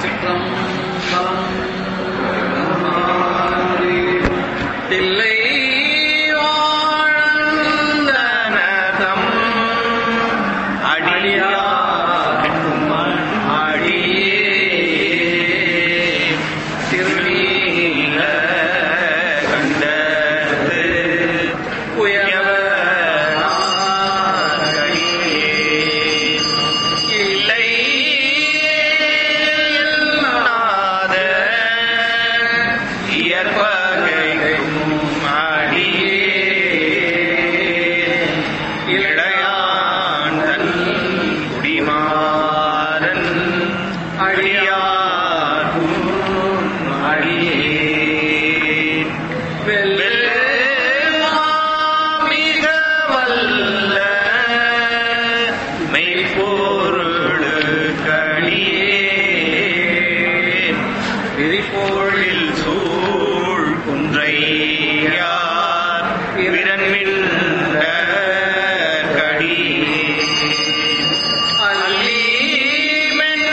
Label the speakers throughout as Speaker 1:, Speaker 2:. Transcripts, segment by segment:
Speaker 1: திருச்சிற்றம்பலம் தில்லை வாழ்ந்தனதம் அடியார்க்கும் அடியே திருநீல கண்டத்து உயவனாகடியே இல்லை இல்லாத இயற்பகைக்கும் அடியே இளையான் தன் குடிமாறன் அடியார்க்கும் அடியே வெல்மிக வல்ல மெய்ப்பொருளுக்கடியே விரிபோழில் சூழ் குன்றையார் விரன்மில்ல கடியே அல்லீமென்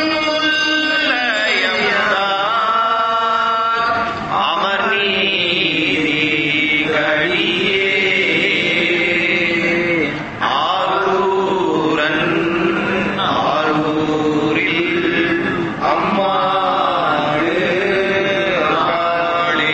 Speaker 1: முல்லையம்தார் அமர்நீதி கடியே ஆரூரன் ஆரூரில் அம்மாடு காளே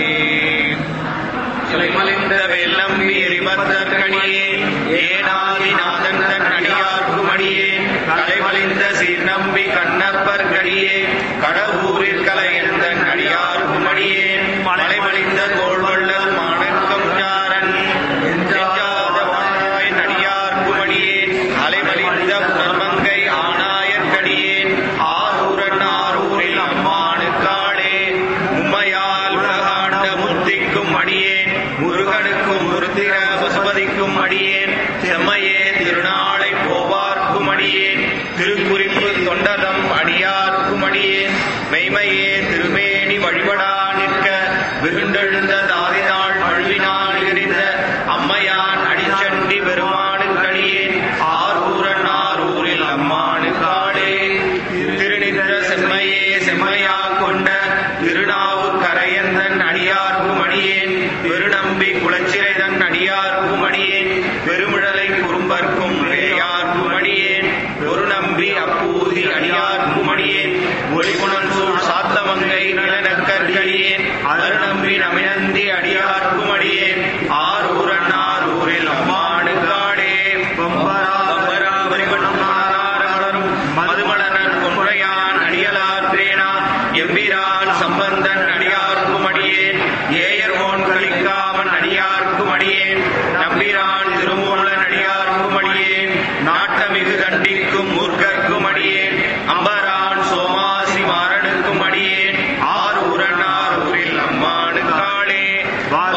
Speaker 1: இலைமலிந்த வெள்ளம் எரிபத்தற்கணியே ஏனாதி நாதன் தன் அடியார்க்கும் அடியே கலைமலிந்த சீர்நம்பி கண்ணப்பர் கடியே கடவுரில் கலையந்த அடியார்க்கும் அடியே மலைமலிந்த கோள்வள்ளல் மாணக்கம் சாரன் எஞ்சாத வாழாய் நடியார்க்கும் அடியே அலைமலிந்த புனர்மங்கை ஆனாயற்கடியேன் ஆரூரன் ஆரூரில் அம்மானுக்காடே உம்மையால் உலகாண்ட முத்திக்கும் அடியேன் முருகனுக்கும் முருத்திர பசுபதிக்கும் அடியேன் செம்மையே திருநாளை போவார்க்கும் அடியேன் திருக்குறிப்பு தொண்டதம் அடியார்க்கும் அடியேன் மெய்மையே திருமேனி வழிபடா நிற்க விருண்டெழுந்த தாதினாள் வழுவினால் எரிந்த அம்மையான் அடிச்சண்டி பெருமானுக்கடியேன் ஆரூரன் ஆரூரில் அம்மானுக்காடே திருநின்ற செம்மையே செம்மையா கொண்ட திருநாவுக்கரையந்தன் அடியார்க்கும் அடியேன் பெருநம்பி குளச்சிறைதன் அடியார்க்கும் அடியேன் பெருமிழலை குறும்பர்க்கும் வேயார்க்கும் அடியேன் ஒரு நம்பி அப்பூதி அடியார்க்கும் அடியேன் ஒளிகுணன் சூழ் சாத்தமங்கை நிலநக்கற்கடியேன் அருநம்பி நமினந்தி அடியார்க்கும் அடியேன் ஆரூரன் ஆரூரில் அம்மானுக்காடே பம்பரா பம்பரா வரிவண்ணம் நாராரணரும் மதுமலனர் கொன்றையான் அடியலார் பிரேனா எம்பிரான் சம்பந்தன் அடியார்க்கும் அடியேன் ஏயர்வோன் கலிக்காமன் அடியார்க்கும் அடியேன் நம்பிரான் திருமூலன் அடியார்க்கும் அடியேன் நாட்டமிகு தண்டிக்கும் மூர்க்கர்க்கும் அடியேன் அம்பரான் சோமாசி மாறனுக்கும் அடியேன் ஆரூரன் ஆரூரில் அம்மானுக்காளே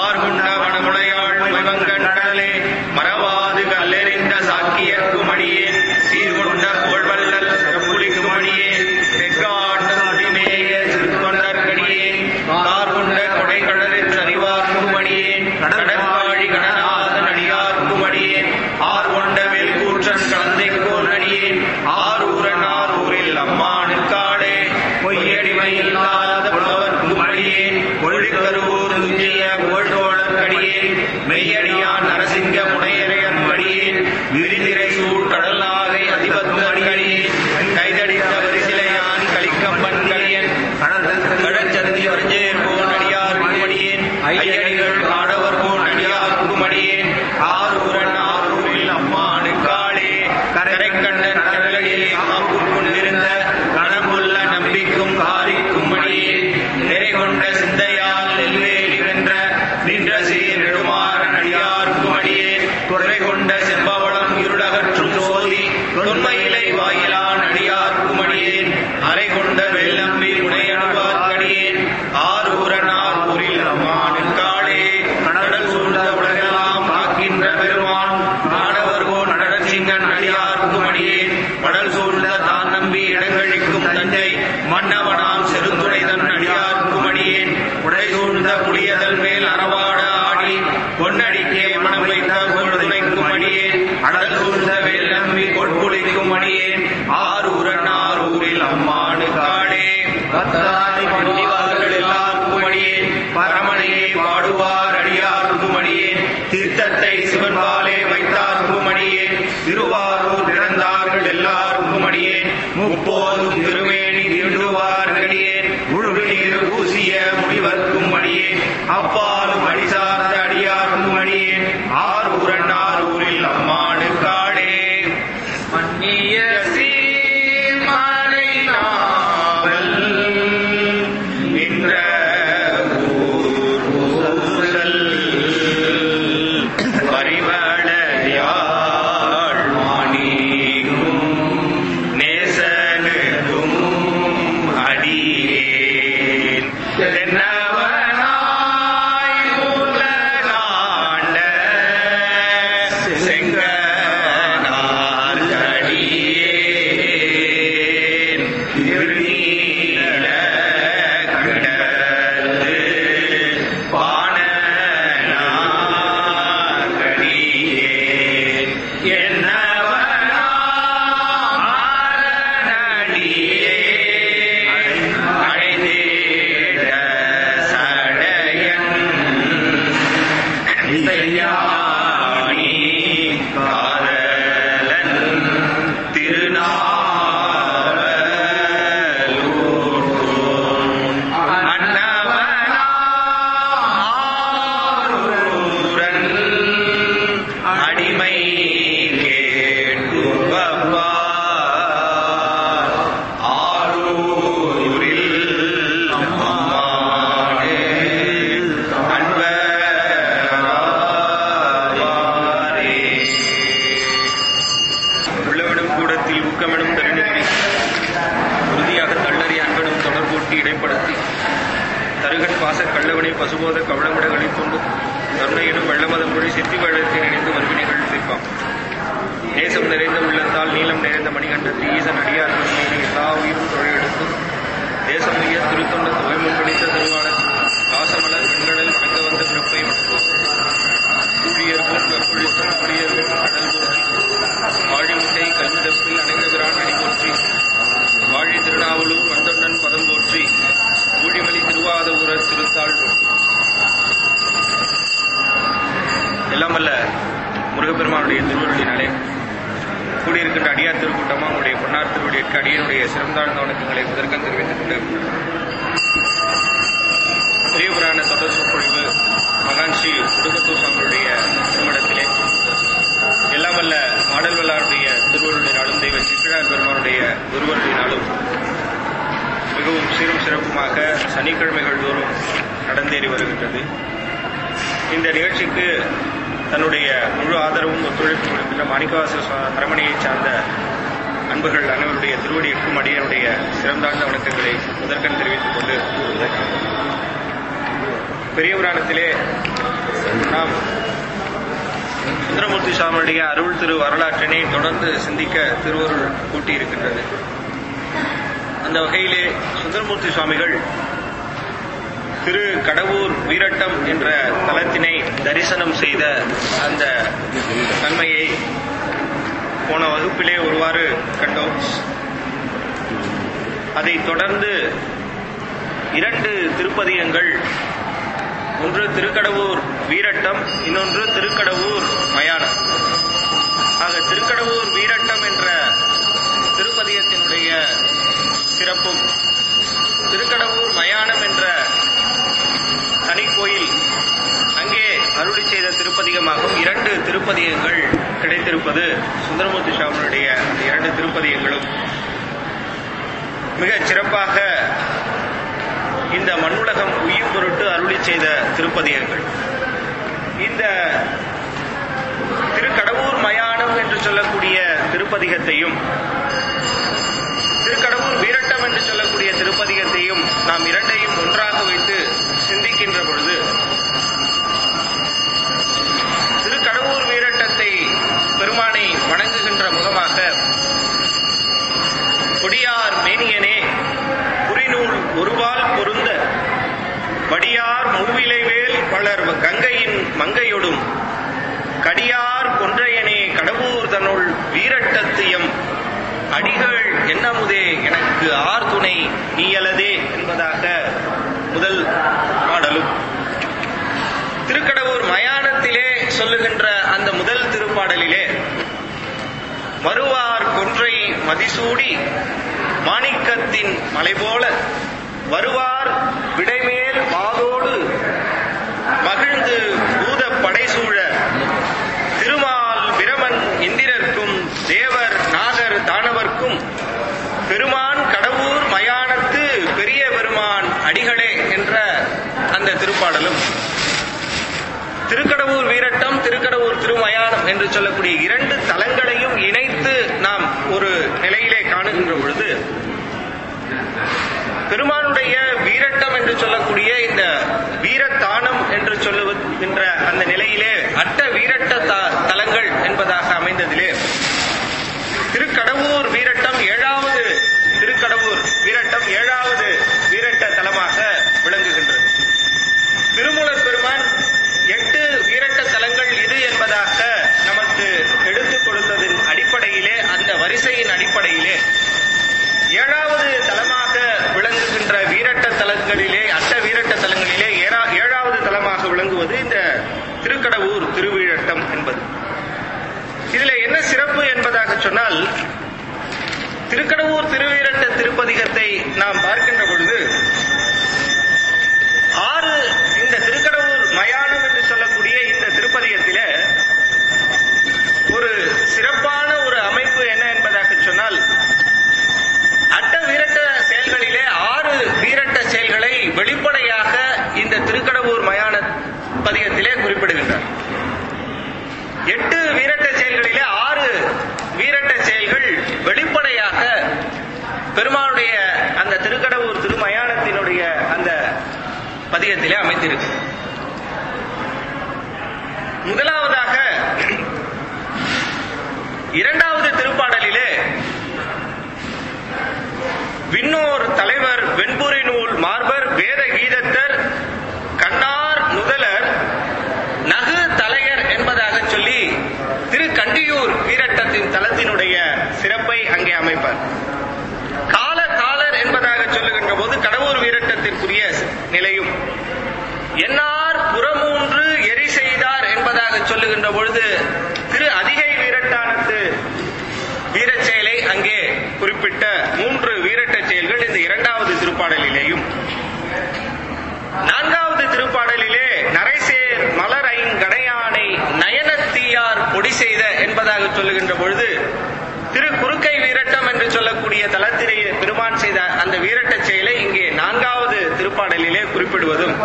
Speaker 1: பத்தாய் பணிவார்கள் எல்லாருக்கும் அடியேன் பரமனையே பாடுவார் அடியாருக்கும் அடியேன் தீர்த்தத்தை சிவன்பாலே வைத்தார்க்கும் அடியேன் திருவாரூர் பிறந்தார்கள் எல்லாருக்கும் அடியேன் முப்போதும் திருமேனி தீண்டுவார் அடியேன் முழுநீர் பூசிய முடிவர்க்கும் அடியேன் அப்பாலும் அடி சார்ந்த அடியாருக்கும் அடியேன் ஆரூரன் ஆரூரில் அம்மாடு காடே மன்னிய சீர்மலை நாவல் நின்ற ஊர் ஊசல் பரிமளயாழ் மாணிக்கும் நேசனுக்கும் அடியேன் தென்னவனாய் உலகாண்ட செங்கனார் அடியேன் திருநீல கடந்து பாணனாகடியேன் என்னவனா அரணடியே அடைந்தேட சடையன் இசையாணி காதலன் திருநாவலூர் அன்னவனாரூரன் அடிமை கேட்டுவப்பார் ஆரூரில் அம்மானே அன்பரே உள்ளவிடும் கூடத்தில் ஊக்கமிடும் தருணிக்கு உறுதியாக தள்ளறி அன்பனும் தொடர்பூட்டி இடைப்படுத்தி தருகன் பாச கள்ளவனை பசுபோத கவளமிட கழித்துண்டு கருணையிடும் வெள்ளமதம் மொழி சித்தி வழத்தில் இணைந்து மறுவினைகள் தீர்ப்பான் நேசம் நிறைந்த உள்ளத்தால் நீளம் நிறைந்த மணிகண்டத்தில் ஈசன் அடியார் மீது எல்லா உயிரும் தொழிலெடுத்து தேசம் உயர் திருத்தொண்ட தொகைமும் பிடித்த திருவாளர் பாசமலர் பெண்களில் வணங்க வந்த பிறப்பை ஊழியர்கள் கற்பொழித்தும் ஊழியர்கள் கடல் போற்றி வாழிமுட்டை கல்விதப்பில் அணைந்த பிரான் அடி போற்றி வாழி திருநாவலூர் வந்தொன்னன் பதம் போற்றி ஊழிமலி திருவாத ஊரர் திருத்தாள் போற்றி எல்லாம் வல்ல முருகப்பெருமானுடைய திருவருளினாலே கூடியிருக்கின்ற அடியார் திருக்கூட்டமா உங்களுடைய பொன்னார் திருவடிக்கு அடியனுடைய சிறந்தாழ்ந்த வணக்கங்களை முதற்கம் தெரிவித்துக் கொண்டு பெரிய புராண தொடர் சொற்பொழிவு மகான் ஸ்ரீ உடுகத்தூர் சுவாமியுடைய திருமணத்திலே எல்லாம் வல்ல மாடல் வல்லாருடைய திருவருளினாலும் தெய்வ சிக்கிழார் பெருமானுடைய குருவருளினாலும் மிகவும் சீரும் சிறப்புமாக சனிக்கிழமைகள் தோறும் நடந்தேறி வருகின்றது இந்த நிகழ்ச்சிக்கு தன்னுடைய முழு ஆதரவும் ஒத்துழைப்பு கொடுக்கின்ற மாணிக்கவாசல் சுவா- அரமனையைச் சார்ந்த அன்பர்கள் அனைவருடைய திருவடிக்கும் அடியனுடைய சிறந்தாழ்ந்த வணக்கங்களை முதற்கண் தெரிவித்துக் கொண்டு பெரிய புராணத்திலே நாம் சுந்தரமூர்த்தி சுவாமியுடைய அருள் திரு வரலாற்றினை தொடர்ந்து சிந்திக்க திருவருள் கூட்டியிருக்கின்றது அந்த வகையிலே சுந்தரமூர்த்தி சுவாமிகள் திரு கடவுர் வீரட்டம் என்ற தலத்தினை தரிசனம் செய்த அந்த தன்மையை போன வகுப்பிலே ஒருவாறு கண்டோம் அதைத் தொடர்ந்து இரண்டு திருப்பதியங்கள் ஒன்று திருக்கடவூர் வீரட்டம் இன்னொன்று திருக்கடவூர் மயானம் ஆக திருக்கடவூர் வீரட்டம் என்ற திருப்பதியத்தினுடைய சிறப்பும் திருக்கடவூர் மயானம் என்ற தனிக்கோயில் அங்கே அருளி செய்த திருப்பதிகமாகும் இரண்டு திருப்பதிகங்கள் கிடைத்திருப்பது சுந்தரமூர்த்தி சுவாமியுடைய அந்த இரண்டு திருப்பதிகங்களும் மிகச் சிறப்பாக இந்த மண்ணுலகம் உயிர் பொருட்டு அருளி செய்த திருப்பதிகங்கள் இந்த திருக்கடவூர் மயானம் என்று சொல்லக்கூடிய திருப்பதிகத்தையும் திருக்கடவூர் வீரட்டம் என்று சொல்லக்கூடிய திருப்பதிகத்தையும் நாம் இரண்டையும் ஒன்றாக வைத்து சிந்திக்கின்ற பொழுது திருக்கடவூர் வீரட்டத்தை பெருமானை வணங்குகின்ற முகமாக கொடியார் மேனியனே குறிநூல் ஒருவால் பொருந்த வடியார் மூவிலைவேல் பலர் கங்கையின் மங்கையொடும் கடியார் கொன்றையனே கடவுர் தன்னுள் வீரட்டத்தியம் அடிகள் என்னமுதே எனக்கு ஆர் துணை நீயலதே மதிசூடி மாணிக்கத்தின் மலை போல வருவார் விடைமேல் மாதோடு மகிழ்ந்து பூத படைசூழ திருமால் பிரமன் இந்திரர்க்கும் தேவர் நாகர் தானவர்க்கும் பெருமான் கடவுர் மயானத்து பெரிய பெருமான் அடிகளே என்ற அந்த திருப்பாடலும் திருக்கடவுர் வீரட்டம் திருக்கடவுர் திருமயானம் என்று சொல்லக்கூடிய இரண்டு தலங்களையும் இணைத்து நாம் ஒரு நிலையிலே காணுகின்ற பொழுது பெருமானுடைய வீரட்டம் என்று சொல்லக்கூடிய இந்த வீரத்தானம் என்று சொல்லுகின்ற அந்த நிலையிலே அட்ட வீரட்ட த- தலங்கள் என்பதாக அமைந்ததிலே திருக்கடவுர் வீரட்டம் ஏழாவது திருக்கடவுர் வீரட்டம் ஏழாவது வீரட்ட தலமாக விளங்குகின்றது திருமூலர் பெருமான் எட்டு வீரட்ட தலங்கள் இது என்பதாக நமக்கு எடுத்துக் கொடுத்ததின் அடிப்படையிலே அந்த வரிசையின் அடிப்படையிலே ஏழாவது தலமாக விளங்குகின்ற வீரட்ட தலங்களிலே அட்ட வீரட்ட தலங்களிலே ஏறா- ஏழாவது தலமாக விளங்குவது இந்த திருக்கடவுர் திருவீழட்டம் என்பது இதுல என்ன சிறப்பு என்பதாக சொன்னால் திருக்கடவுர் திருவீரட்ட திருப்பதிகத்தை நாம் பார்க்கின்ற பொழுது ஆறு இந்த திருக்கடவுர் மயானம் என்று சொல்லக்கூடிய இந்த திருப்பதிகத்தில ஒரு சிறப்பான ஒரு அமைப்பு என்ன என்பதாக சொன்னால் அட்ட வீரட்ட செயல்களிலே ஆறு வீரட்ட செயல்களை வெளிப்படையாக இந்த திருக்கடவுர் மயான பதிகத்திலே குறிப்பிடுகின்றார் எட்டு வீரட்ட செயல்களிலே ஆறு வீரட்ட செயல்கள் வெளிப்படையாக பெருமானுடைய அந்த திருக்கடவுர் திருமயானத்தினுடைய அந்த பதிகத்திலே அமைந்திருக்கு முதலாவதாக இரண்டாவது திருப்பாடலிலே விண்ணோர் தலைவர் வெண்புரி நூல் மார்பர் வேத கீதத்தர் கண்ணார் நுதலர் நகு தலையர் என்பதாக சொல்லி திரு கண்டியூர் வீரட்டத்தின் தலத்தினுடைய சிறப்பை அங்கே அமைப்பார் கால காலர் என்பதாக சொல்லுகின்ற போது கடவுர் வீரட்டத்திற்குரிய நிலையும் என்னார் புறமூன்று எரி செய்தார் என்பதாக சொல்லுகின்ற பொழுது திரு அதிகை வீரட்டானத்து வீரச் செயலை அங்கே குறிப்பிட்ட மூன்று வீரட்ட செயல்கள் இந்த இரண்டாவது திருப்பாடலிலேயும் நான்காவது திருப்பாடலிலே நரைசேர் மலர் ஐங்கடையானை நயனத்தீயார் பொடி செய்த என்பதாக சொல்லுகின்ற பொழுது திரு குறுக்கை வீரட்டம் என்று சொல்லக்கூடிய தலத்திலே பெருமான் செய்த அந்த வீரட்ட செயலை இங்கே நான்காவது திருப்பாடலிலே குறிப்பிடுவதும்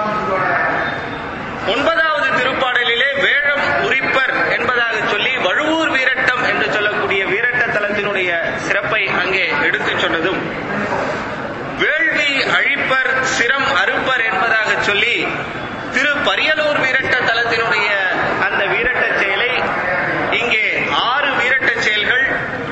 Speaker 1: ஒன்பதாவது திருப்பாடலிலே வேழம் உரிப்பர் என்பதாக சொல்லி வழுவூர் வீரட்டம் என்று சொல்லக்கூடிய வீரட்ட தலத்தினுடைய சிறப்பை அங்கே எடுத்துச் சொன்னதும் வேள்வி அழிப்பர் சிரம் அறுப்பர் என்பதாக சொல்லி திரு பரியலூர் வீரட்ட தலத்தினுடைய அந்த வீரட்ட செயலை இங்கே ஆறு வீரட்ட செயல்கள்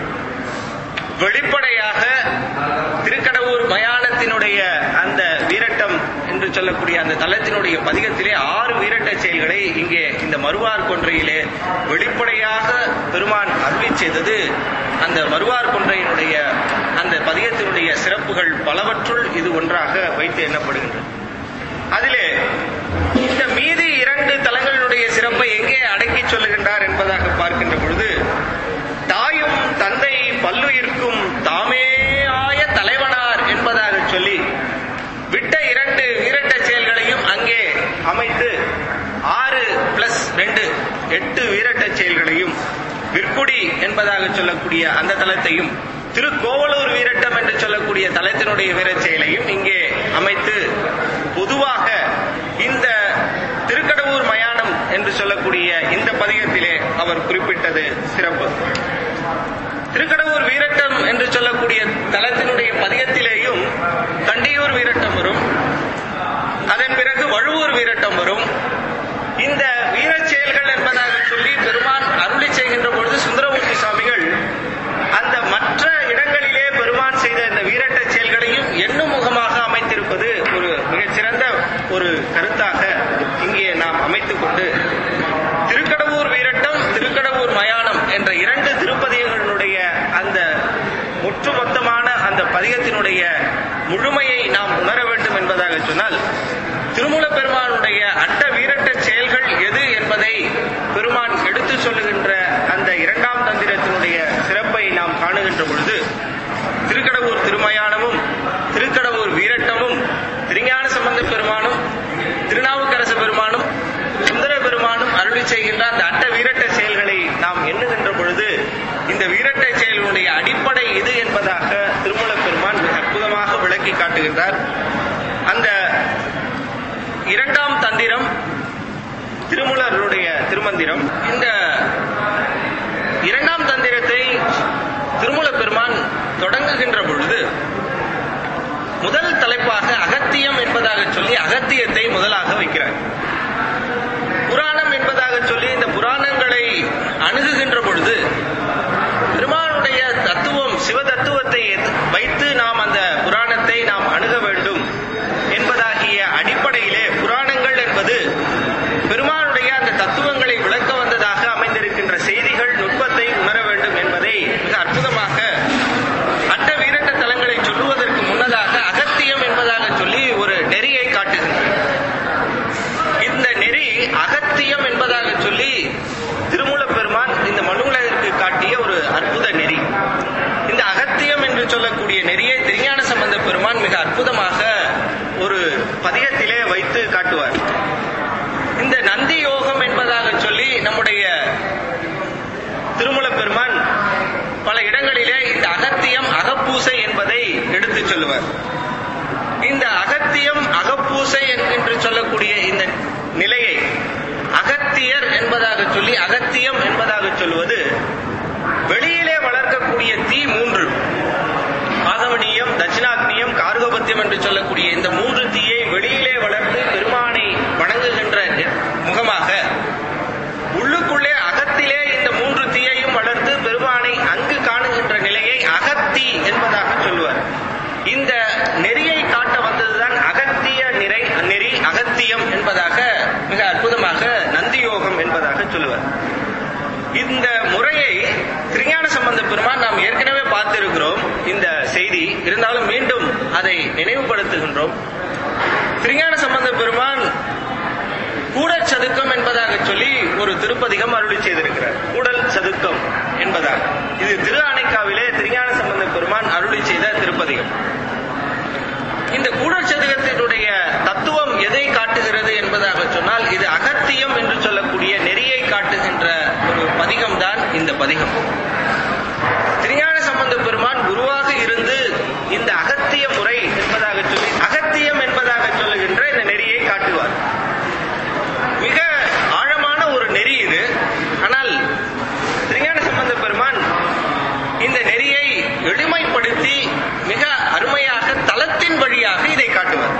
Speaker 1: வெளிப்படையாக திருக்கடவுர் மயானத்தினுடைய அந்த வீரட்டம் என்று சொல்லக்கூடிய அந்த தலத்தினுடைய பதிகத்திலே ஆறு வீரட்ட செயல்களை இங்கே இந்த மறுவார் கொன்றையிலே வெளிப்படையாக பெருமான் அருளி செய்தது அந்த மறுவார் கொன்றையினுடைய அந்த பதிகத்தினுடைய சிறப்புகள் பலவற்றுள் இது ஒன்றாக வைத்து எண்ணப்படுகின்றது அதிலே இந்த மீதி இரண்டு தலங்களினுடைய சிறப்பை எங்கே அடக்கி சொல்லுகின்றார் என்பதாக பார்க்கின்ற பொழுது தாயும் தந்தை பல்லுயிர்க்கும் தாமே ஆய தலைவனார் என்பதாக சொல்லி விட்ட இரண்டு வீரட்ட செயல்களையும் அங்கே அமைத்து ஆறு பிளஸ் ரெண்டு எட்டு வீரட்ட செயல்களையும் விற்குடி என்பதாக சொல்லக்கூடிய அந்த தலத்தையும் திருக்கோவலூர் வீரட்டம் என்று சொல்லக்கூடிய தலத்தினுடைய வீரச் செயலையும் இங்கே அமைத்து பொதுவாக இந்த திருக்கடவுர் மயானம் என்று சொல்லக்கூடிய இந்த பதிகத்திலே அவர் குறிப்பிட்டது சிறப்பு திருக்கடவுர் வீரட்டம் என்று சொல்லக்கூடிய தலத்தினுடைய பதிகத்திலேயும் கண்டியூர் வீரட்டம் வரும் அதன் பிறகு வழுவூர் வீரட்டம் வரும் இந்த வீரச் செயல்கள் என்பதாக சொல்லி பெருமான் அருளி செய்கின்ற பொழுது சுந்தரமூர்த்தி சுவாமிகள் அந்த மற்ற இடங்களிலே பெருமான் செய்த இந்த வீரட்ட செயல்களையும் எண்ணும் முகமாக அமைத்திருப்பது ஒரு மிகச்சிறந்த ஒரு கருத்தாக இங்கே நாம் அமைத்துக் கொண்டு திருக்கடவுர் வீரட்டம் திருக்கடவுர் மயானம் என்ற இரண்டு திருப்பதிகளுடைய அந்த ஒட்டுமொத்தமான அந்த பதிகத்தினுடைய முழுமையை நாம் உணர வேண்டும் என்பதாக சொன்னால் திருமூல பெருமானுடைய அட்ட வீரட்ட செயல்கள் எது என்பதை பெருமான் எடுத்து சொல்லுகின்ற அந்த இரண்டாம் தந்திரத்தினுடைய சிறப்பை நாம் காணுகின்ற பொழுது திருக்கடவுர் திருமயானமும் திருக்கடவுர் வீரட்டமும் திருஞான சம்பந்த பெருமானும் திருநாவுக்கரசு பெருமானும் சுந்தர பெருமானும் அருளி செய்கின்ற அந்த அட்ட வீரட்ட செயல்களை நாம் எண்ணுகின்ற பொழுது இந்த வீரட்ட செயல்களுடைய அடிப்படை இது என்பதாக திருமூல பெருமான் மிக அற்புதமாக விளக்கி காட்டுகின்றார் அந்த இரண்டாம் தந்திரம் திருமூலருடைய திருமந்திரம் இந்த இரண்டாம் தந்திரத்தை திருமூல பெருமான் தொடங்குகின்ற பொழுது முதல் தலைப்பாக அகத்தியம் என்பதாக சொல்லி அகத்தியத்தை முதலாக வைக்கிறார் புராணம் என்பதாக சொல்லி இந்த புராணங்களை அணுகுகின்ற பொழுது பெருமானுடைய தத்துவம் சிவ தத்துவத்தை வைத்து நாம் அந்த புராணத்தை நாம் அணுக வேண்டும் என்பதாகிய அடிப்படையிலே புராணங்கள் என்பது பெருமானுடைய அந்த தத்துவங்களை விளக்க வந்ததாக அமைந்திருக்கின்ற செய்திகள் நுட்பத்தை உணர வேண்டும் என்பதை மிக அற்புதமாக அட்ட வீரட்ட தலங்களை சொல்லுவதற்கு முன்னதாக அகத்தியம் என்பதாக சொல்லி ஒரு நெறியை காட்டுகின்றனர் இந்த நெறி அகத்தியம் என்பதாக சொல்லி திருமூல பெருமான் இந்த மனுலகிற்கு காட்டிய ஒரு அற்புத நெறி இந்த அகத்தியம் என்று சொல்லக்கூடிய நெறியை திருஞான சம்பந்த பெருமான் மிக அற்புதமாக ஒரு பதிகத்திலே வைத்து காட்டுவார் இந்த நந்தி யோகம் என்பதாக சொல்லி நம்முடைய திருமூல பெருமான் பல இடங்களிலே இந்த அகத்தியம் அகப்பூசை என்பதை எடுத்துச் சொல்லுவார் இந்த அகத்தியம் அகப்பூசை என்று சொல்லக்கூடிய இந்த நிலையை அகத்தியர் என்பதாக சொல்லி அகத்தியம் என்பதாக சொல்லுவது வெளியிலே வளர்க்கக்கூடிய தீ மூன்று ஆகமனியம் தட்சிணாக்னியம் கார்கபத்தியம் என்று சொல்லக்கூடிய இந்த மூன்று தீயை வெளியிலே வளர்த்து பெருமானை வணங்குகின்ற முகமாக உள்ளுக்குள்ளே அகத்திலே இந்த மூன்று தீயையும் வளர்த்து பெருமானை அங்கு காணுகின்ற நிலையை அகத்தி என்பதாக சொல்லுவார் இந்த நெறியை காட்ட வந்ததுதான் அகத்திய நிறை நெறி அகத்தியம் என்பதாக மிக அற்புதமாக நந்தியோகம் என்பதாக சொல்லுவார் இந்த முறையை திருஞான சம்பந்த பெருமான் நாம் ஏற்கனவே பார்த்திருக்கிறோம் இந்த செய்தி இருந்தாலும் மீண்டும் அதை நினைவுபடுத்துகின்றோம் திருஞான சம்பந்த பெருமான் கூடல் சதுக்கம் என்பதாக சொல்லி ஒரு திருப்பதிகம் அருளி செய்திருக்கிறார் கூடல் சதுக்கம் என்பதாக இது திரு ஆனைக்காவிலே திருஞான சம்பந்த பெருமான் அருளி செய்த திருப்பதிகம் இந்த கூடல் சதுக்கத்தினுடைய தத்துவம் எதை காட்டுகிறது என்பதாக சொன்னால் இது அகத்தியம் என்று சொல்லக்கூடிய நெறியை காட்டுகின்ற ஒரு பதிகம் தான் இந்த பதிகம் திருஞான சம்பந்த பெருமான் குருவாக இருந்து இந்த அகத்திய முறை என்பதாக சொல்லி அகத்தியம் என்பதாக சொல்லுகின்ற இந்த நெறியை காட்டுவார் மிக ஆழமான ஒரு நெறி இது ஆனால் திருஞான சம்பந்த பெருமான் இந்த நெறியை எளிமைப்படுத்தி மிக அருமையாக தளத்தின் வழியாக இதை காட்டுவார்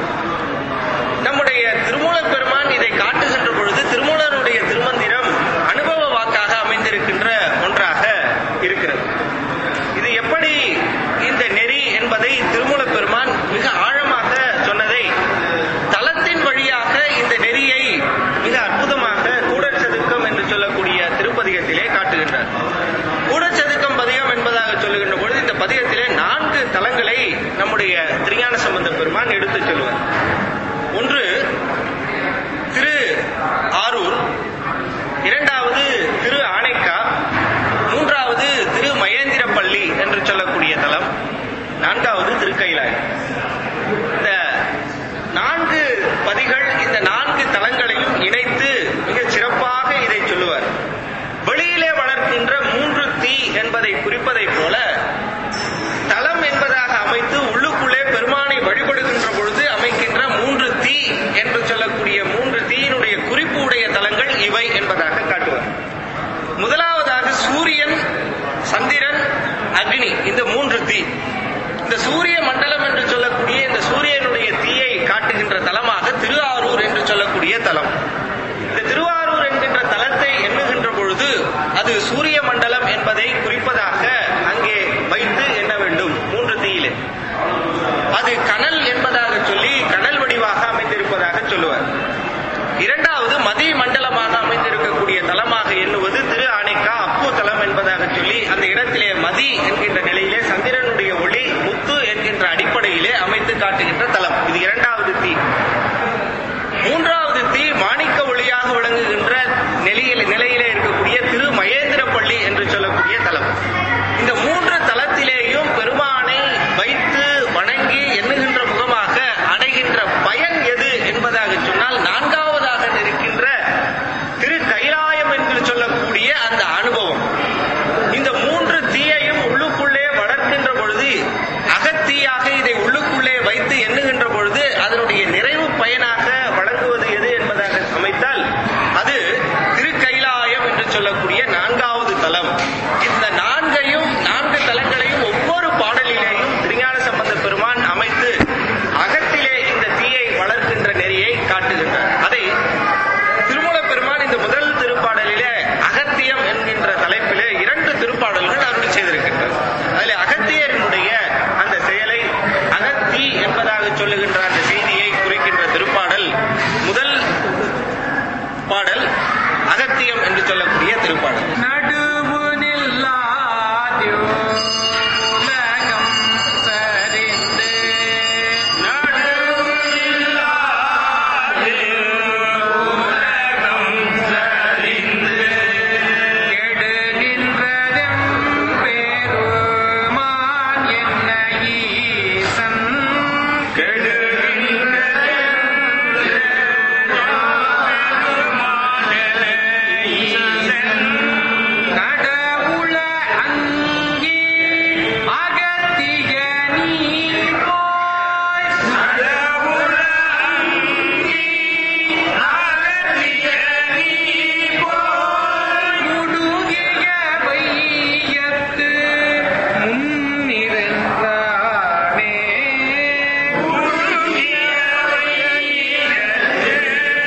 Speaker 1: நம்முடைய திருமூல பெருமான் இதை காட்டுகின்ற பொழுது திருமூலருடைய திருமந்திரம் அனுபவ வாக்காக அமைந்திருக்கின்ற ஒன்றாக இருக்கிறது இது எப்படி இந்த நெறி என்பதை திருமூல பெருமான் மிக ஆழமாக சொன்னதை தளத்தின் வழியாக இந்த நெறியை மிக அற்புதமாக கூடல் சதுக்கம் என்று சொல்லக்கூடிய திருப்பதிகத்திலே காட்டுகின்றார் கூடல் சதுக்கம் பதிகம் என்பதாக சொல்லுகின்ற பொழுது இந்த பதிகத்திலே நான்கு தலங்களை நம்முடைய திருஞான சம்பந்த பெருமான் எடுத்துச் சொல்லுவார் ஒன்று திரு ஆரூர் இரண்டாவது திரு ஆனைக்கா மூன்றாவது திரு மகேந்திரப்பள்ளி என்று சொல்லக்கூடிய தலம் நான்காவது திருக்கைலாயம் இந்த நான்கு பதிகள் இந்த நான்கு தலங்களையும் இணைத்து மிகச் சிறப்பாக இதை சொல்லுவார் வெளியிலே வளர்க்கின்ற மூன்று தீ என்பதை குறிப்பதைப் போல தலம் என்பதாக அமைத்து உள்ளுக்குள்ளே பெருமானை வழிபடுகின்ற பொழுது அமைக்கின்ற மூன்று தீ என்று சொல்லக்கூடிய மூன்று தீயினுடைய குறிப்பு உடைய தலங்கள் இவை என்பதாக காட்டுவார் முதலாவதாக சூரியன் சந்திரன் அக்னி இந்த மூன்று தீ இந்த சூரிய மண்டலம் என்று என்கின்ற தலம் இது இரண்டாவது தீ மூன்றாவது தீ மாணிக்க ஒளியாக விளங்குகின்ற நிலையில் நிலையிலே இருக்கக்கூடிய திரு மகேந்திரப்பள்ளி என்று சொல்லக்கூடிய தலம் இந்த மூன்று தலத்திலேயும் பெருமானை வைத்து வணங்கி எண்ணுகின்ற முகமாக அடைகின்ற பயன் எது என்பதாக சொன்னால் நான்காவதாக இருக்கின்ற திரு கைலாயம் என்று சொல்லக்கூடிய அந்த அனுபவம் இந்த மூன்று தீயையும் உள்ளுக்குள்ளே வளர்க்கின்ற பொழுது அகத்தீயாக இதை உள்ளுக்குள்ளே வைத்து எண்ணுகின்ற பொழுது அதனுடைய நிறைவு பயனாக வழங்குவது எது என்பதாக அமைத்தால் அது திருக்கைலாயம் என்று சொல்லக்கூடிய நான்காவது தலம் இந்த நான்கையும் நான்கு தலங்களையும் ஒவ்வொரு பாடலிலேயும் திருஞான சம்பந்த பெருமான் அமைத்து அகத்திலே இந்த தீயை வளர்க்கின்ற நெறியை காட்டுகின்றார் அதை திருமூல பெருமான் இந்த முதல் திருப்பாடலிலே அகத்தியம் என்கின்ற தலைப்பிலே இரண்டு திருப்பாடல்கள் அருள் செய்திருக்கின்றார் அதில் அகத்தியரினுடைய அந்த செயலை அகத்தி என்பதாக சொல்லுகின்ற அந்த செய்தியை குறிக்கின்ற திருப்பாடல் முதல் பாடல் அகத்தியம் என்று சொல்லக்கூடிய திருப்பாடல்
Speaker 2: நடுவு நில்லாது உலகம் சரிந்து நடுவு நில்லாது உலகம் சரிந்து கெடுகின்றதெம் பெருமான் என்ன ஈசன் கடவுள அங்கி அகத்திய நீர் போய் கடவுள அங்கி அகத்திய நீர் போய் முடுகிய வையத்து முன்னிருந்தானே முடுகிய வையத்து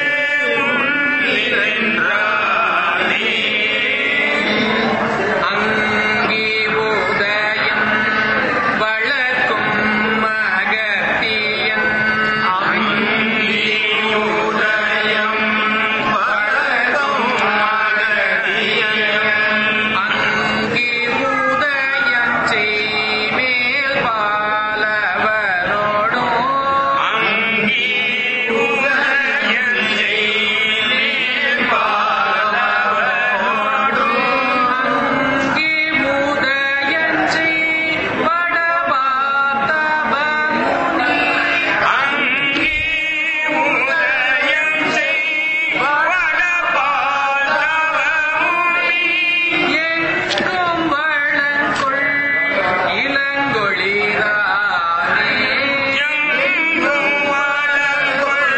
Speaker 2: அங்கி உதயம் வளர்க்கும் மகத்தியன் அங்கி உதயம் வளர்க்கும் மகத்தியன் அங்கி உதயம் செய்மேல் பாலவரோடும் அங்கி உதயம் செய்மேல் பாலவரோடும் அங்கி உதயஞ்சை வடபாத்தபமுனி அங்கி உதயஞ்சை வடபாத்தபமுனி எங்கும் வளங்கொள் இளங்கொழிதானே எங்கும் வளங்கொள்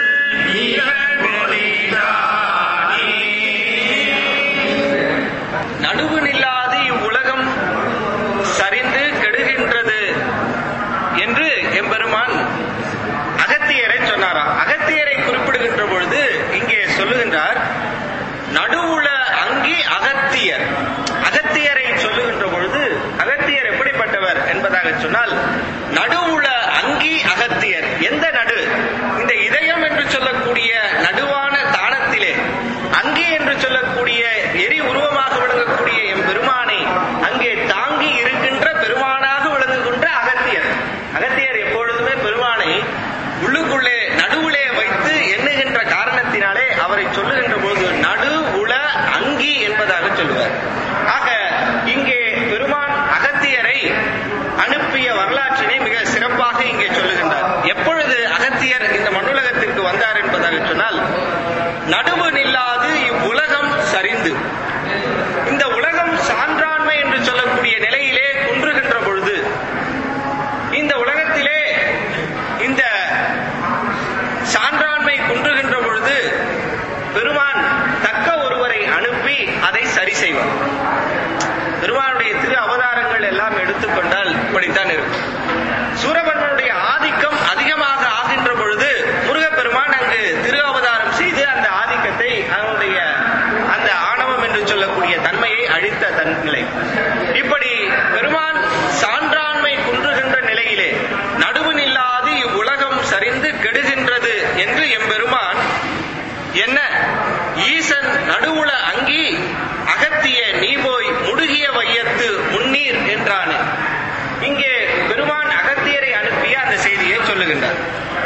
Speaker 2: இளங்கொழிதானே
Speaker 1: நடுவு நில்லாது இவ்வுலகம் சரிந்து கெடுகின்றது என்று எம்பெருமான் அகத்தியரை சொன்னாராம் அகத்தியரை குறிப்பிடுகின்ற பொழுது இங்கே சொல்லுகின்றார் நடுவுல அங்கி அகத்தியர் அகத்தியரை சொல்லுகின்ற பொழுது அகத்தியர் எப்படிப்பட்டவர் என்பதாக சொன்னால் நடுவுல அங்கி அகத்தியர் எந்த நடு இந்த இதயம் என்று சொல்லக்கூடிய நடுவான தானத்திலே அங்கி என்று சொல்லக்கூடிய எரி உருவமாக விளங்கக்கூடிய எம் பெருமானை அங்கே தாங்கி இருக்கின்ற பெருமானாக விளங்குகின்ற அகத்தியர் அகத்தியர் எப்பொழுதுமே பெருமானை உள்ளுக்குள்ளே நடுவுலே வைத்து எண்ணுகின்ற காரணத்தினாலே அவரை சொல்லுகின்ற பொழுது நடு உள அங்கி என்பதாக சொல்லுவார் ஆக இங்கே பெருமான் அகத்தியரை அனுப்பிய வரலாற்றினை மிக சிறப்பாக இங்கே சொல்லுகின்றார் எப்பொழுது அகத்தியர் இந்த மண்ணுலகத்திற்கு வந்தார் என்பதாக சொன்னால் நடுவு நில்லாது இவ்வுலகம் சரிந்து இந்த உலகம் சான்றாண்மை என்று சொல்லக்கூடிய நிலையிலே குன்றுகின்ற பொழுது இந்த உலகத்திலே இந்த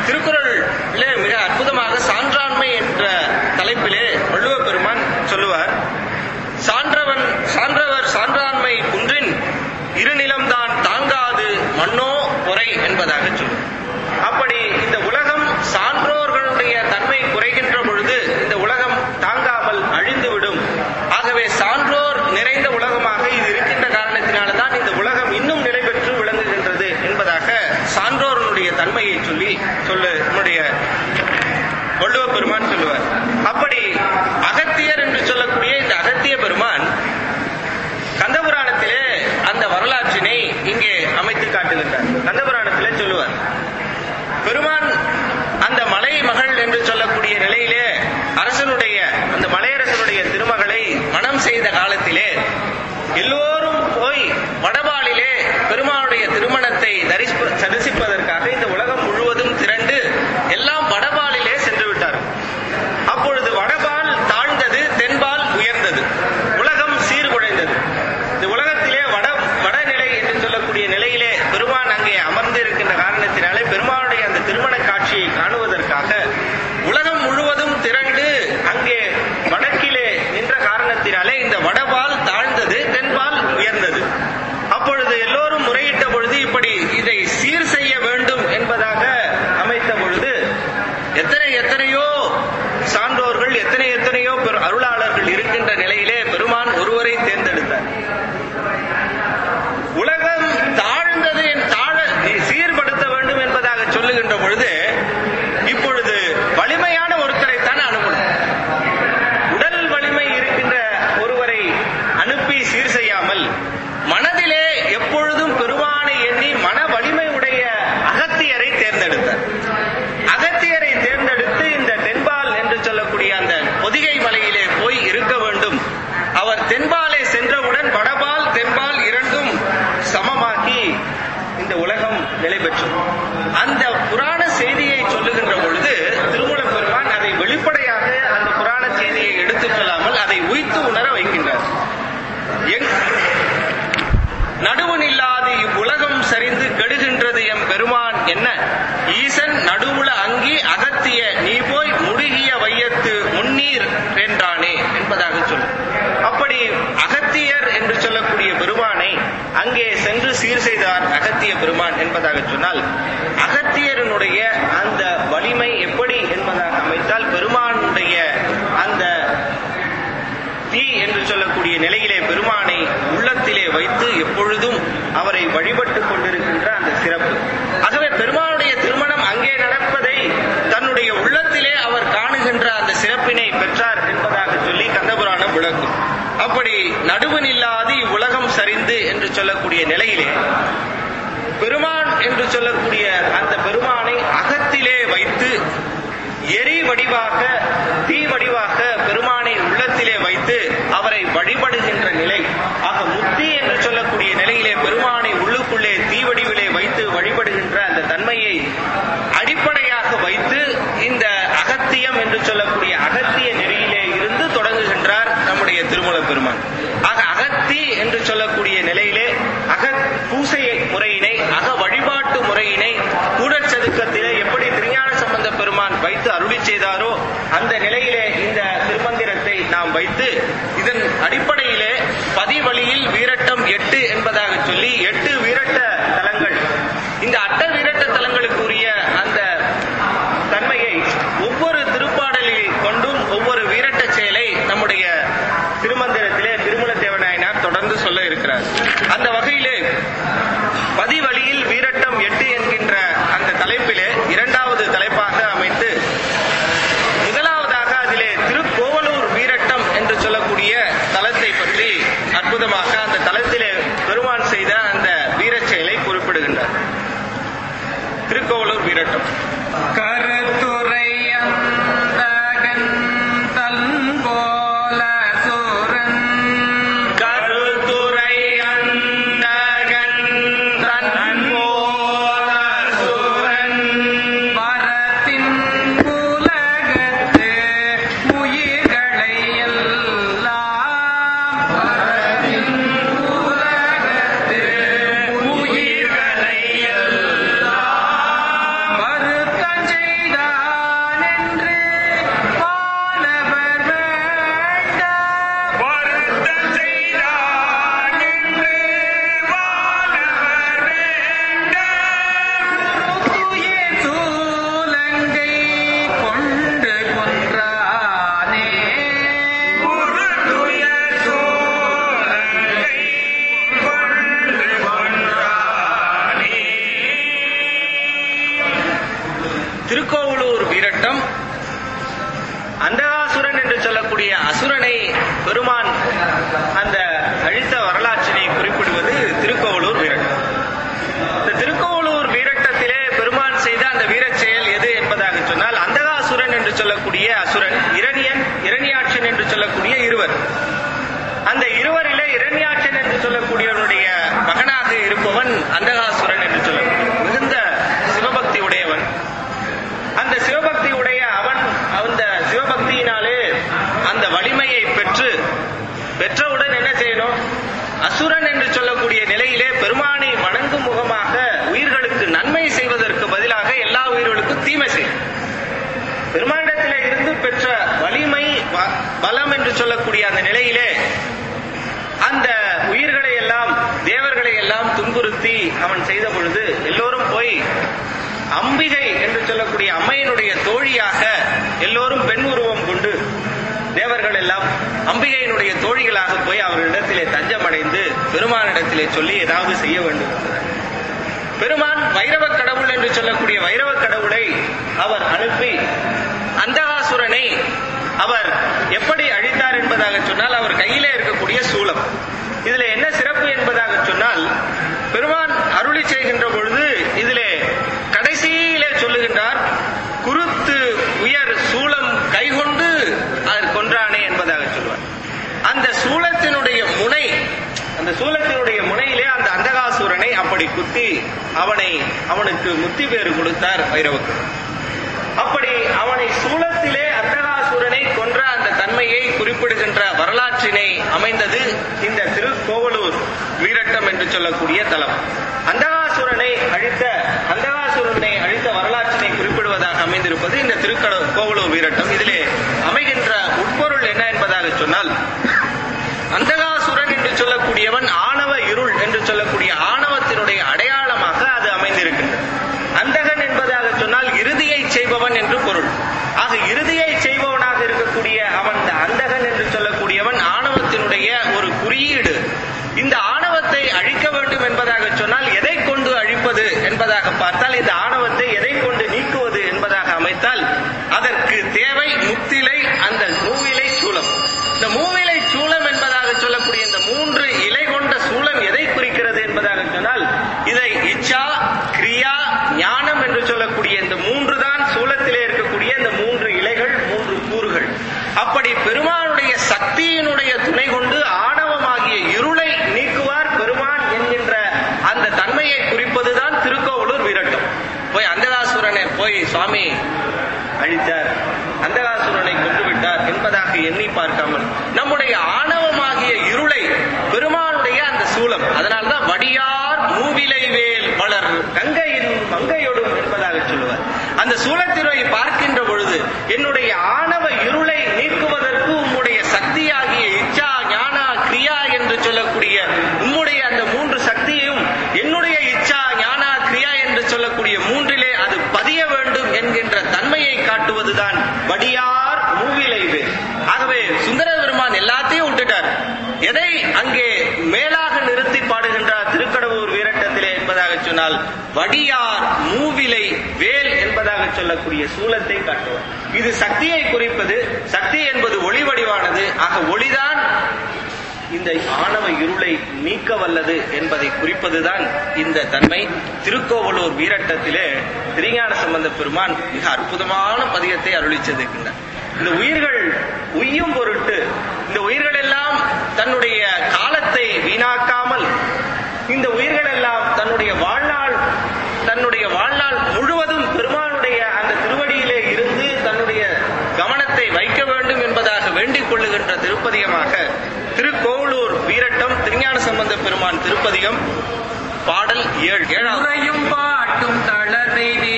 Speaker 1: திருக்குறளிலே மிக அற்புதமாக சான்றாண்மை என்ற தலைப்பிலே வள்ளுவ பெருமான் சொல்லுவார் சான்றவன் சான்றவர் சான்றாண்மை குன்றின் இருநிலம்தான் தாங்காது மண்ணோ பொறை என்பதாக சொல்லும் அப்படி இந்த உலகம் சான்றோர்களுடைய தன்மை குறைகின்ற பொழுது இந்த உலகம் தாங்காமல் அழிந்துவிடும் ஆகவே சான்றோர் நிறைந்த உலகமாக இது இருக்கின்ற காரணத்தினால்தான் இந்த உலகம் இன்னும் நிலை பெற்று விளங்குகின்றது என்பதாக சான்றோர்களுடைய தன்மையை சொல்லி சொல்லு நம்முடைய வள்ளுவ பெருமான் சொல்லுவார் அப்படி அகத்தியர் என்று சொல்லக்கூடிய இந்த அகத்திய பெருமான் கந்தபுராணத்திலே அந்த வரலாற்றினை இங்கே அமைத்து காட்டுகின்றார் கந்தபுராணத்திலே சொல்லுவார் பெருமான் அந்த மலை மகள் என்று சொல்லக்கூடிய நிலையிலே அரசனுடைய அந்த மலையரசனுடைய திருமகளை மனம் செய்த காலத்திலே எல்லோரும் போய் வடபாலிலே பெருமானுடைய திருமணத்தை தரிசிப்ப- தரிசிப்பதற்காக இந்த உலகம் முழுவதும் திரண்டு எல்லாம் வடபாலிலே சென்று விட்டார் அப்பொழுது வடபால் தாழ்ந்தது தென்பால் உயர்ந்தது உலகம் சீர்குலைந்தது இந்த உலகத்திலே வட வடநிலை என்று சொல்லக்கூடிய நிலையிலே பெருமான் அங்கே அமர்ந்து இருக்கின்ற காரணத்தினாலே பெருமானுடைய அந்த திருமண காட்சியை காணுவதற்காக உலகம் முழுவதும் திரண்டு அங்கே வடக்கிலே நின்ற காரணத்தினாலே இந்த வடபால் தாழ்ந்தது தென்பால் உயர்ந்தது அப்பொழுது எல்லோரும் முறையிட்ட பொழுது இப்படி இதை சீர் செய்ய வேண்டும் என்பதாக அமைத்த பொழுது எத்தனை எத்தனையோ சான்றோர்கள் எத்தனை எத்தனையோ பெரு- அருளாளர்கள் இருக்கின்ற நிலையிலே பெருமான் ஒருவரை தேர்ந்தெடுத்தார் உலகம் தாழ்ந்தது என் தாழ சீர்படுத்த வேண்டும் என்பதாக சொல்லுகின்ற பொழுது இப்பொழுது வலிமையான ஒருத்தரைத்தான் அனுப்பணும் உடல் வலிமை இருக்கின்ற ஒருவரை அனுப்பி சீர் செய்யாமல் மனதிலே எப்பொழுதும் பெருமானை எண்ணி மன வலிமை உடைய அகத்தியரை தேர்ந்தெடுத்தார் அகத்தியரை தேர்ந்தெடுத்து இந்த தென்பால் என்று சொல்லக்கூடிய அந்த பொதிகை மலையிலே போய் இருக்க வேண்டும் அவர் தென்பாலை சென்றவுடன் வடபால் தென்பால் இரண்டும் சமமாக்கி இந்த உலகம் நிலை பெற்றது அந்த புராண செய்தியை சொல்லுகின்ற பொழுது திருமூலப் பெருமான் அதை வெளிப்படையாக அந்த புராண செய்தியை எடுத்துச் சொல்லாமல் அதை உய்த்து உணர வைக்கின்றார் எங் நடுவன் இல்லாது இவ்வுலகம் சரிந்து கெடுகின்றது எம் பெருமான் என்ன ஈசன் நடுவுல அங்கி அகத்திய நீ போய் முடுகிய வையத்து முன்னீர் என்றானே என்பதாக சொல்லு அப்படி அகத்தியர் என்று சொல்லக்கூடிய பெருமானை அங்கே சென்று சீர் செய்தார் அகத்திய பெருமான் என்பதாக சொன்னால் அகத்தியரனுடைய அந்த வலிமை எப்படி என்பதாக அமைத்தால் பெருமானுடைய அந்த தீ என்று சொல்லக்கூடிய நிலையிலே பெருமானை உள்ளத்திலே வைத்து எப்பொழுதும் அவரை வழிபட்டுக் கொண்டிருக்கின்ற அந்த சிறப்பு ஆகவே பெருமானுடைய திருமணம் அங்கே நடப்பதை தன்னுடைய உள்ளத்திலே அவர் காணுகின்ற அந்த சிறப்பினை பெற்றார் என்பதாக சொல்லி கந்தபுராணம் விளக்கும் அப்படி நடுவன் இல்லாது இவ்வுலகம் சரிந்து என்று சொல்லக்கூடிய நிலையிலே பெருமான் என்று சொல்லக்கூடிய அந்த பெருமானை அகத்திலே வைத்து எரி வடிவாக தீ வடிவாக பெருமானை உள்ளத்திலே வைத்து அவரை வழிபடுகின்ற நிலை ஆக முத்தி என்று சொல்லக்கூடிய நிலையிலே பெருமானை உள்ளுக்குள்ளே தீ வடிவிலே வைத்து வழிபடுகின்ற அந்த தன்மையை அடிப்படையாக வைத்து இந்த அகத்தியம் என்று சொல்லக்கூடிய அகத்திய நெறியிலே இருந்து தொடங்குகின்றார் நம்முடைய திருமூல பெருமான் ஆக அகத்தி என்று சொல்லக்கூடிய நிலையிலே அக பூசை முறையினை அக வழிபாட்டு முறையினை கூடற்சதுக்கத்திலே எப்படி திருஞான சம்பந்த பெருமான் வைத்து அருளி செய்தாரோ அந்த நிலையிலே இந்த திருமந்திரத்தை நாம் வைத்து இதன் அடிப்படையிலே பதிவழியில் வீரட்டம் எட்டு என்பதாக சொல்லி எட்டு வீரட்ட தலங்கள் இந்த அட்ட வீரட்ட தலங்களுக்குரிய அந்த தன்மையை ஒவ்வொரு திருப்பாடலில் கொண்டும் ஒவ்வொரு வீரட்ட செயலை நம்முடைய திருமந்திரத்திலே திருமல தேவநாயனார் தொடர்ந்து சொல்ல இருக்கிறார் அந்த வகையிலே பதிவழியில் வீரட்டம் எட்டு என்கின்ற அந்த தலைப்பிலே இரண்டாவது தலைப்பாக அமைத்து முதலாவதாக அதிலே திருக்கோவலூர் வீரட்டம் என்று சொல்லக்கூடிய தலத்தை பற்றி அற்புதமாக அந்த தலத்திலே பெருமான் செய்த அந்த வீரச் செயலை குறிப்பிடுகின்றார் திருக்கோவலூர் வீரட்டம்
Speaker 2: கருத்துரையந்தகன் தன்போல சூரன்
Speaker 1: கருத்துரை அந்தகன் தன் போல சூரன்
Speaker 2: மரத்தின் உலகத்து உயிர்களை எல்லாம் மரத்தின் உலகத்து உயிர்களை எல்லாம் மறுத்தஞ்சை
Speaker 1: திருக்கோவலூர் வீரட்டம் அந்தகாசுரன் என்று சொல்லக்கூடிய அசுரனை பெருமான் அந்த அழித்த வரலாற்றினை குறிப்பிடுவது திருக்கோவலூர் வீரட்டம் இந்த திருக்கோவலூர் வீரட்டத்திலே பெருமான் செய்த அந்த வீரச் செயல் எது என்பதாக சொன்னால் அந்தகாசுரன் என்று சொல்லக்கூடிய அசுரன் இரணியன் இரணியாட்சன் என்று சொல்லக்கூடிய இருவர் அந்த இருவரிலே இரண்யாட்சன் என்று சொல்லக்கூடியவனுடைய மகனாக இருப்பவன் அந்தகாசுரன் என்று சொல்லக்கூடிய மிகுந்த சிவபக்தி உடையவன் அந்த சிவபக்தி உடைய அவன் அந்த சிவபக்தியினாலே அந்த வலிமையை பெற்று பெற்றவுடன் என்ன செய்யணும் அசுரன் என்று சொல்லக்கூடிய நிலையிலே பெருமானை வணங்கும் முகமாக உயிர்களுக்கு நன்மை செய்வதற்கு பதிலாக எல்லா உயிர்களுக்கும் தீமை செய்யும் பெருமானிடத்திலே இருந்து பெற்ற வலிமை வ- பலம் என்று சொல்லக்கூடிய அந்த நிலையிலே அந்த உயிர்களை எல்லாம் தேவர்களை எல்லாம் துன்புறுத்தி அவன் செய்த பொழுது எல்லோரும் போய் அம்பிகை என்று சொல்லக்கூடிய அம்மையினுடைய தோழியாக எல்லோரும் பெண் உருவம் கொண்டு தேவர்கள் எல்லாம் அம்பிகையினுடைய தோழிகளாக போய் அவர்களிடத்திலே தஞ்சமடைந்து பெருமானிடத்திலே சொல்லி ஏதாவது செய்ய வேண்டும் என்பதாக. பெருமான் வைரவ கடவுள் என்று சொல்லக்கூடிய வைரவ கடவுளை அவர் அனுப்பி அந்தகாசுரனை அவர் எப்படி அழித்தார் என்பதாக சொன்னால் அவர் கையிலே இருக்கக்கூடிய சூலம் இதுல என்ன சிறப்பு என்பதாக சொன்னால் பெருமான் அருளி செய்கின்ற பொழுது இதிலே கடைசியிலே சொல்லுகின்றார் குருத்து உயர் சூலம் கைகொண்டு அவர் கொன்றானே என்பதாக சொல்லுவார் அந்த சூலத்தினுடைய முனை அந்த சூலத்தினுடைய முனையிலே அந்த அந்தகாசூரனை அப்படி குத்தி அவனை அவனுக்கு முத்தி பேறு கொடுத்தார் வைரவக்கு அப்படி அவனை சூலத்திலே அந்தகாசூரனை கொன்ற அந்த தன்மையை குறிப்பிடுகின்ற வரலாற்றினை அமைந்தது இந்த திருக்கோவலூர் வீரட்டம் என்று சொல்லக்கூடிய தலம் அந்தகாசுரனை அழித்த அந்தகாசுரனை அழித்த வரலாற்றினை குறிப்பிடுவதாக அமைந்திருப்பது இந்த திருக்கட கோவலூர் வீரட்டம் இதிலே அமைகின்ற உட்பொருள் என்ன என்பதாக சொன்னால் அந்தகாசுரன் என்று சொல்லக்கூடியவன் ஆணவ இருள் என்று சொல்லக்கூடிய ஆணவத்தினுடைய அடையாளமாக அது அமைந்திருக்கின்றது அந்தகன் என்பதாக சொன்னால் இறுதியை செய்பவன் என்று பொருள் ஆக இறுதியை செய்பவனாக இருக்கக்கூடிய அவன் இந்த அந்தகன் என்று சொல்லக்கூடியவன் ஆணவத்தினுடைய ஒரு குறியீடு இந்த ஆணவத்தை அழிக்க வேண்டும் என்பதாக சொன்னால் எதை கொண்டு அழிப்பது என்பதாக பார்த்தால் இந்த ஆணவத்தை எதை கொண்டு நீக்குவது என்பதாக அமைத்தால் அதற்கு தேவை முத்திலை அந்த மூவிலை சூலம் இந்த மூவிலை சூலம் என்பதாக சொல்லக்கூடிய இந்த மூன்று இலை கொண்ட சூலம் எதை குறிக்கிறது என்பதாக சொன்னால் இதை இச்சா கிரியா ஞானம் என்று சொல்லக்கூடிய இந்த மூன்று தான் சூலத்திலே இருக்கக்கூடிய இந்த மூன்று இலைகள் மூன்று கூறுகள் அப்படி பெருமானுடைய சக்தியினுடைய துணை கொண்டு ஆணவமாகிய இருளை நீக்குவார் பெருமான் என்கின்ற அந்த தன்மையை குறிப்பதுதான் திருக்கோவலூர் வீரட்டம் போய் அந்தகாசுரனை போய் சுவாமி அழித்தார் அந்தகாசுரனை கொண்டு விட்டார் என்பதாக எண்ணி பார்க்காமல் நம்முடைய ஆணவமாகிய இருளை பெருமானுடைய அந்த சூலம் அதனால்தான் வடியார் மூவிலை வேல் வளர் கங்கையின் மங்கையொடும் என்பதாக சொல்லுவார் அந்த சூலத்திரை பார்க்கின்ற பொழுது என்னுடைய ஆணவ இருளை நீக்குவதற்கு உம்முடைய சக்தியாகிய இச்சா ஞானா கிரியா என்று சொல்லக்கூடிய உம்முடைய அந்த மூன்று சக்தியையும் என்னுடைய இச்சா ஞானா கிரியா என்று சொல்லக்கூடிய மூன்றிலே அது பதிய வேண்டும் என்கின்ற தன்மையை காட்டுவதுதான் வடியார் மூவிலை வேல் ஆகவே சுந்தர பெருமான் எல்லாத்தையும் விட்டுட்டார் எதை அங்கே மேலாக நிறுத்தி பாடுகின்றார் திருக்கடவுர் வீரட்டத்திலே என்பதாக சொன்னால் வடியார் மூவிலை வேல் என்பதாக சொல்லக்கூடிய சூலத்தை காட்டுவார் இது சக்தியை குறிப்பது சக்தி என்பது ஒளி வடிவானது ஆக ஒளிதான் இந்த ஆணவ இருளை நீக்க வல்லது என்பதை குறிப்பதுதான் இந்த தன்மை திருக்கோவலூர் வீரட்டத்திலே திருஞான சம்பந்த பெருமான் மிக அற்புதமான பதியத்தை அருளி செய்திருக்கின்றார் இந்த உயிர்கள் உய்யும் பொருட்டு இந்த உயிர்கள் எல்லாம் தன்னுடைய காலத்தை வீணாக்காமல் இந்த உயிர்கள் எல்லாம் தன்னுடைய வாழ்நாள் தன்னுடைய வாழ்நாள் முழுவதும் பெருமானுடைய அந்த திருவடியிலே இருந்து தன்னுடைய கவனத்தை வைக்க வேண்டும் என்பதாக வேண்டிக் கொள்ளுகின்ற திருப்பதியமாக திருக்கோவலூர் வீரட்டம் திருஞான சம்பந்த பெருமான் திருப்பதிகம் பாடல் ஏழு ஏழாவது
Speaker 2: உறையும் பாட்டும் தளர்வெய்தி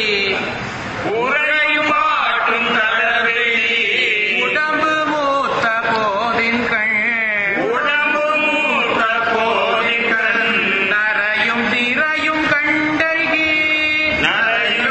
Speaker 1: உரையும் பாட்டும் தளர்வெய்தி,
Speaker 2: உடம்பு மூத்த போதின் கண்
Speaker 1: உடம்பு மூத்த போதிகன்,
Speaker 2: நரையும் திரையும் கண்டகி
Speaker 1: நரையும்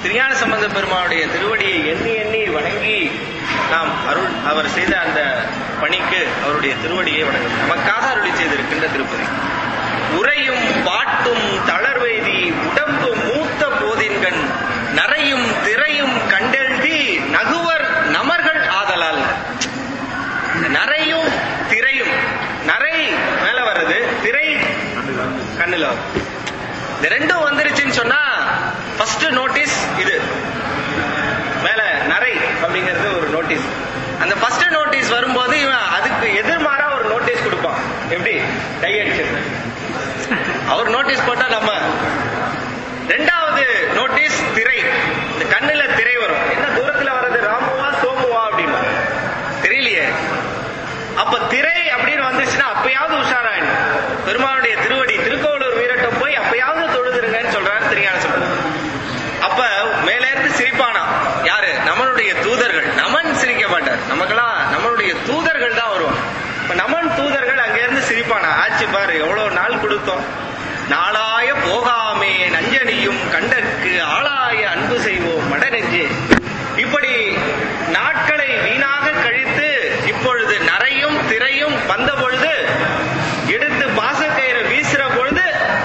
Speaker 1: திருஞான சம்பந்த பெருமானுடைய திருவடியை எண்ணி எண்ணி வணங்கி நாம் அருள் அவர் செய்த அந்த பணிக்கு அவருடைய திருவடியை வணங்கும் நமக்காக அருளி செய்திருக்கின்ற திருப்பதி உரையும் பாட்டும் தளர்வெய்தி உடம்பு மூத்த போதின்கண் நரையும் திரையும் கண்டெழுதி நகுவர் நமர்கள் ஆதலால் நரையும் திரையும் நரை மேல வர்றது திரை கண்ணுல வரும் இந்த ரெண்டும் வந்துருச்சுன்னு சொன்னா ஃபர்ஸ்ட் நோட்டீஸ் இது மேல நரை அப்படிங்கிறது ஒரு நோட்டீஸ் அந்த ஃபர்ஸ்ட் நோட்டீஸ் வரும்போது இவன் அதுக்கு எதிர்மாறா ஒரு நோட்டீஸ் கொடுப்பான் எப்படி டை அடிச்சது அவர் நோட்டீஸ் போட்டா நம்ம ரெண்டாவது நோட்டீஸ் திரை இந்த கண்ணுல திரை வரும் என்ன தூரத்துல வர்றது ராமுவா சோமுவா அப்படின்னு தெரியலையே அப்ப திரை அப்படின்னு வந்துச்சுன்னா அப்பயாவது உஷாராயிடும் பெருமானுடைய திருவடி திருக்கோவலூர் வீரட்டம் போய் அப்பயாவது தொழுதுருங்கன்னு சொல்றாரு திருஞான சம்பந்தர் அப்ப மேல இருந்து சிரிப்பானா யாரு நம்மளுடைய தூதர்கள் நமன் சிரிக்க மாட்டார் நமக்கெல்லாம் நம்மளுடைய தூதர்கள் தான் வருவாங்க இப்ப நமன் தூதர்கள் அங்க இருந்து சிரிப்பானா ஆச்சு பாரு எவ்வளவு நாள் கொடுத்தோம் நாளாய போகாமே நஞ்சனியும் கண்டற்கு ஆளாய அன்பு செய்வோம் மடநெஞ்சே இப்படி நாட்களை வீணாக கழித்து இப்பொழுது நரையும் திரையும் வந்த பொழுது எடுத்து பாசக்கயிறு வீசுற பொழுது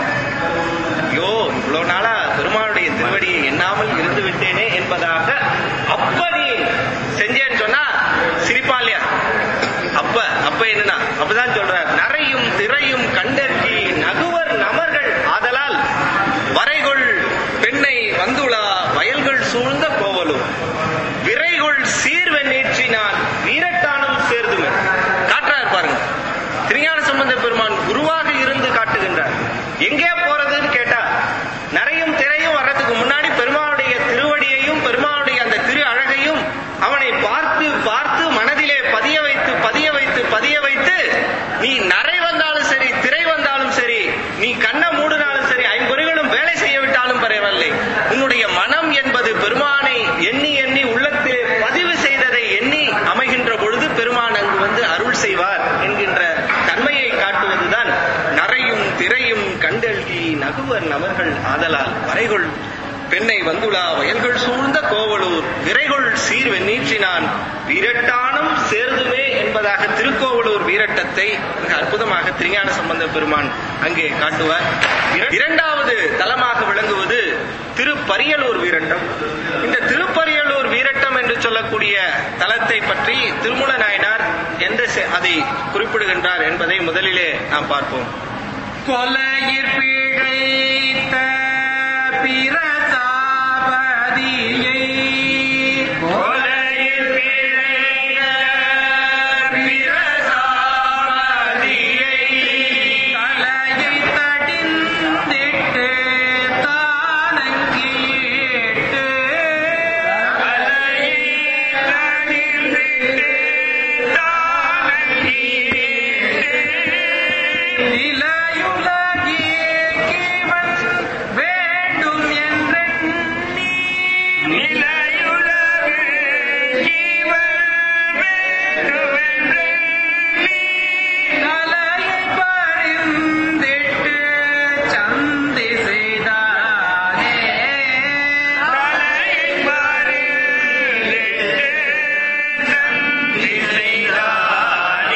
Speaker 1: ஐயோ இவ்வளவு நாளா பெருமானுடைய திருவடியை எண்ணாமல் இருந்து விட்டேனே என்பதாக அப்ப நீ செஞ்சேன்னு சொன்னா சிரிப்பா இல்லையா அப்ப அப்ப என்னன்னா அப்பதான் சொல்ற நரையும் திரையும் கண்டற்கி நகுவர் நமர்கள் ஆதலால் வரைகொள் பெண்ணை வந்துளா வயல்கள் சூழ்ந்த கோவலும் விரைகொள் சீர்வெண்ணீற்றினான் வீரட்டானம் சேர்துமே காட்டுறாரு பாருங்க திருஞான சம்பந்த பெருமான் குருவாக இருந்து காட்டுகின்றார் எங்கே போறதுன்னு கேட்டா நிறையும் திரையும் வர்றதுக்கு முன்னாடி பெருமானுடைய திருவடியையும் பெருமானுடைய அந்த திரு அழகையும் அவனை பார்த்து பார்த்து மனதிலே பதிய வைத்து பதிய வைத்து பதிய வைத்து நீ நரை வந்தாலும் சரி திரை வந்தாலும் சரி நீ கண்ண மூடினாலும் சரி ஐம்பொறிகளும் வேலை செய்ய விட்டாலும் பரவாயில்லை உன்னுடைய மனம் என்பது பெருமானை எண்ணி எண்ணி உள்ளத்திலே பதிவு செய்ததை எண்ணி அமைகின்ற பொழுது பெருமான் அங்கு வந்து அருள் செய்வார் என்கின்ற தன்மையை காட்டுவதுதான் நரையும் திரையும் கண்டெழுதி நகுவர் நபர்கள் ஆதலால் வரைகொள் பெண்ணை வந்துளா வயல்கள் சூழ்ந்த கோவலூர் விரைகொள் சீர் வெண்ணீற்றினான் வீரட்டானம் சேர்துமே என்பதாக திருக்கோவலூர் வீரட்டத்தை மிக அற்புதமாக திருஞான சம்பந்த பெருமான் அங்கே காட்டுவார் இர- இரண்டாவது தலமாக விளங்குவது திருப்பரியலூர் வீரட்டம் இந்த திருப்பரியலூர் வீரட்டம் என்று சொல்லக்கூடிய தலத்தை பற்றி திருமூல நாயனார் எந்த செ- அதை குறிப்பிடுகின்றார் என்பதை முதலிலே நாம் பார்ப்போம்
Speaker 2: கொலையிற் பிழைத்த பிரதாபதியை கொலையிற் பிழைத்த பிரதாபதியை தலையை தடிந்திட்டு தானங்கிட்டு தலையை தடிந்திட்டு தானங்கிட்டு நிலையுலகியவன் வேண்டும் என்றெண்ணி நிலையுலகு ஜீவன் வேண்டும் என்றெண்ணி தலையை பறிந்திட்டு சந்தி செய்தானே தலையை பறிந்திட்டு சந்தி செய்தானே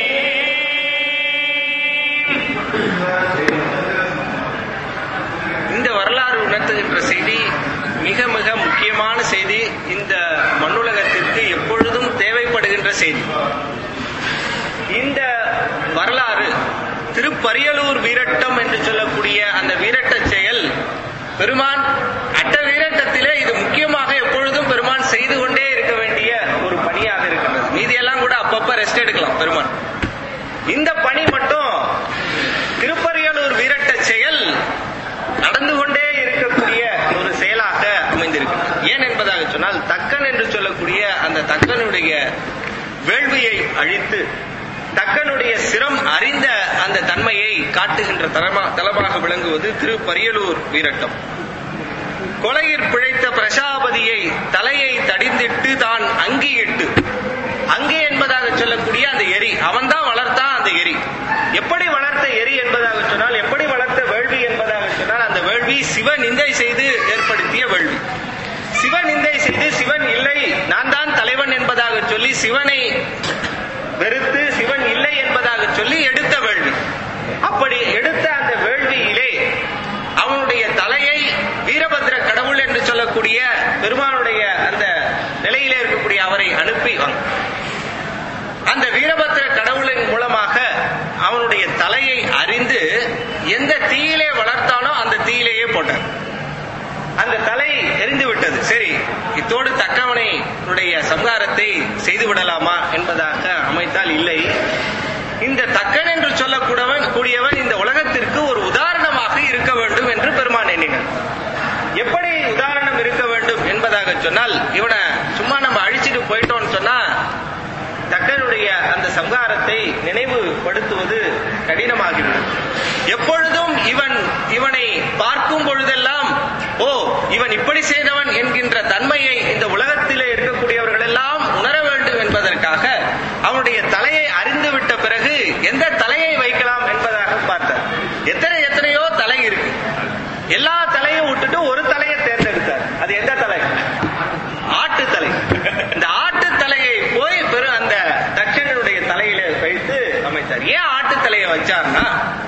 Speaker 1: இந்த வரலாறு உணர்த்துகின்ற செய்தி மிக மிக முக்கியமான செய்தி இந்த மண்ணுலகத்திற்கு எப்பொழுதும் தேவைப்படுகின்ற செய்தி இந்த வரலாறு திருப்பரியலூர் வீரட்டம் என்று சொல்லக்கூடிய அந்த வீரட்ட செயல் பெருமான் அட்ட வீரட்டத்திலே இது முக்கியமாக எப்பொழுதும் பெருமான் செய்து கொண்டே இருக்க வேண்டிய ஒரு பணியாக இருக்கின்றது மீதியெல்லாம் கூட அப்பப்ப ரெஸ்ட் எடுக்கலாம் பெருமான் இந்த பணி மட்டும் திருப்பரியலூர் வீரட்ட செயல் நடந்து கொண்டே இருக்கக்கூடிய ஒரு செயலாக அமைந்திருக்கிறது ஏன் என்பதாக சொன்னால் தக்கன் என்று சொல்லக்கூடிய அந்த தக்கனுடைய வேள்வியை அழித்து தக்கனுடைய சிரம் அறிந்த அந்த தன்மையை காட்டுகின்ற தலமா தலமாக விளங்குவது திருப்பரியலூர் வீரட்டம் கொலையிற் பிழைத்த பிரசாபதியை தலையை தடிந்திட்டு தான் அங்கியிட்டு அங்கே என்பதாக சொல்லக்கூடிய அந்த எரி அவன்தான் வளர்த்தான் அந்த எரி எப்படி வளர்த்த எரி என்பதாக சொன்னால் எப்படி வளர்த்த வேள்வி என்பதாக சொன்னால் அந்த வேள்வி சிவ நிந்தை செய்து ஏற்படுத்திய வேள்வி அந்த தலை எரிந்து விட்டது சரி இத்தோடு தக்கவனை உடைய சம்ஹாரத்தை செய்து விடலாமா என்பதாக அமைத்தால் இல்லை இந்த தக்கன் என்று சொல்லக்கூடவன் கூடியவன் இந்த உலகத்திற்கு ஒரு உதாரணமாக இருக்க வேண்டும் என்று பெருமான் எண்ணினார் எப்படி உதாரணம் இருக்க வேண்டும் என்பதாக சொன்னால் இவனை சும்மா நம்ம அழிச்சிட்டு போயிட்டோம்னு சொன்னா தக்கனுடைய அந்த சம்ஹாரத்தை நினைவுபடுத்துவது கடினமாகிவிடும் எப்பொழுதும் இவன் இவனை பார்க்கும் பொழுதெல்லாம் ஓ இவன் இப்படி செய்தவன் என்கின்ற தன்மையை இந்த உலகத்திலே இருக்கக்கூடியவர்கள் எல்லாம் உணர வேண்டும் என்பதற்காக அவனுடைய தலையை அறிந்து விட்ட பிறகு எந்த தலையை வைக்கலாம் என்பதாக பார்த்தார் எத்தனை எத்தனையோ தலை இருக்கு எல்லா தலையும் விட்டுட்டு ஒரு தலையை தேர்ந்தெடுத்தார் அது எந்த தலை ஆட்டு தலை இந்த ஆட்டு தலையை போய் பெரு அந்த தட்சணனுடைய தலையில வைத்து அமைத்தார் ஏன் ஆட்டு தலையை வச்சார்னா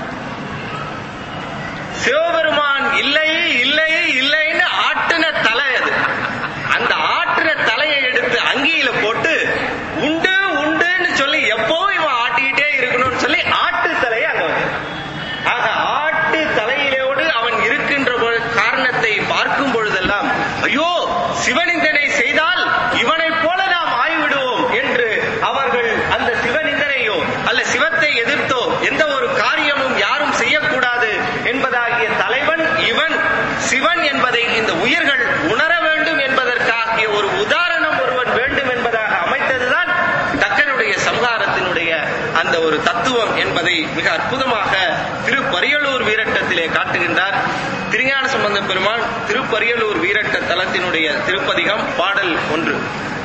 Speaker 1: சிவபெருமான் இல்லை இல்லை இல்லைன்னு ஆட்டின தலை அது அந்த ஆட்டின தலையை எடுத்து அங்கியில போட்டு உண்டு உண்டுன்னு சொல்லி எப்போ இவன் ஆட்டிக்கிட்டே இருக்கணும்னு சொல்லி ஆட்டு தலையை அங்க வச்சார் ஆக ஆட்டு தலையிலோடு அவன் இருக்கின்ற பொழு- காரணத்தை பார்க்கும் பொழுதெல்லாம் ஐயோ சிவனிந்தனை செய்தால் இவனைப் போல நாம் ஆய்விடுவோம் என்று அவர்கள் அந்த சிவனிந்தனையோ அல்ல சிவத்தை எதிர்த்தோ எந்த ஒரு காரியமும் யாரும் செய்யக்கூடாது என்பதாகிய தலைவன் இவன் சிவன் என்பதை இந்த உயிர்கள் உணர வேண்டும் என்பதற்காகிய ஒரு உதாரணம் ஒருவன் வேண்டும் என்பதாக அமைத்ததுதான் தக்கனுடைய சம்ஹாரத்தினுடைய அந்த ஒரு தத்துவம் என்பதை மிக அற்புதமாக திருப்பரியலூர் வீரட்டத்திலே காட்டுகின்றார் திருஞான சம்பந்த பெருமான் திருப்பரியலூர் வீரட்ட தலத்தினுடைய திருப்பதிகம் பாடல் ஒன்று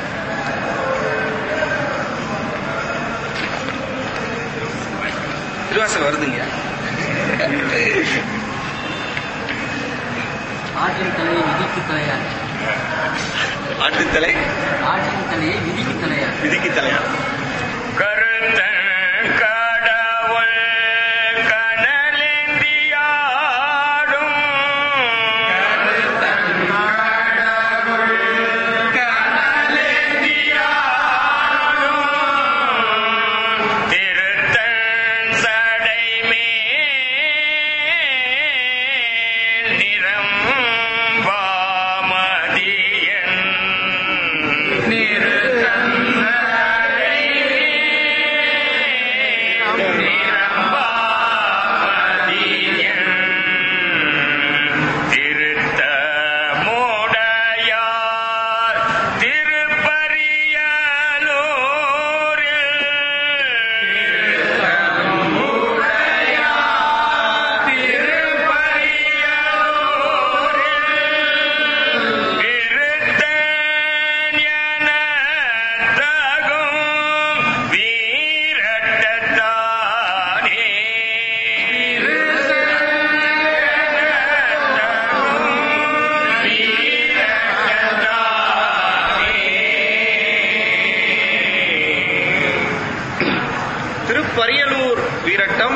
Speaker 1: திருவாசல் வருதுங்க
Speaker 3: ஆட்டின் தலையை விதிக்கு தலையார்
Speaker 1: ஆட்டுத்தலை
Speaker 3: ஆட்டின் தலையை விதிக்கு தலையார்
Speaker 1: விதிக்கு தலையா
Speaker 2: கருத்தன் கடவுள் கனலேந்தியாடும் திருத்தன் சடைமேல் நிறம் வாமதியன் நிறுத்தன் திருத்த மூடையார் திருப்பரியலூரில் விருத்தன் எனத்தகும் வீரட்டத்தானே
Speaker 1: திருப்பரியலூர் வீரட்டம்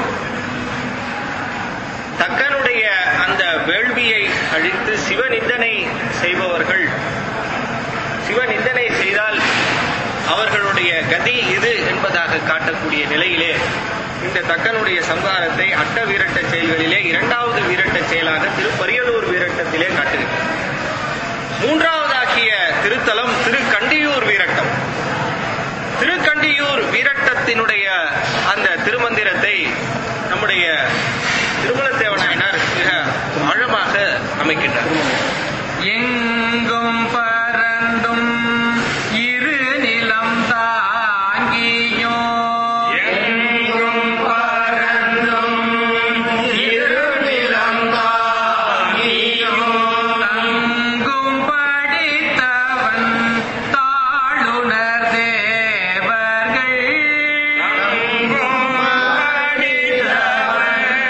Speaker 1: தக்கனுடைய அந்த வேள்வியை அழித்து சிவநிந்தனை செய்பவர்கள் சிவநிந்தனை செய்தால் அவர்களுடைய கதி இது என்பதாக காட்டக்கூடிய நிலையிலே இந்த தக்கனுடைய சம்ஹாரத்தை அட்ட வீரட்ட செயல்களிலே இரண்டாவது வீரட்ட செயலாக திருப்பரியலூர் வீரட்டத்திலே காட்டுகிறது மூன்றாவதாகிய திருத்தலம் திருக்கண்டியூர் வீரட்டம் திருக்கண்டியூர் வீரட்டத்தினுடைய அந்த திருமந்திரத்தை நம்முடைய திருமலத்தேவனாயினார் மிக ஆழமாக அமைக்கின்றார்
Speaker 2: எங்கும் பறந்தும் இரு நிலம் தாங்கியோ எங்கும் பறந்தும் இரு நிலம் தாங்கியோ தங்கும் படித்தவன் தாளுணர் தேவர்கள் தங்கும் படித்தவன்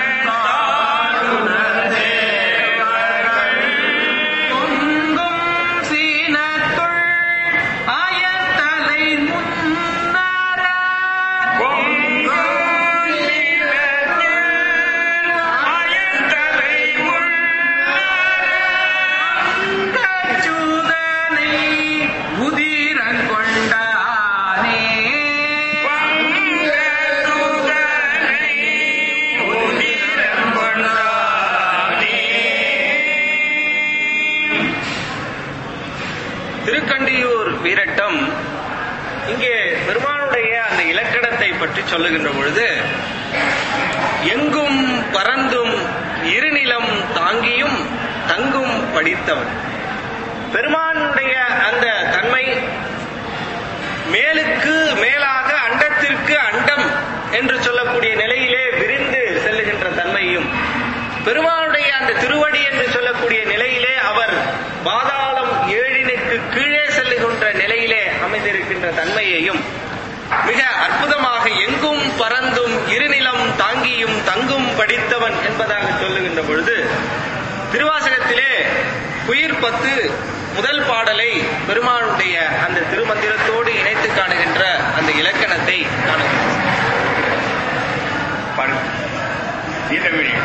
Speaker 1: வீரட்டம் இங்கே பெருமானுடைய அந்த இலக்கணத்தை பற்றி சொல்லுகின்ற பொழுது எங்கும் பறந்தும் இருநிலம் தாங்கியும் தங்கும் படித்தவன் பெருமானுடைய அந்த தன்மை மேலுக்கு மேலாக அண்டத்திற்கு அண்டம் என்று சொல்லக்கூடிய நிலையிலே விரிந்து செல்லுகின்ற தன்மையும் பெருமானுடைய அந்த திருவடி என்று சொல்லக்கூடிய நிலையிலே அவர் பாதாளம் ஏழினுக்கு கீழே செல்லுகின்ற நிலையிலே அமைந்திருக்கின்ற தன்மையையும் மிக அற்புதமாக எங்கும் பறந்தும் இருநிலம் தாங்கியும் தங்கும் படித்தவன் என்பதாக சொல்லுகின்ற பொழுது திருவாசகத்திலே உயிர் பத்து முதல் பாடலை பெருமானுடைய அந்த திருமந்திரத்தோடு இணைத்து காணுகின்ற அந்த இலக்கணத்தை காணுகிறோம் பாருங்க கீதமிழி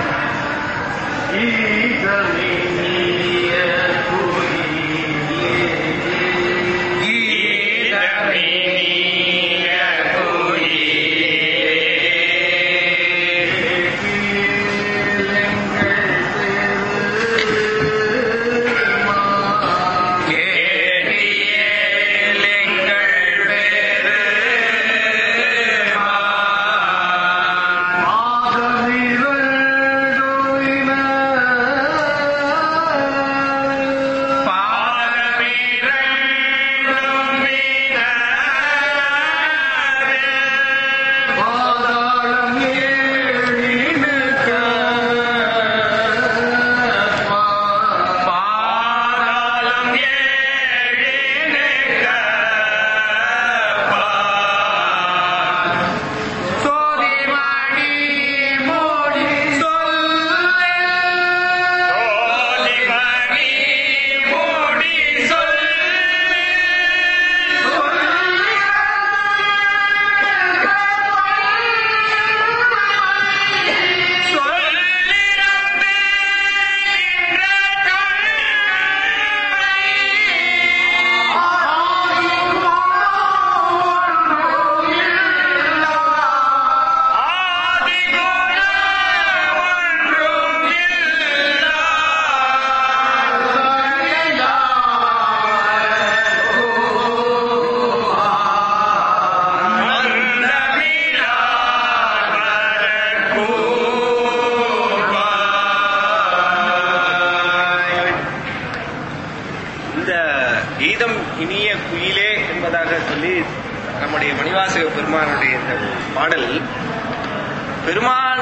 Speaker 1: இந்த கீதம் இனிய குயிலே என்பதாக சொல்லி நம்முடைய மணிவாசக பெருமானுடைய இந்த பாடல் பெருமான்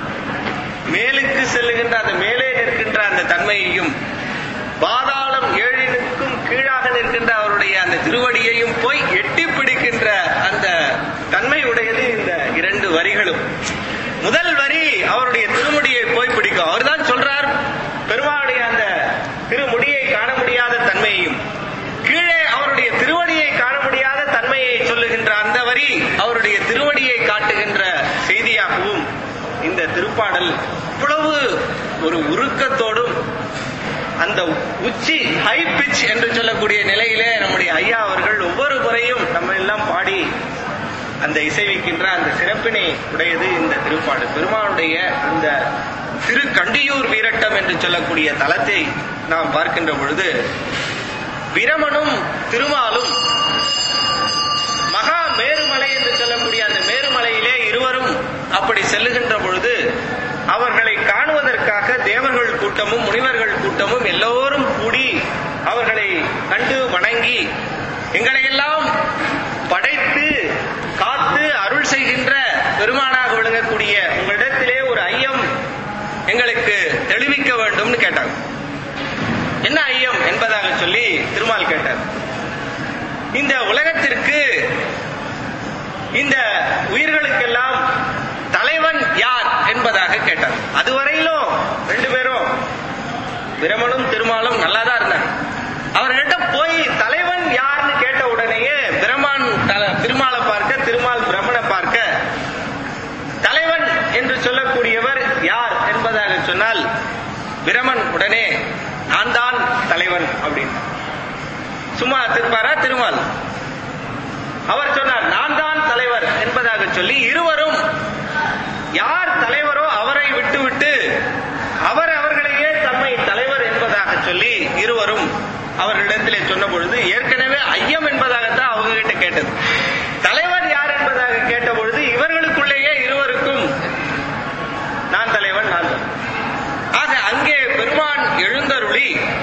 Speaker 1: மேலுக்கு செல்லுகின்ற அந்த மேலே நிற்கின்ற அந்த தன்மையையும் பாதாளம் ஏழினுக்கும் கீழாக நிற்கின்ற அவருடைய அந்த திருவடியையும் போய் எட்டி பிடிக்கின்ற அந்த தன்மை உடையது இந்த இரண்டு வரிகளும் முதல் வரி அவருடைய திருமுடியை போய் பிடிக்கும் அவர்தான் சொல்றார் பெருமாளுடைய அந்த திருமுடியை காண முடியாத தன்மையையும் கீழே அவருடைய திருவடியை காண முடியாத தன்மையை சொல்லுகின்ற அந்த வரி அவருடைய திருவடியை காட்டுகின்ற செய்தியாகவும் இந்த திருப்பாடல் இவ்வளவு ஒரு உருக்கத்தோடும் அந்த உச்சி ஹை பிச் என்று சொல்லக்கூடிய நிலையிலே நம்முடைய ஐயா அவர்கள் ஒவ்வொரு முறையும் நம்ம எல்லாம் பாடி அந்த இசைவிக்கின்ற அந்த சிறப்பினை உடையது இந்த திருப்பாடு பெருமானுடைய அந்த திரு கண்டியூர் வீரட்டம் என்று சொல்லக்கூடிய தலத்தை நாம் பார்க்கின்ற பொழுது பிரமனும் திருமாலும் மகா மேருமலை என்று சொல்லக்கூடிய அந்த மேருமலையிலே இருவரும் அப்படி செல்லுகின்ற பொழுது அவர்களை காணுவதற்காக தேவர்கள் கூட்டமும் முனிவர்கள் கூட்டமும் எல்லோரும் கூடி அவர்களை கண்டு வணங்கி எங்களையெல்லாம் படைத்து காத்து அருள் செய்கின்ற பெருமானாக விளங்கக்கூடிய உங்களிடத்திலே ஒரு ஐயம் எங்களுக்கு தெளிவிக்க வேண்டும்னு கேட்டாங்க என்ன ஐயம் என்பதாக சொல்லி திருமால் கேட்டார் இந்த உலகத்திற்கு இந்த உயிர்களுக்கெல்லாம் தலைவன் யார் என்பதாக கேட்டார் அதுவரையிலும் ரெண்டு பேரும் பிரமனும் திருமாலும் நல்லா தான் இருந்தாங்க அவர்கிட்ட போய் தலைவன் யாருன்னு கேட்ட உடனேயே பிரமான் தல- திருமாலை பார்க்க திருமால் பிரமனை பார்க்க தலைவன் என்று சொல்லக்கூடியவர் யார் என்பதாக சொன்னால் பிரமன் உடனே நான் தான் தலைவன் அப்படின்னு சும்மா திருப்பாரா திருமால் அவர் சொன்னார் நான் தான் தலைவர் என்பதாக சொல்லி இருவரும் யார் தலைவரோ அவரை விட்டுவிட்டு அவர் அவர்களையே தம்மை தலைவர் என்பதாக சொல்லி இருவரும் அவர்களிடத்திலே சொன்ன பொழுது ஏற்கனவே ஐயம் என்பதாகத்தான் அவங்க கிட்ட கேட்டது தலைவர் யார் என்பதாக கேட்ட பொழுது இவர்களுக்குள்ளேயே இருவருக்கும் நான் தலைவன் நான் தலைவன். ஆக அங்கே பெருமான் எழுந்தருளி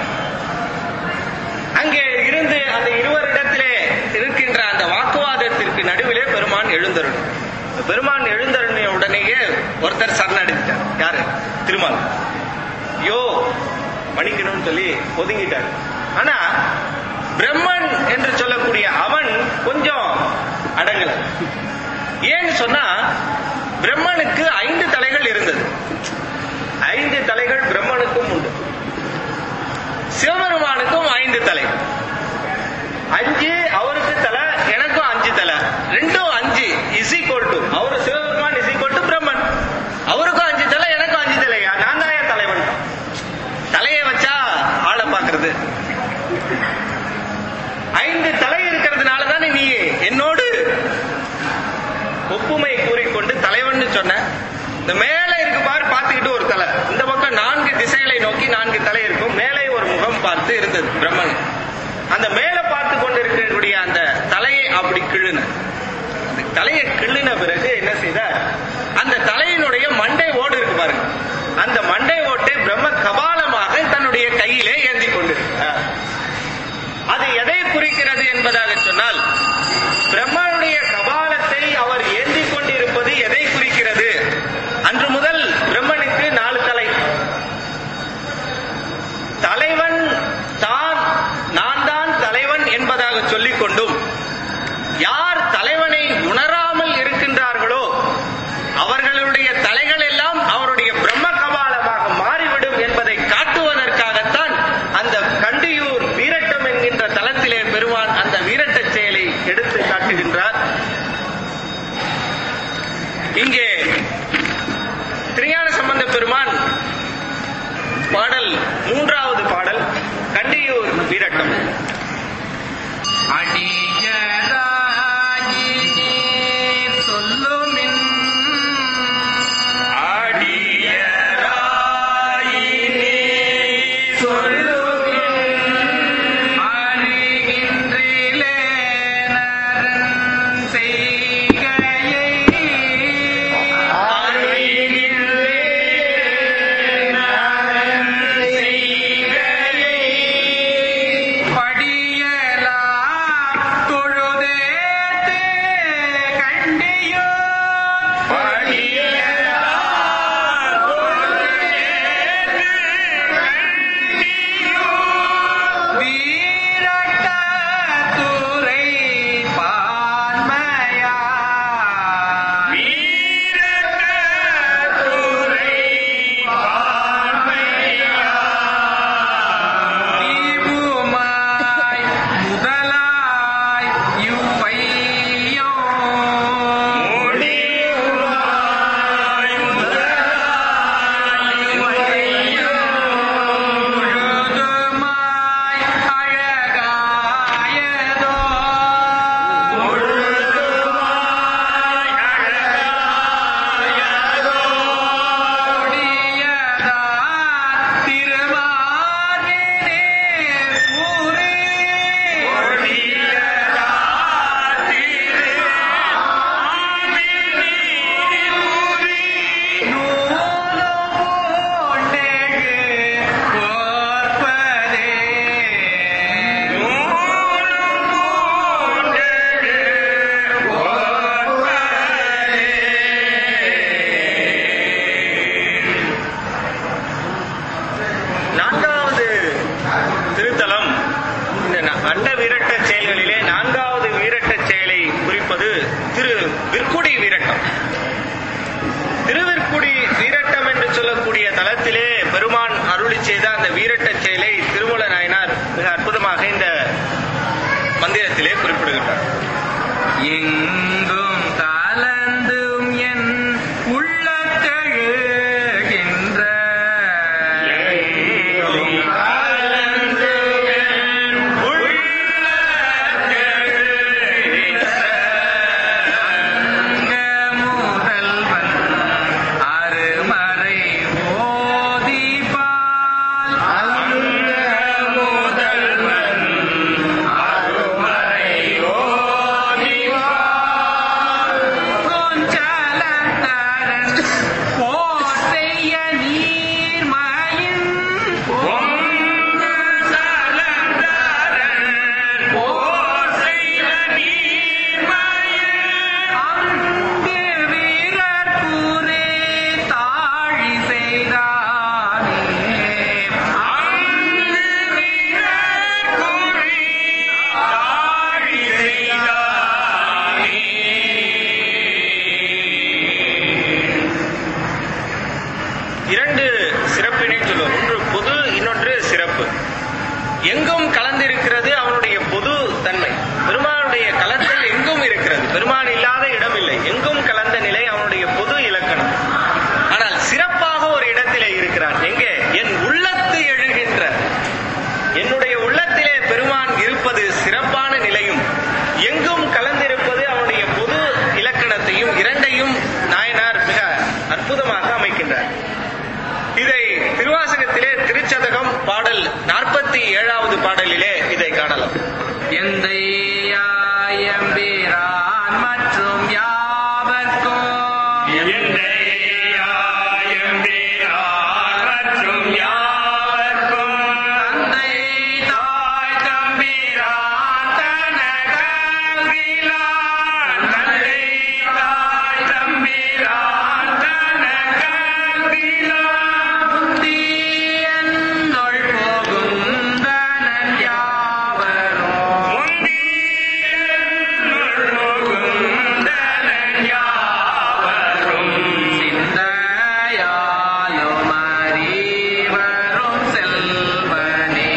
Speaker 1: அங்கே இருந்து அந்த இருவரிடத்திலே இருக்கின்ற அந்த வாக்குவாதத்திற்கு நடுவிலே பெருமான் எழுந்தருள் பெருமான் எழுந்தருளிய உடனேயே ஒருத்தர் சரணடைஞ்சிட்டார் யாரு திருமால் யோ மன்னிக்கணும்னு சொல்லி ஒதுங்கிட்டார் ஆனா பிரம்மன் என்று சொல்லக்கூடிய அவன் கொஞ்சம் அடங்கல ஏன்னு சொன்னா பிரம்மனுக்கு ஐந்து தலைகள் இருந்தது ஐந்து தலைகள் பிரம்மனுக்கும் உண்டு சிவபெருமானுக்கும் ஐந்து தலை அஞ்சு அவருக்கு தலை எனக்கும் அஞ்சு தலை ரெண்டும் அஞ்சு இஸ் ஈக்குவல் டு அவரு Sivaperuman is equal to Brahman அவருக்கும் அஞ்சு தலை எனக்கும் அஞ்சு தலையா நான் தான் என் தலைவன் தலையை வச்சா ஆளை பாக்குறது ஐந்து தலை இருக்கிறதுனால தானே நீ என்னோடு ஒப்புமை கூறிக்கொண்டு தலைவன் சொன்ன இந்த மேலே இருக்கு பாரு பார்த்துக்கிட்டு ஒரு தலை இந்த பக்கம் நான்கு திசைகளை நோக்கி நான்கு தலை இருக்கும் மேலே ஒரு முகம் பார்த்து இருந்தது பிரம்மன் அந்த மேலே பார்த்து கொண்டு இருக்கக்கூடிய அந்த தலையை அப்படி கிள்ளுன அந்த தலையை கிள்ளின பிறகு என்ன செய்த அந்த தலையினுடைய மண்டை ஓடு இருக்கு பாருங்க அந்த மண்டை ஓட்டை பிரம்ம கபாலமாக தன்னுடைய கையிலே ஏந்தி கொண்டிருக்கிறார் அது எதை குறிக்கிறது என்பதாக சொன்னால் பிரம்மனுடைய கபாலத்தை அவர் ஏந்தி கொண்டிருப்பது எதை குறிக்கிறது அன்று முதல் பிரம்மனுக்கு நாலு தலை தலைவன் தான் நான் தான் தலைவன் என்பதாக சொல்லிக் கொண்டும் யார் தலைவனை உணராமல் இருக்கின்றார்களோ அவர்களுடைய தலைகள் எல்லாம் அவருடைய பிரம்ம கபாலமாக மாறிவிடும் என்பதை காட்டுவதற்காகத்தான் அந்த கண்டியூர் வீரட்டம் என்கின்ற தலத்திலே பெருமான் அந்த வீரட்டச் செயலை எடுத்து காட்டுகின்றார் இங்கே திருஞான சம்பந்த பெருமான் பாடல் மூன்றாவது பாடல் கண்டியூர் வீரட்டம்
Speaker 2: அடியராகி நீர் சொல்லுமின் அறிகின்றிலேனரன் செய்கையை படியலா தொழுதேத்து கண்டியோ படியலா தொழுதேத்து கண்டியோ வீரட்ட துறை பான்மையா வீரட்ட துறை தீபுமாய் முதலாய் இவ்வையோ முழுதுமாய் அழகாயதோ கொடியதான் திருமாலினே பூரி நூலு பூண்டேகு கோர்ப்பதே
Speaker 1: நான்காவது திருத்தலம் இந்த ந- அண்ட வீரட்ட செயல்களிலே நான்காவது வீரட்ட செயலை குறிப்பது திரு விற்குடி வீரட்டம் திருவிற்குடி வீரட்டம் என்று சொல்லக்கூடிய தலத்திலே பெருமான் அருளி செய்த அந்த வீரட்ட செயலை திருமூல நாயனார் மிக அற்புதமாக இந்த மந்திரத்திலே குறிப்பிடுகின்றார்
Speaker 2: எங்கும் கலந்தும் என் உள்ளத்தெழுகின்ற அங்க முதல்வன் அருமறை ஓதிபால்
Speaker 1: எங்கும் கலந்திருப்பது அவனுடைய பொது இலக்கணத்தையும் இரண்டையும் நாயனார் மிக அற்புதமாக அமைக்கின்றார் இதை திருவாசகத்திலே திருச்சதகம் பாடல் நாற்பத்தி ஏழாவது பாடலிலே இதை காணலாம்
Speaker 2: எந்தையாயம்பிரான் மற்றும் யாவர்க்கும் தந்தை தாய் தம்பிரான் தனகங்கிலான் தந்தை தாய் தம்பிரான் தனகங்கிலான் முந்தியன்னுள் போகுந்தனன் யாவரும் சிந்தையாலும் அறிவரும் செல்வனே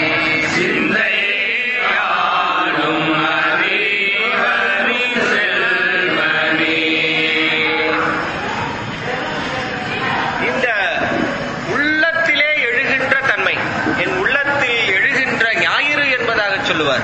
Speaker 1: இந்த உள்ளத்திலே எழுகின்ற தன்மை என் உள்ளத்தில் எழுகின்ற ஞாயிறு என்பதாக சொல்லுவார்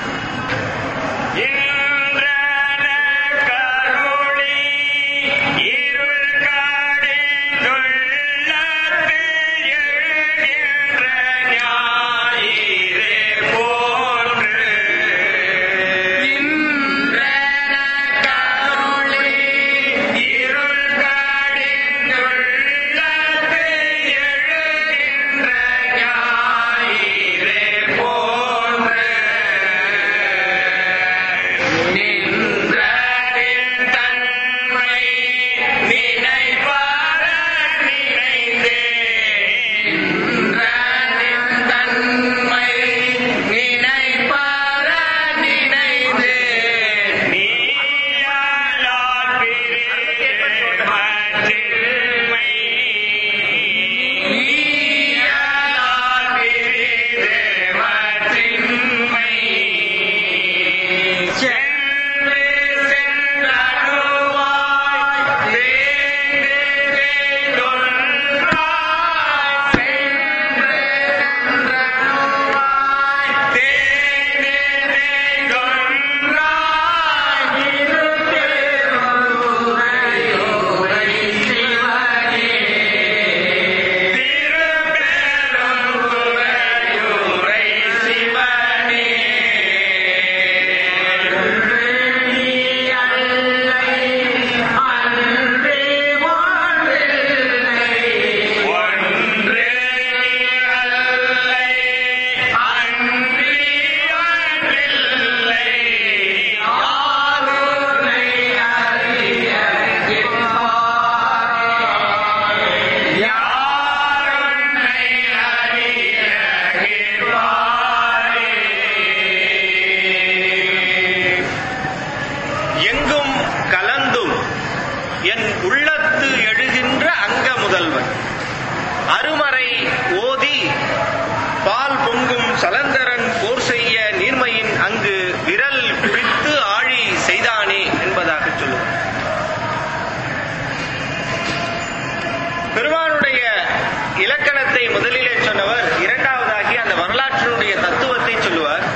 Speaker 2: இன்றன கருளி இருள் கடிந்துள்ளத்து எழுகின்ற ஞாயிறே போன்று நின்றதின் தன்மை நினைப்பார நினைந்தே நின்றதின் தன்மை நினைப்பார நினைந்தே நீயால் பிரிதே மற்றின்மை. சென்று சென்றருவாய் தேர்ந்து தேய்ந்தொன்றாய். சென்று சென்றருவாய் தேர்ந்து தேய்ந்தொன்றாய். திருப்பெருந்துறையூரை சிவனே. திருப்பெருந்துறையூரை சிவனே. ஒன்று நீ அல்லை, அன்றே ஒன்றில்லை. ஒன்று நீ அல்லை, அன்றி ஒன்றில்லை. யாருனை அறிய கிருபாய். யாருனை அறிய கிருபாய்.
Speaker 1: எங்கும் கலந்தும் என் உள்ளத்து எழுகின்ற அங்க முதல்வன் அருமறை ஓதி பால் பொங்கும் சலந்தரன் போர் செய்ய நீர்மையின் அங்கு விரல் குறித்து ஆழி செய்தானே என்பதாக சொல்லுவார் பெருமானுடைய இலக்கணத்தை முதலிலே சொன்னவர் இரண்டாவதாகி அந்த வரலாற்றினுடைய தத்துவத்தை சொல்லுவார்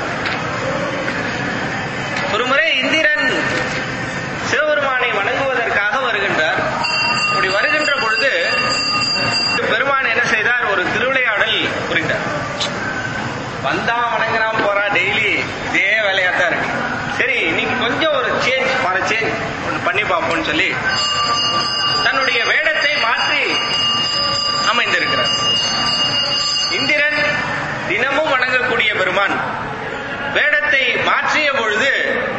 Speaker 1: ஒருமுறை இந்திரன் சிவபெருமானை வணங்குவதற்காக வருகின்றார் அப்படி வருகின்ற பொழுது பெருமான் என்ன செய்தார் ஒரு திருவிளையாடல் புரிந்தார் வந்தான் வணங்குறான் போறான் டெய்லி இதே வேலையா தான் இருக்கு சரி இன்னைக்கு கொஞ்சம் ஒரு சேஞ்ச் ஃபார் சேஞ்ச் ஒன்று பண்ணி பார்ப்போம்னு சொல்லி தன்னுடைய வேடத்தை மாற்றி அமைந்திருக்கிறார் இந்திரன் தினமும் வணங்கக்கூடிய பெருமான் வேடத்தை மாற்றிய பொழுது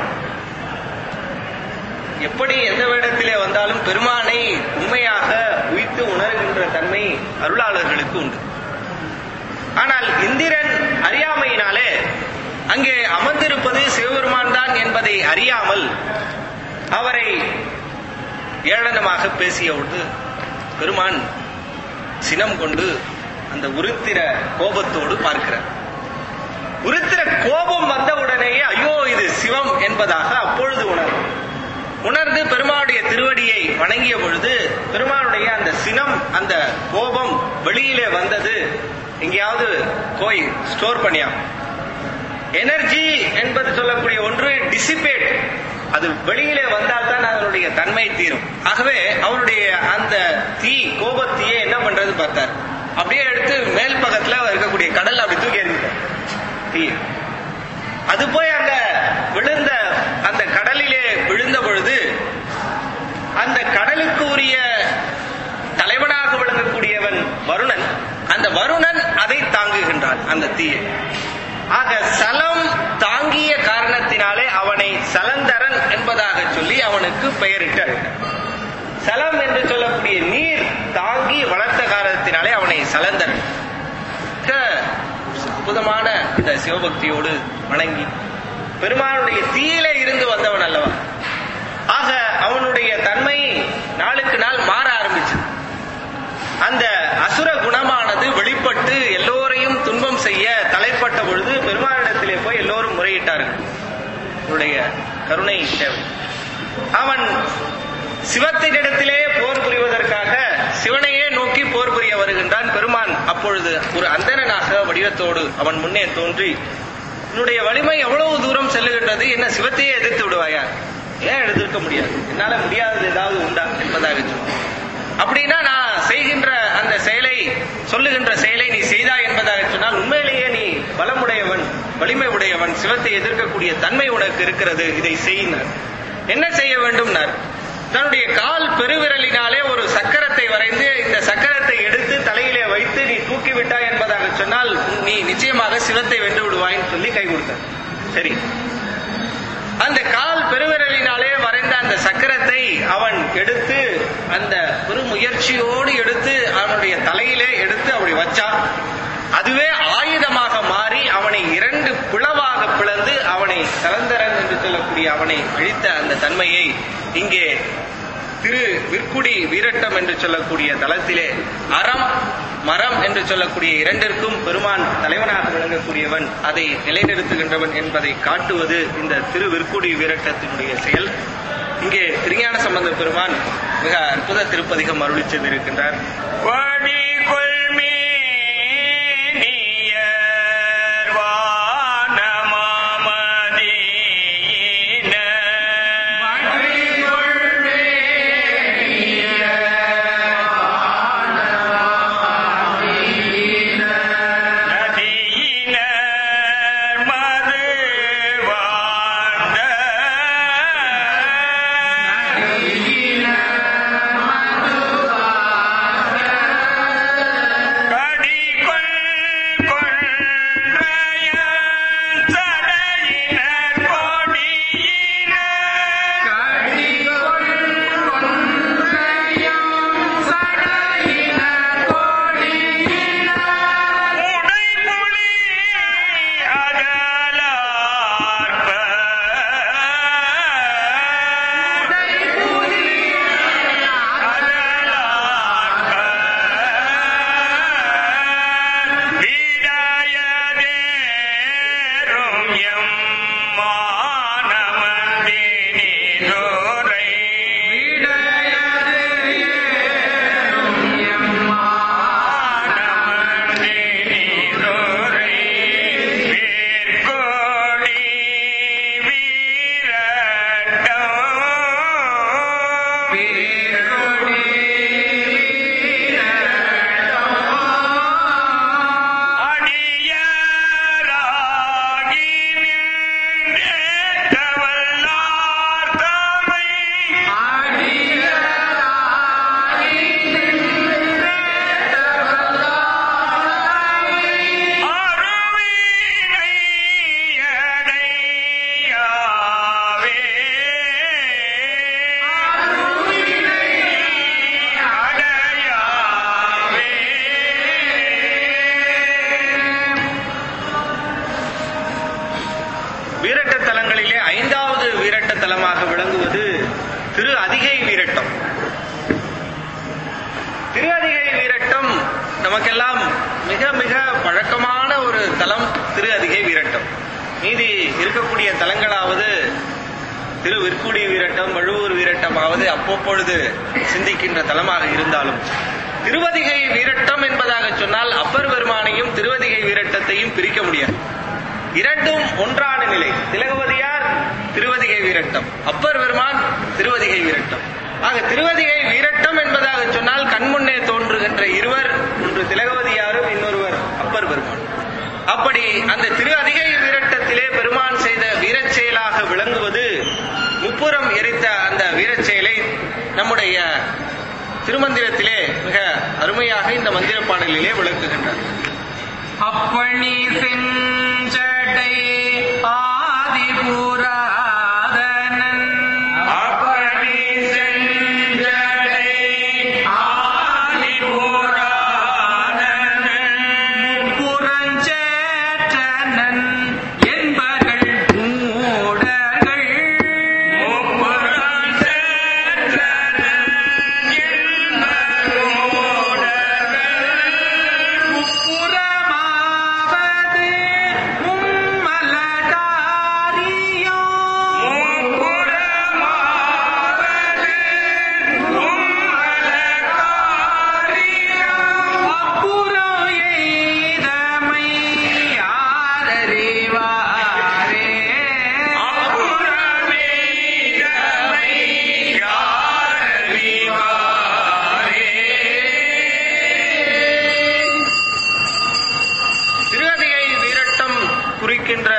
Speaker 1: எப்படி எந்த வேடத்திலே வந்தாலும் பெருமானை உண்மையாக உய்த்து உணர்கின்ற தன்மை அருளாளர்களுக்கு உண்டு ஆனால் இந்திரன் அறியாமையினாலே அங்கே அமர்ந்திருப்பது சிவபெருமான் தான் என்பதை அறியாமல் அவரை ஏளனமாக பேசிய பொழுது பெருமான் சினம் கொண்டு அந்த உருத்திர கோபத்தோடு பார்க்கிறார் உருத்திர கோபம் வந்தவுடனேயே ஐயோ இது சிவம் என்பதாக அப்பொழுது உணர்வு உணர்ந்து பெருமானுடைய திருவடியை வணங்கிய பொழுது பெருமானுடைய அந்த சினம் அந்த கோபம் வெளியிலே வந்தது எங்கேயாவது போய் ஸ்டோர் பண்ணியா எனர்ஜி என்பது சொல்லக்கூடிய ஒன்று டிசிபேட் அது வெளியிலே வந்தால்தான் அதனுடைய தன்மை தீரும் ஆகவே அவருடைய அந்த தீ கோபத்தீயை என்ன பண்றது பார்த்தார் அப்படியே எடுத்து மேல் பக்கத்துல இருக்கக்கூடிய கடல் அப்படி தூக்கி எறிஞ்சிட்டார் தீ அது போய் அங்க விழுந்த அந்த கடலிலே விழுந்த பொழுது அந்த கடலுக்கு உரிய தலைவனாக விளங்கக்கூடியவன் வருணன் அந்த வருணன் அதை தாங்குகின்றான் அந்த தீயை ஆக சலம் தாங்கிய காரணத்தினாலே அவனை சலந்தரன் என்பதாக சொல்லி அவனுக்கு பெயரிட்டு அழைத்தார் சலம் என்று சொல்லக்கூடிய நீர் தாங்கி வளர்த்த காரணத்தினாலே அவனை சலந்தரன் மிக அற்புதமான இந்த சிவபக்தியோடு வணங்கி பெருமானுடைய தீயிலே இருந்து வந்தவன் அல்லவா ஆக அவனுடைய தன்மை நாளுக்கு நாள் மாற ஆரம்பிச்சது அந்த அசுர குணமானது வெளிப்பட்டு எல்லோரையும் துன்பம் செய்ய தலைப்பட்ட பொழுது பெருமானிடத்திலே போய் எல்லோரும் முறையிட்டார்கள் அவருடைய கருணை தேவை அவன் சிவத்தினிடத்திலே போர் புரிவதற்காக சிவனையே நோக்கி போர் புரிய வருகின்றான் பெருமான் அப்பொழுது ஒரு அந்தணனாக வடிவத்தோடு அவன் முன்னே தோன்றி உன்னுடைய வலிமை எவ்வளவு தூரம் செல்லுகின்றது என்ன சிவத்தையே எதிர்த்து விடுவாயா ஏன் எதிர்க்க முடியாது என்னால முடியாதது ஏதாவது உண்டா என்பதாக சொன்னான் அப்படின்னா நான் செய்கின்ற அந்த செயலை சொல்லுகின்ற செயலை நீ செய்தாய் என்பதாக சொன்னால் உண்மையிலேயே நீ பலமுடையவன் வலிமை உடையவன் சிவத்தை எதிர்க்கக்கூடிய தன்மை உனக்கு இருக்கிறது இதை செய்யினார் என்ன செய்ய வேண்டும்னார் தன்னுடைய கால் பெருவிரலினாலே ஒரு சக்கரத்தை வரைந்து இந்த சக்கரத்தை எடுத்து தலையிலே வைத்து நீ தூக்கி விட்டாய் என்பதாக சொன்னால் நீ நிச்சயமாக சிவத்தை வென்று விடுவாய்ன்னு சொல்லி கை கொடுத்தார் சரி அந்த கால் பெருவிரலினாலே வரைந்த அந்த சக்கரத்தை அவன் எடுத்து அந்த பெருமுயற்சியோடு எடுத்து அவனுடைய தலையிலே எடுத்து அப்படி வச்சான் அதுவே ஆயுதமாக மாறி அவனை இரண்டு பிளவாக பிளந்து அவனை சலந்தரன் என்று சொல்லக்கூடிய அவனை அழித்த அந்த தன்மையை இங்கே திரு விற்குடி வீரட்டம் என்று சொல்லக்கூடிய தளத்திலே அறம் மரம் என்று சொல்லக்கூடிய இரண்டிற்கும் பெருமான் தலைவனாக விளங்கக்கூடியவன் அதை நிலைநிறுத்துகின்றவன் என்பதை காட்டுவது இந்த திரு விற்குடி வீரட்டத்தினுடைய செயல் இங்கே திருஞான சம்பந்த பெருமான் மிக அற்புத திருப்பதிகம் அருளி செய்திருக்கின்றார்
Speaker 2: வடி கொள்மீனியர் வானமாமதியினர் நதியினர் மது வாழ்ந்த கடிகொள் கொன்றைய சடையினர் கொடியினர் உடைப்புலி அகலார்ப அகலார்ப இடாயதேரும் எம் மானமந்தினிதோரை மானமந்தினிதோரை வேர்கோடி வீரட்டம் அடியாராகி நின்றேற்றவல்லார் தமை அருவினை அடையாவே அடையாவே
Speaker 1: வீரட்ட தலங்களிலே ஐந்தாவது வீரட்ட தலமாக விளங்குவது திரு அதிகை வீரட்டம் திரு அதிகை வீரட்டம் நமக்கெல்லாம் மிக மிக பழக்கமான ஒரு தலம் திரு அதிகை வீரட்டம் மீதி இருக்கக்கூடிய தலங்களாவது திரு விற்குடி வீரட்டம் வழுவூர் வீரட்டமாவது அவ்வப்பொழுது சிந்திக்கின்ற தலமாக இருந்தாலும் திருவதிகை வீரட்டம் என்பதாக சொன்னால் அப்பர் பெருமானையும் திருவதிகை வீரட்டத்தையும் பிரிக்க முடியாது இரண்டும் ஒன்றான நிலை திலகவதியார் திருவதிகை வீரட்டம் அப்பர் பெருமான் திருவதிகை வீரட்டம் ஆக திருவதிகை வீரட்டம் என்பதாக சொன்னால் கண்முன்னே தோன்றுகின்ற இருவர் ஒன்று திலகவதியாரும் இன்னொருவர் அப்பர் பெருமான் அப்படி அந்த திரு அதிகை வீரட்டத்திலே பெருமான் செய்த வீரச் செயலாக விளங்குவது முப்புறம் எரித்த அந்த வீரச் செயலை நம்முடைய திருமந்திரத்திலே மிக அருமையாக இந்த மந்திர பாடலிலே விளக்குகின்றார்
Speaker 3: அப்பணி செஞ்சடை ஆதிபுராதனன்
Speaker 2: அப்படி செஞ்சடை ஆதிபுராணன்
Speaker 3: புறஞ்சேற்றனன் என்பர்கள் மூடர்கள்
Speaker 2: முப்புறம் சென்றன என்பரோடர்கள்
Speaker 3: புறமாவது மும்மலடாரியோ
Speaker 2: முப்புறமாவது உம்மலகாரியம்
Speaker 3: அப்புறம் எய்தமை யாரறிவாரே
Speaker 2: அப்புறமே இளமை யாரறிவாரே
Speaker 1: திருவதிகை வீரட்டம் குறிக்கின்ற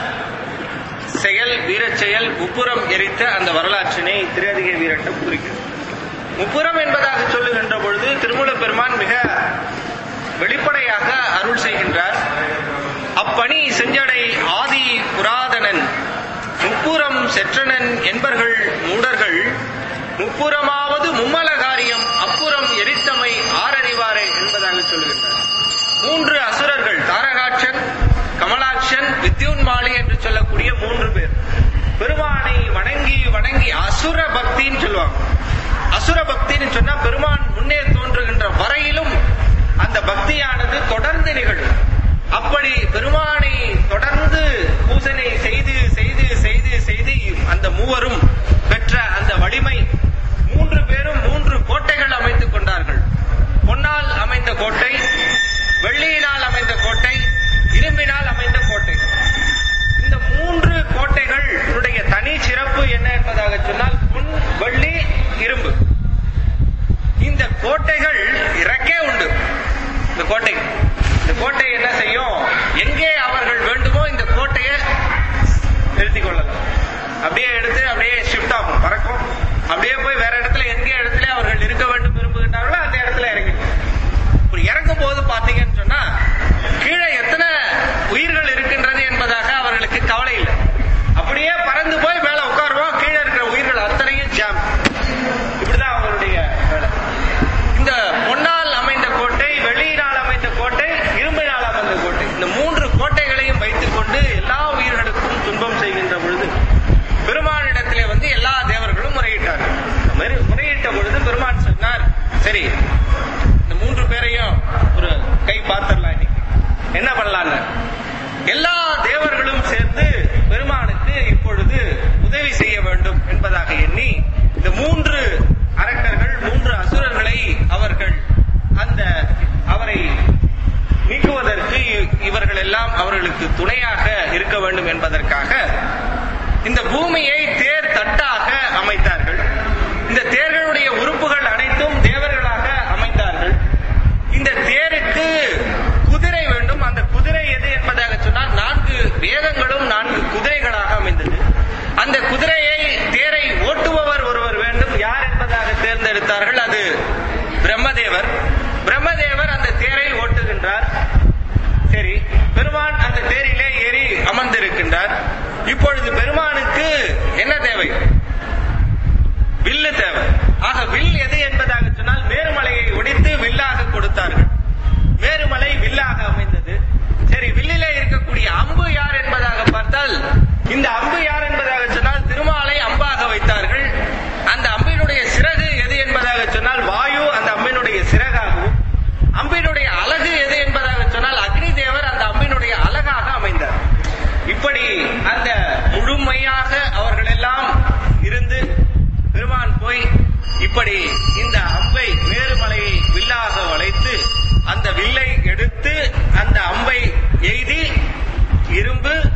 Speaker 1: செயல் வீரச் செயல் முப்புறம் எரித்த அந்த வரலாற்றினை திருவதிகை வீரட்டம் குறிக்கிறது முப்புறம் என்பதாக சொல்லுகின்ற பொழுது திருமூல பெருமான் மிக வெளிப்படையாக அருள் செய்கின்றார் அப்பணி செஞ்சடை ஆதி புராதனன் முப்புறம் செற்றனன் என்பர்கள் மூடர்கள் முப்புறமாவது மும்மல காரியம் அப்புறம் எரித்தமை ஆரறிவாரே என்பதாக சொல்லுகின்றார் மூன்று அசுரர்கள் தாரகாட்சன் கமலாட்சன் வித்யுன்மாலி என்று சொல்லக்கூடிய மூன்று பேர் பெருமானை வணங்கி வணங்கி அசுர பக்தின்னு சொல்லுவாங்க அசுர பக்தின்னு சொன்னா பெருமான் முன்னே தோன்றுகின்ற வரையிலும் அந்த பக்தியானது தொடர்ந்து நிகழும் அப்படி பெருமானை தொடர்ந்து பூசனை செய்து செய்து செய்து செய்து அந்த மூவரும் பெற்ற அந்த வலிமை மூன்று பேரும் மூன்று கோட்டைகள் அமைத்துக் கொண்டார்கள் பொன்னால் அமைந்த கோட்டை வெள்ளியினால் அமைந்த கோட்டை இரும்பினால் அமைந்த கோட்டை இந்த மூன்று கோட்டைகள் உடைய தனி சிறப்பு என்ன என்பதாக சொன்னால் பொன் வெள்ளி இரும்பு இந்த கோட்டைகள் இறக்கே உண்டு இந்த கோட்டை இந்த கோட்டை என்ன செய்யும் எங்கே அவர்கள் வேண்டுமோ இந்த கோட்டையை நிறுத்திக் கொள்ளலாம் அப்படியே எடுத்து அப்படியே ஷிஃப்ட் ஆகும் பறக்கும் அப்படியே போய் வேற இடத்துல எங்க இடத்துல அவர்கள் இருக்க வேண்டும் விரும்புகின்றார்களோ அந்த இடத்துல இறங்கி இப்படி இறங்கும் போது பாத்தீங்கன்னு சொன்னா கீழே எத்தனை உயிர்கள் இருக்கின்றது என்பதாக அவர்களுக்கு கவலை இல்லை அப்படியே பறந்து போய் மேல உட்காருவோம் கீழே இருக்கிற உயிர்கள் அத்தனையும் ஜாம் இப்படிதான் அவங்களுடைய வேலை இந்த பொன்னால் அமைந்த கோட்டை வெள்ளியினால் அமைந்த கோட்டை இரும்பினால் அமைந்த கோட்டை இந்த மூன்று கோட்டைகளையும் வைத்துக் கொண்டு எல்லா உயிர்களுக்கும் துன்பம் செய்கின்ற பொழுது பெருமானிடத்திலே வந்து எல்லா தேவர்களும் முறையிட்டார்கள் முறை- முறையிட்ட பொழுது பெருமான் சொன்னார் சரி இந்த மூன்று பேரையும் ஒரு கை பார்த்துடலாம் இன்னைக்கு என்ன பண்ணலான்னு எல்லா தேவர்களும் சேர்ந்து பெருமானுக்கு இப்பொழுது உதவி செய்ய வேண்டும் என்பதாக எண்ணி இந்த மூன்று அரக்கர்கள் மூன்று அசுரர்களை அவர்கள் அந்த அவரை நீக்குவதற்கு இ- இவர்கள் எல்லாம் அவர்களுக்கு துணையாக இருக்க வேண்டும் என்பதற்காக இந்த பூமியை தேர் தட்டாக அமைத்தார்கள் இந்த தேர்களுடைய உறுப்புகள் அனைத்தும் தேவர்களாக அமைந்தார்கள் இந்த தேருக்கு குதிரை வேண்டும் அந்த குதிரை எது என்பதாக சொன்னால் நான்கு வேதங்களும் நான்கு குதிரைகளாக அமைந்தது அந்த குதிரையை தேரை ஓட்டுபவர் ஒருவர் வேண்டும் யார் என்பதாக தேர்ந்தெடுத்தார்கள் அது பிரம்மதேவர் பிரம்மதேவர் அந்த தேரை ஓட்டுகின்றார் சரி பெருமான் அந்த தேரிலே ஏறி அமர்ந்திருக்கின்றார் இப்பொழுது பெருமானுக்கு என்ன தேவை வில்லு தேவை ஆக வில் எது என்பதாக சொன்னால் மேருமலையை ஒடித்து வில்லாக கொடுத்தார்கள் மேருமலை வில்லாக அமைந்தது சரி வில்லிலே இருக்கக்கூடிய அம்பு யார் என்பதாக பார்த்தால் இந்த அம்பு யார் என்பதாக சொன்னால் திருமாலை அம்பாக வைத்தார்கள் அந்த அம்பினுடைய சிறகு எது என்பதாக சொன்னால் வாயு அந்த அம்பினுடைய சிறகாகவும் அம்பினுடைய அழகு எது என்பதாக சொன்னால் அக்னி தேவர் அந்த அம்பினுடைய அழகாக அமைந்தார் இப்படி அந்த முழுமையாக அவர்கள் எல்லாம் இருந்து பெருமான் போய் இப்படி இந்த அம்பை மேருமலையை வில்லாக வளைத்து அந்த வில்லை எடுத்து அந்த அம்பை எய்தி இரும்பு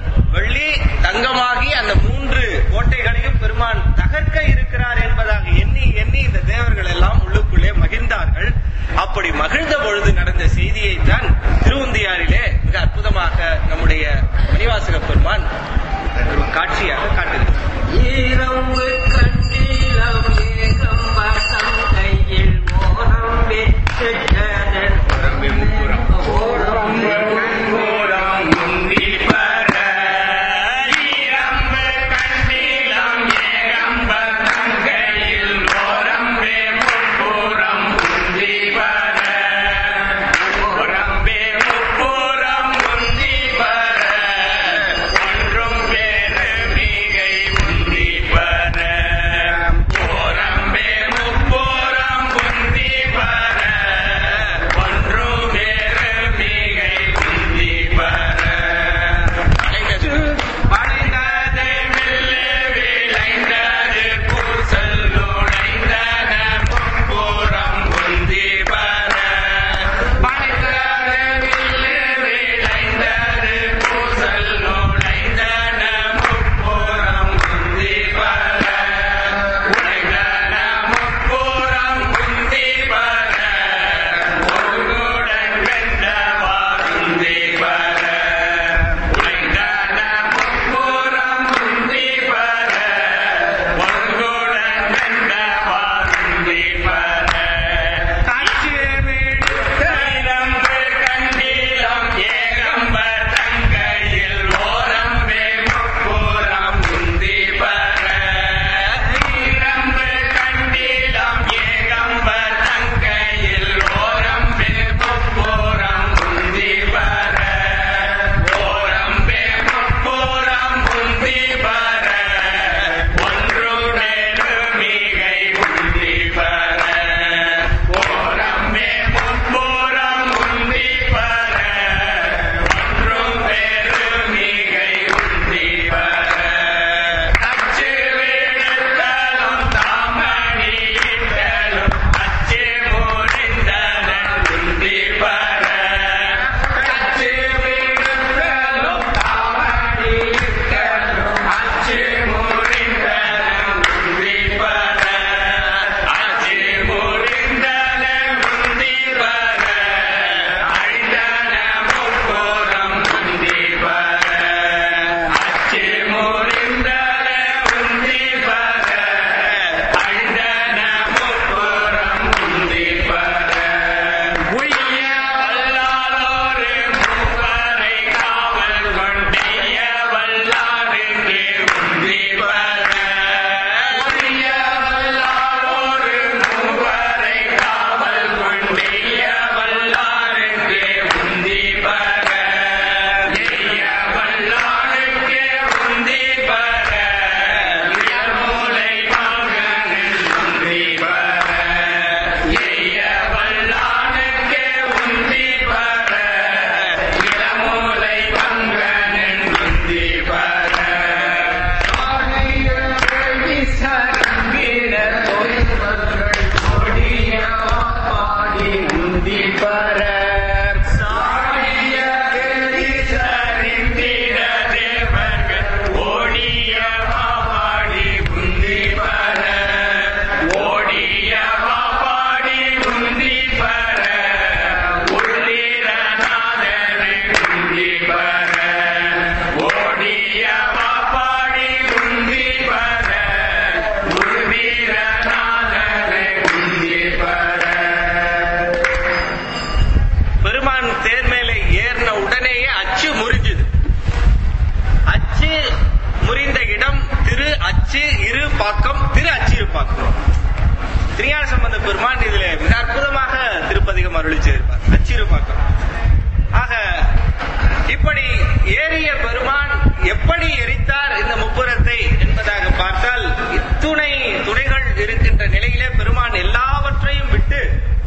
Speaker 1: பாக்கம் திரு அச்சிறுப்பாக்கம் திருஞான சம்பந்த பெருமான் இதுல மிக அற்புதமாக திருப்பதிகம் அருளி செய்திருப்பார் அச்சிறுபாக்கம் ஆக இப்படி ஏறிய பெருமான் எப்படி எரித்தார் இந்த முப்புறத்தை என்பதாக பார்த்தால் இத்துணை துணைகள் இருக்கின்ற நிலையிலே பெருமான் எல்லாவற்றையும் விட்டு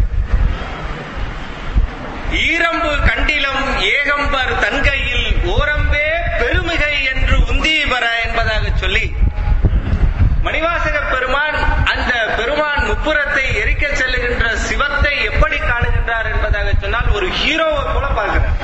Speaker 1: ஈரம்பு கண்டிலம் ஏகம்பர் தன்கையில் ஓரம்பே பெருமிகை என்று உந்தி பெற என்பதாக சொல்லி மணிவாசகர் பெருமான் அந்த பெருமான் முப்புறத்தை எரிக்க செல்லுகின்ற சிவத்தை எப்படி காணுகின்றார் என்பதாக சொன்னால் ஒரு ஹீரோவை போல பார்க்கிறார்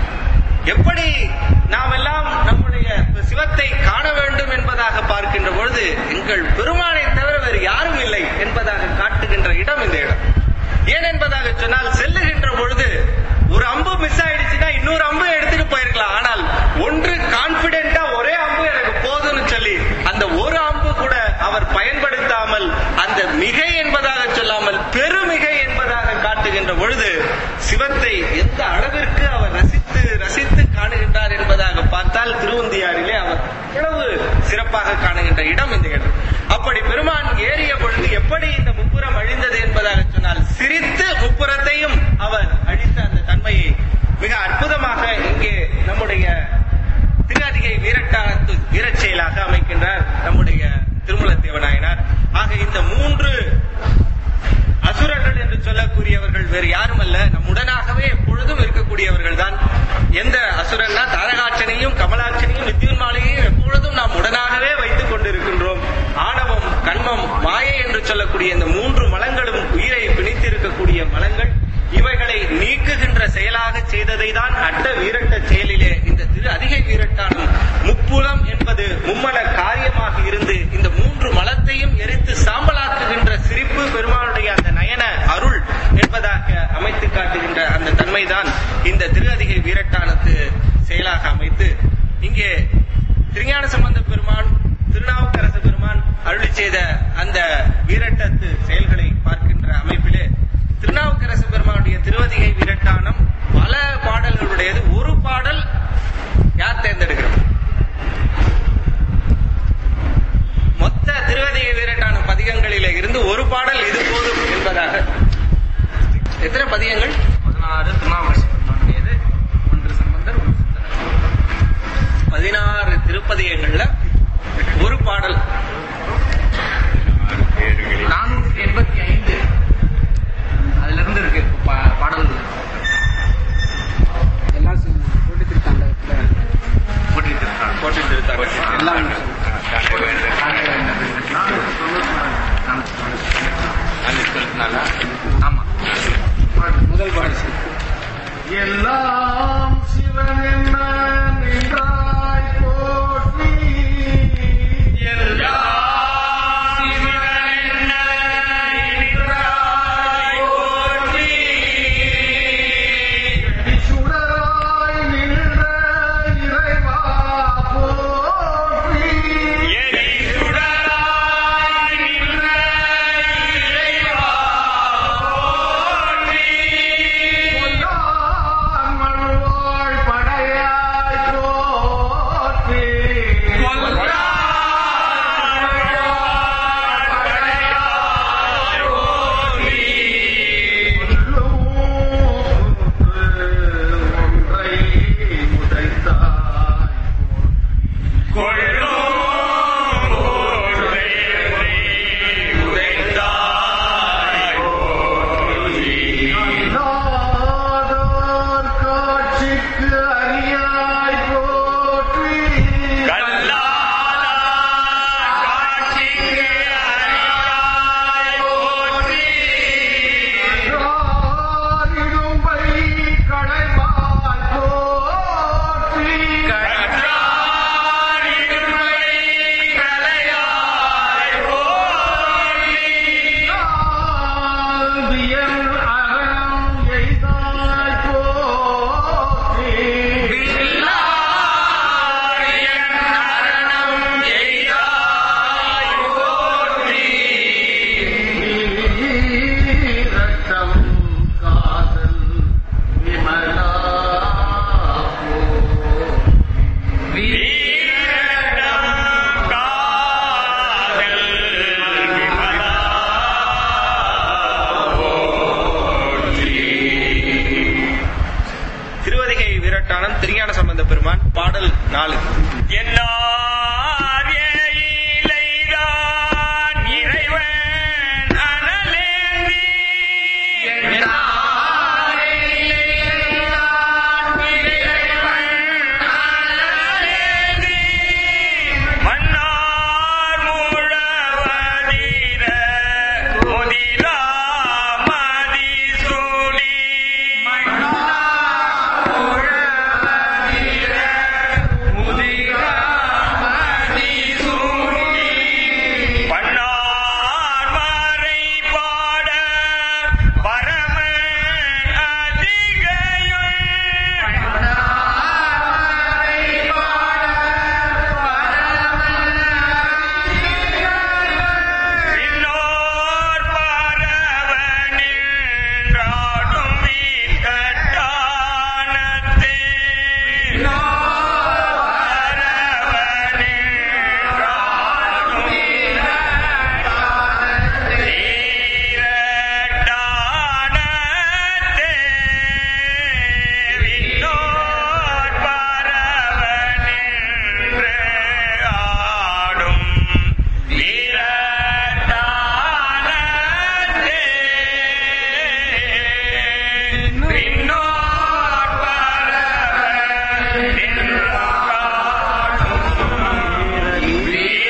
Speaker 1: எப்படி நாம் எல்லாம் நம்முடைய சிவத்தை காண வேண்டும் என்பதாக பார்க்கின்ற பொழுது எங்கள் பெருமானை தவிர வேறு யாரும் இல்லை என்பதாக காட்டுகின்ற இடம் இந்த இடம் ஏன் என்பதாக சொன்னால் செல்லுகின்ற பொழுது ஒரு அம்பு மிஸ் ஆயிடுச்சுன்னா இன்னொரு அம்பு எடுத்துட்டு போயிருக்கலாம் ஆனால் ஒன்று கான்பிடென்டா ஒரே அம்பு எனக்கு போதும்னு சொல்லி அந்த ஒரு அம்பு கூட அவர் பயன்படுத்தாமல் அந்த மிகை என்பதாக சொல்லாமல் பெருமிகை என்பதாக காட்டுகின்ற பொழுது சிவத்தை எந்த அளவிற்கு அவர் ரசித்து ரசித்து காணுகின்றார் என்பதாக பார்த்தால் திருவந்தியாரிலே அவர் எவ்வளவு சிறப்பாக காணுகின்ற இடம் இந்த இடம் அப்படி பெருமான் ஏறிய பொழுது எப்படி இந்த முப்புறம் அழிந்தது என்பதாக சொன்னால் சிரித்து முப்புறத்தையும் அவர் அழித்த அந்த தன்மையை மிக அற்புதமாக இங்கே நம்முடைய திருஅதிகை வீரட்டானத்து வீரச் செயலாக அமைக்கின்றார் நம்முடைய திருமலத்தேவநாயனார் ஆக இந்த மூன்று அசுரர்கள் என்று சொல்லக்கூடியவர்கள் வேறு யாரும் அல்ல நம்முடனாகவே எப்பொழுதும் இருக்கக்கூடியவர்கள் தான் எந்த அசுரன்னா தாரகாட்சனையும் கமலாட்சனையும் நித்தியுன்மாலையும் எப்பொழுதும் நாம் உடனாகவே வைத்துக் கொண்டிருக்கின்றோம் ஆணவம் கண்மம் மாயை என்று சொல்லக்கூடிய இந்த மூன்று மலங்களும் உயிரை பிணித்து இருக்கக்கூடிய மலங்கள் இவைகளை நீக்குகின்ற செயலாக செய்ததை தான் அட்ட வீரட்ட செயலிலே இந்த திரு அதிகை வீரட்டானம் முப்புலம் என்பது மும்மல காரியமாக இருந்து இந்த மூன்று மலத்தையும் எரித்து சாம்பலாக்குகின்ற சிரிப்பு பெருமானுடைய அந்த நயன அருள் என்பதாக அமைத்து காட்டுகின்ற அந்த தன்மைதான் இந்த திரு அதிகை வீரட்டானத்து செயலாக அமைத்து இங்கே திருஞான சம்பந்த பெருமான் திருநாவுக்கரச பெருமான் அருளி செய்த அந்த வீரட்டத்து செயல்களை பார்க்கின்ற அமைப்பிலே திருநாவுக்கரசு பெருமானுடைய திருவதிகை வீரட்டானம் பல பாடல்களுடையது ஒரு பாடல் யார் தேர்ந்தெடுக்கிறோம் மொத்த திருவதிகை வீரட்டான பதிகங்களிலே இருந்து ஒரு பாடல் இது போதும் என்பதாக எத்தனை பதிகங்கள்
Speaker 3: பதினாறு திருநாவுக்கரசு பெருமானுடையது ஒன்று சம்பந்தர் ஒன்று சுந்தரர்
Speaker 1: பதினாறு திருப்பதிகங்கள்ல ஒரு பாடல்
Speaker 3: நானூற்றி எண்பத்தி ஐந்து அதுல இருந்து இருக்கு பா- பாடல்கள்
Speaker 4: எல்லாம் போட்டு திருத்தாண்டகத்துல
Speaker 1: கோட்டை திருத்தாங்க
Speaker 4: எல்லாம்
Speaker 3: ஆமா
Speaker 4: முதல் பாடல்
Speaker 2: எல்லாம் சிவன் என்ன நின்றாய் போற்றி எல்லாம்
Speaker 1: நாலு
Speaker 2: என்னார் இலைதான் இறைவன் அனலேந்தி மன்னார் முழவதீர முதிரா மதிசூடி பன்னார் மறை பாட பரமன் அதிகையுள் பின்னோர் பரவனில் ராடும் வீக்கட்டானத்தே பரவனில் ராடும் வீரட்டானத்தே விண்ணோர் பரவனில் ஆடும் வீரட்டானத்தே விண்ணோர் பரவனில் ஆடும்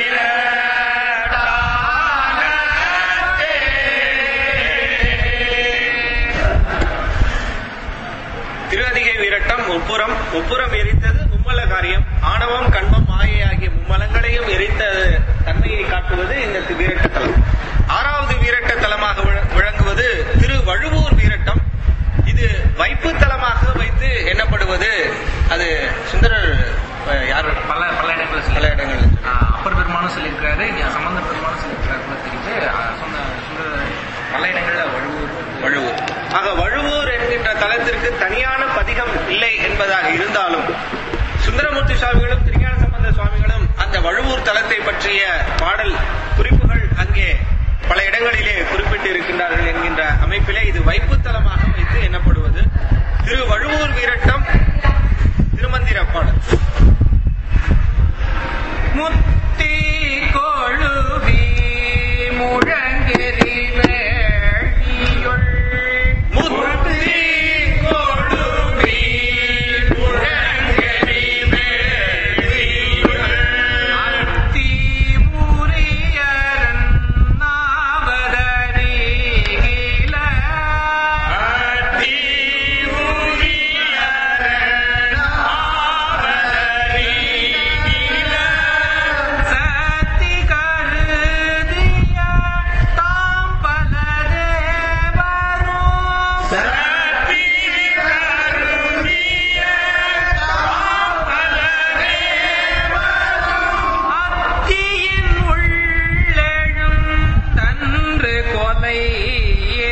Speaker 1: திருஅதிகை வீரட்டம் முப்புறம் முப்புறம் எரித்தது மும்மல காரியம் ஆணவம் கண்பம் மாயை ஆகிய மும்மலங்களையும் எரித்த தன்மையை காட்டுவது இந்த தி- வீரட்ட தலம் ஆறாவது வீரட்ட தலமாக விள- விளங்குவது திரு வழுவூர் வீரட்டம் இது வைப்பு தலமாக வைத்து எண்ணப்படுவது அது சுந்தரர் அஹ், யார்
Speaker 3: பல பல இடங்களில்
Speaker 1: பல
Speaker 3: சொல்லி
Speaker 1: இடங்களில்
Speaker 3: அப்பர் பெருமானும் சொல்லியிருக்காரு இங்க சம்பந்த பெருமானும் சொல்லியிருக்காரு போல தெரியுது ஆஹ் சொந்த சுந்தர பல இடங்கள்ல வழுவூர்
Speaker 1: வழுவூர் ஆக வழுவூர் என்கின்ற தலத்திற்கு தனியான பதிகம் இல்லை என்பதாக இருந்தாலும் சுந்தரமூர்த்தி சுவாமிகளும் திருஞான சம்பந்த சுவாமிகளும் அந்த வழுவூர் தலத்தை பற்றிய பாடல் குறிப்புகள் அங்கே பல இடங்களிலே குறிப்பிட்டு இருக்கின்றார்கள் என்கின்ற அமைப்பிலே இது வைப்பு தலமாக வைத்து எண்ணப்படுவது திரு வழுவூர் வீரட்டம் திருமந்திர பாடல்
Speaker 3: முத்தி கொழுவி முழங்கெறி வேழியுள்
Speaker 1: முத்தி கொடுவி முழங்கெறி வேள்வியுள்
Speaker 3: அத்தி முறியரன் நாவதறிகில
Speaker 2: அதி உரியரன் ஆவதறிகில
Speaker 3: சத்தி கருதிய தாம் பலரே வரும்
Speaker 2: சத்தி கருணிய தாமலரே
Speaker 3: அத்தியின் உள்ளெழும் தன்று கொலையே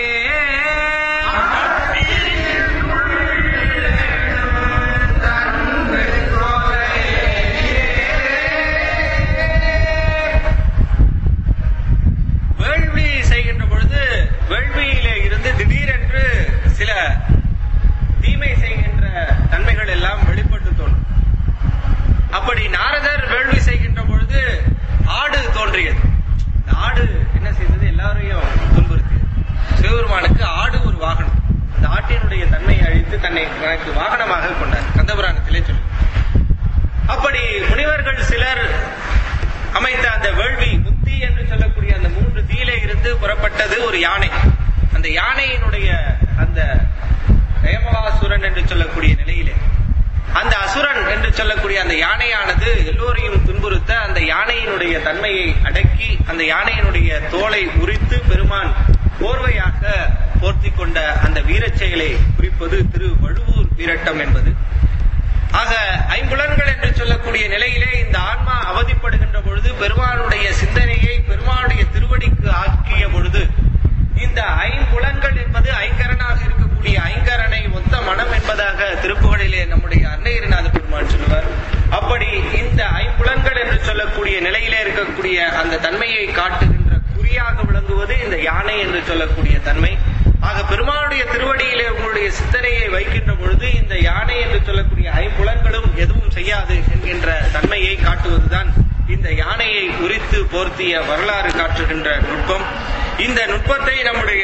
Speaker 1: வேள்வி செய்கின்ற பொழுது வேள்வியிலே இருந்து திடீரென்று சில தீமை செய்கின்ற தன்மைகள் எல்லாம் வெளிப்பட்டு தோன்றும் அப்படி நாரதர் வேள்வி செய்கின்ற பொழுது ஆடு தோன்றியது இந்த ஆடு என்ன செய்தது எல்லாரையும் துன்புறுத்தியது சிவபெருமானுக்கு ஆடு ஒரு வாகனம் அந்த ஆட்டினுடைய தன்மையை அழித்து தன்னை தனக்கு வாகனமாக கொண்டார் கந்தபுராணத்திலே சொல்லி அப்படி முனிவர்கள் சிலர் அமைத்த அந்த வேள்வி முத்தி என்று சொல்லக்கூடிய அந்த மூன்று தீயிலே இருந்து புறப்பட்டது ஒரு யானை அந்த யானையினுடைய அந்த ஜெயமகாசுரன் என்று சொல்லக்கூடிய நிலையிலே அந்த அசுரன் என்று சொல்லக்கூடிய அந்த யானையானது எல்லோரையும் துன்புறுத்த அந்த யானையினுடைய தன்மையை அடக்கி அந்த யானையினுடைய தோலை உரித்து பெருமான் போர்வையாக போர்த்தி கொண்ட அந்த வீரச் செயலை குறிப்பது திரு வழுவூர் வீரட்டம் என்பது ஆக ஐம்புலன்கள் என்று சொல்லக்கூடிய நிலையிலே இந்த ஆன்மா அவதிப்படுகின்ற பொழுது பெருமானுடைய சிந்தனையை பெருமானுடைய திருவடிக்கு ஆக்கிய பொழுது இந்த ஐம்புலன்கள் என்பது ஐங்கரனாக இருக்கக்கூடிய ஐங்கரனை ஒத்த மனம் என்பதாக திருப்புகழிலே நம்முடைய அன்னையரிநாத பெருமான் சொல்லுவார் அப்படி இந்த ஐம்புலன்கள் என்று சொல்லக்கூடிய நிலையிலே இருக்கக்கூடிய அந்த தன்மையை காட்டுகின்ற குறியாக விளங்குவது இந்த யானை என்று சொல்லக்கூடிய தன்மை ஆக பெருமானுடைய திருவடியிலே உங்களுடைய நம்முடைய சிந்தனையை வைக்கின்ற பொழுது இந்த யானை என்று சொல்லக்கூடிய ஐம்புலன்களும் எதுவும் செய்யாது என்கின்ற தன்மையை காட்டுவதுதான் இந்த யானையை உரித்து போர்த்திய வரலாறு காட்டுகின்ற நுட்பம் இந்த நுட்பத்தை நம்முடைய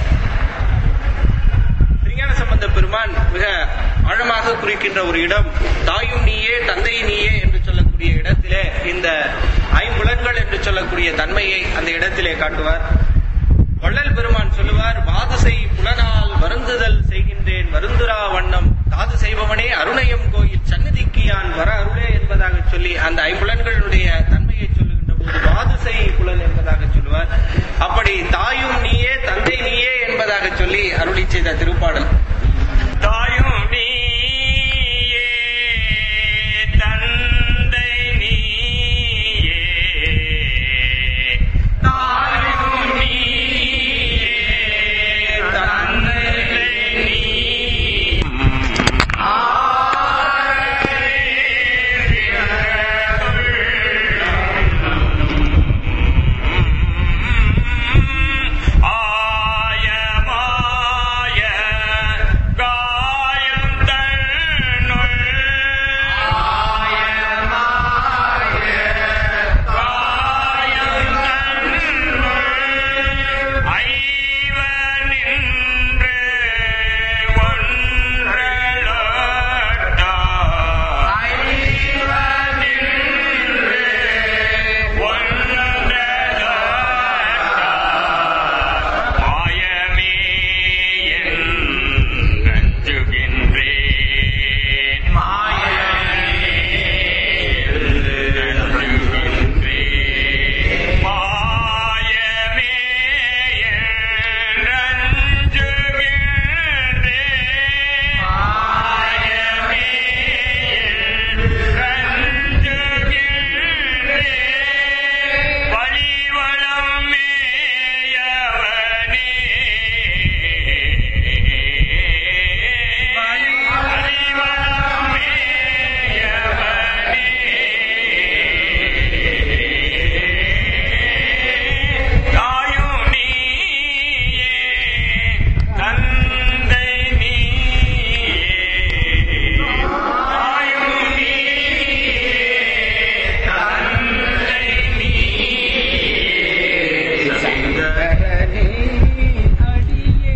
Speaker 1: திருஞான சம்பந்த பெருமான் மிக ஆழமாக குறிக்கின்ற ஒரு இடம் தாயும் நீயே தந்தை நீயே என்று சொல்லக்கூடிய இடத்திலே இந்த ஐம்புலன்கள் என்று சொல்லக்கூடிய தன்மையை அந்த இடத்திலே காட்டுவார் வள்ளல் பெருமான் சொல்லுவார் வாது செய் புலனால் வருந்துதல் செய்கின்றேன் வருந்துரா வண்ணம் தாது செய்பவனே அருணையம் கோயில் சந்நிதிக்கு யான் வர அருளே என்பதாக சொல்லி அந்த ஐம்புலன்களுடைய தன்மையை சொல்லுகின்ற போது வாது செய் புலன் என்பதாக சொல்லுவார் அப்படி தாயும் நீயே தந்தை நீயே என்பதாக சொல்லி அருளி செய்த திருப்பாடல்
Speaker 2: தாயும் நீயே தந்தை நீயே தாயும் நீயே தந்தை ஆய மாய காயம் தன்னுள் ஆய மாய காயம் தன்னுள் ஐவனின்று ஒன்றலோட்டா ஐவனின்று ஒன்றலோட்டா மாயமே என் நஞ்சுகின்றேன் மாயமே நஞ்சுகின்றேன் மாயமே என் நஞ்சுகின்றேன் மாயமே என் நஞ்சுகின்றேன் பழிவளம் மேயவனே பழிவளம் மேயவனே தாயும் நீயே தந்தை நீயே தாயும் நீயே தந்தை
Speaker 4: சங்கரனே அடியே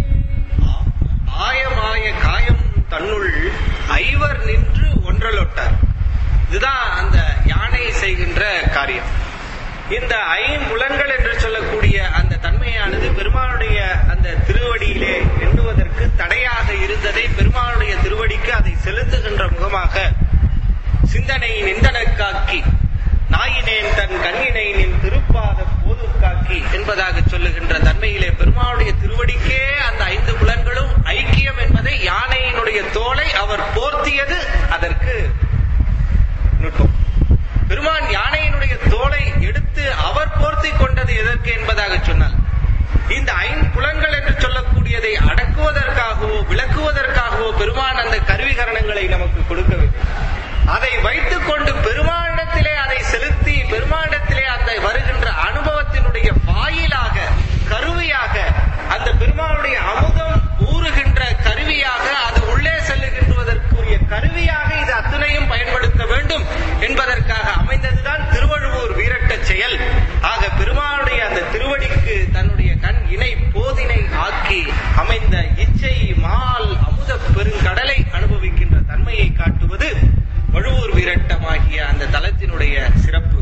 Speaker 1: ஆயமாய காயம் தன்னுள் ஐவர் நின்று ஒன்றலொட்டார் இதுதான் அந்த யானை செய்கின்ற காரியம் இந்த ஐம்புலன்கள் என்று சொல்லக்கூடிய அந்த தன்மையானது பெருமானுடைய அந்த திருவடியிலே எண்ணுவதற்கு தடையாக இருந்ததை பெருமானுடைய திருவடிக்கு அதை செலுத்துகின்ற முகமாக சிந்தனை நிந்தனக்காக்கி நாயினேன் தன் கண்ணினை நின் திருப்பாத போதுக்காக்கி என்பதாக சொல்லுகின்ற தன்மையிலே பெருமானுடைய திருவடிக்கே அந்த ஐந்து புலன்களும் ஐக்கியம் என்பதை யானையினுடைய தோலை அவர் போர்த்தியது அதற்கு நுட்பம் பெருமான் யானையினுடைய தோலை எடுத்து அவர் போர்த்தி கொண்டது எதற்கு என்பதாக சொன்னால் இந்த ஐம்புலன்கள் என்று சொல்லக்கூடியதை அடக்குவதற்காகவோ விளக்குவதற்காகவோ பெருமான் அந்த கருவிகரணங்களை நமக்கு கொடுக்கவில்லை அதை வைத்துக் கொண்டு பெருமானிடத்திலே அதை செலுத்தி பெருமானிடத்திலே அந்த வருகின்ற அனுபவத்தினுடைய வாயிலாக கருவியாக அந்த பெருமானுடைய அமுதம் ஊறுகின்ற கருவியாக அது உள்ளே செல்லுகின்றதற்குரிய கருவியாக இது அத்தனையும் பயன்படுத்த வேண்டும் என்பதற்காக அமைந்ததுதான் திருவழுவூர் வீரட்டச் செயல் ஆக பெருமானுடைய அந்த திருவடிக்கு தன்னுடைய கண் இணை போதினை ஆக்கி அமைந்த இச்சை மால் அமுத பெருங்கடலை அனுபவிக்கின்ற தன்மையை காட்டுவது வழுவூர் வீரட்டமாகிய அந்த தலத்தினுடைய சிறப்பு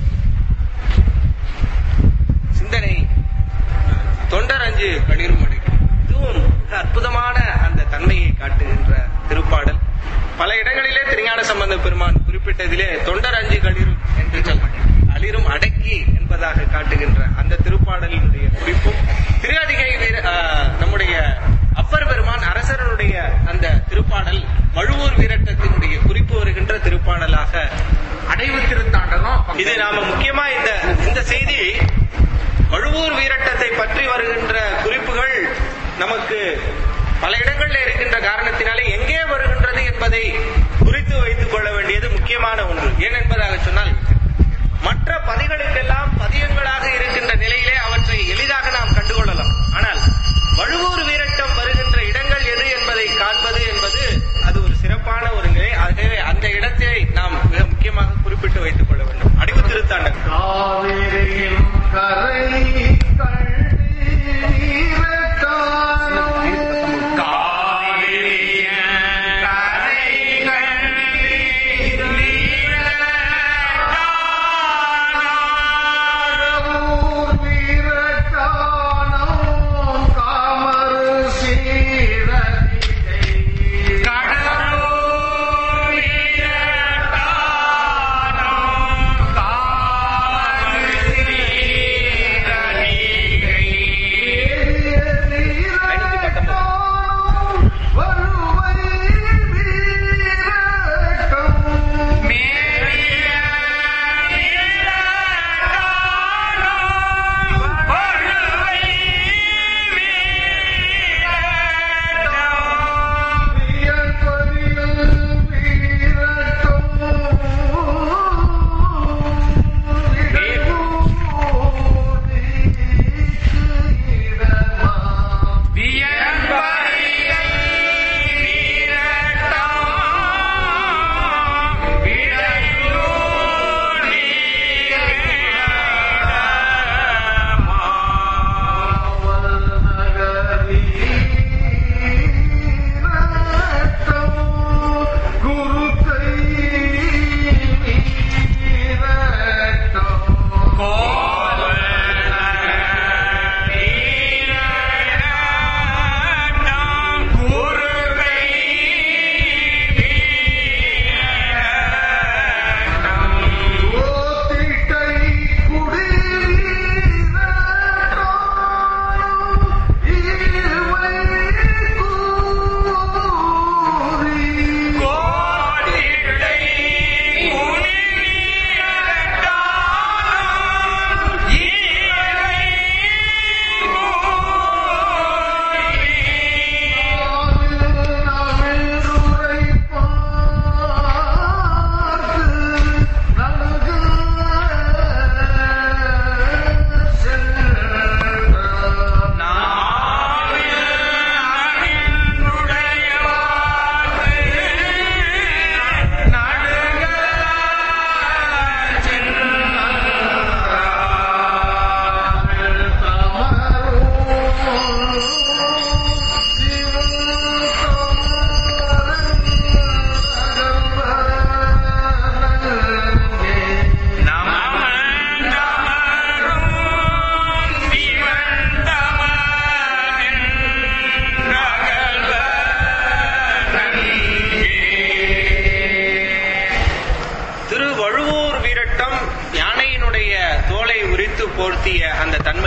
Speaker 1: சிந்தனை தொண்டரஞ்சு களிர்மடை இதுவும் மிக அற்புதமான அந்த தன்மையை காட்டுகின்ற திருப்பாடல் பல இடங்களிலே திருஞான சம்பந்த பெருமான் குறிப்பிட்டதிலே தொண்டரஞ்சு களிரும் என்று சொல்ல அளிரும் அடக்கி என்பதாக காட்டுகின்ற அந்த திருப்பாடலினுடைய குறிப்பும் திருஅதிகை வீர ஆஹ், நம்முடைய அப்பர் பெருமான் அரசருடைய அந்த திருப்பாடல் வழுவூர் வீரட்டத்தினுடைய குறிப்பு வருகின்ற திருப்பாடலாக
Speaker 3: அடைவு திருத்தாண்டகம்
Speaker 1: இது நாம முக்கியமா இந்த இந்த செய்தி வழுவூர் வீரட்டத்தை பற்றி வருகின்ற குறிப்புகள் நமக்கு பல இடங்களில் இருக்கின்ற காரணத்தினாலே எங்கே வருகின்றது என்பதை குறித்து வைத்துக் கொள்ள வேண்டியது முக்கியமான ஒன்று ஏன் என்பதாக சொன்னால் மற்ற பதிகளுக்கெல்லாம் பதியங்களாக இருக்கின்ற நிலையிலே அவற்றை எளிதாக நாம் கண்டுகொள்ளலாம் ஆனால் வழுவூர் வீரட்டம் வருகின்ற இடங்கள் எது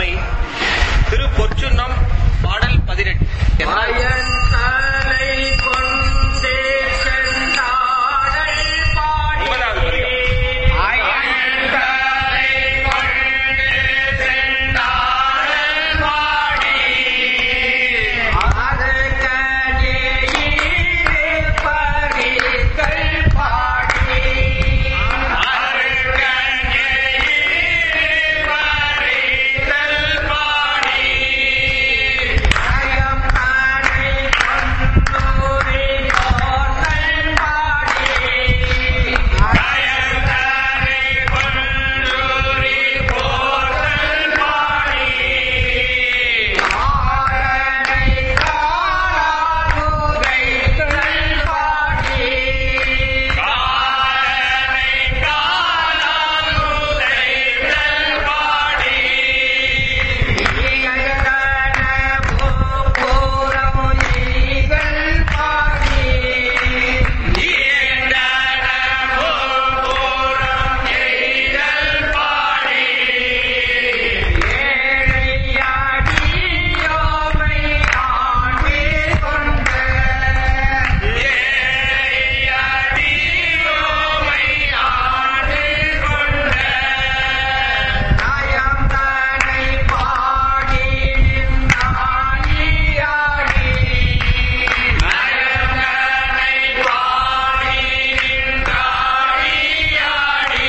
Speaker 1: அருமை திரு பொற்சுன்னம் பாடல் பதினெட்டு
Speaker 4: அயன் தலை கொண்டே சென்றாடல் பாடி
Speaker 1: ஒன்பதாவது பதிகம்
Speaker 4: அயன் தலை கொண்டே சென்றாடல் பாடி அதற்கடியிலே பரிகள் பாடி அதற்கடியிலே பரிகள் பாடி அயம் தானே கொண்டோரே போதல் பாடி அயம் தானே கொண்டோரே போதல் பாடி ஆரணை காலாமுதைத்தல் பாடி ஆரணை காலாமுதைத்தல் பாடி நாயம் தானை பாடி நாடியாடி நாயம் தானை பாடி நாடியாடி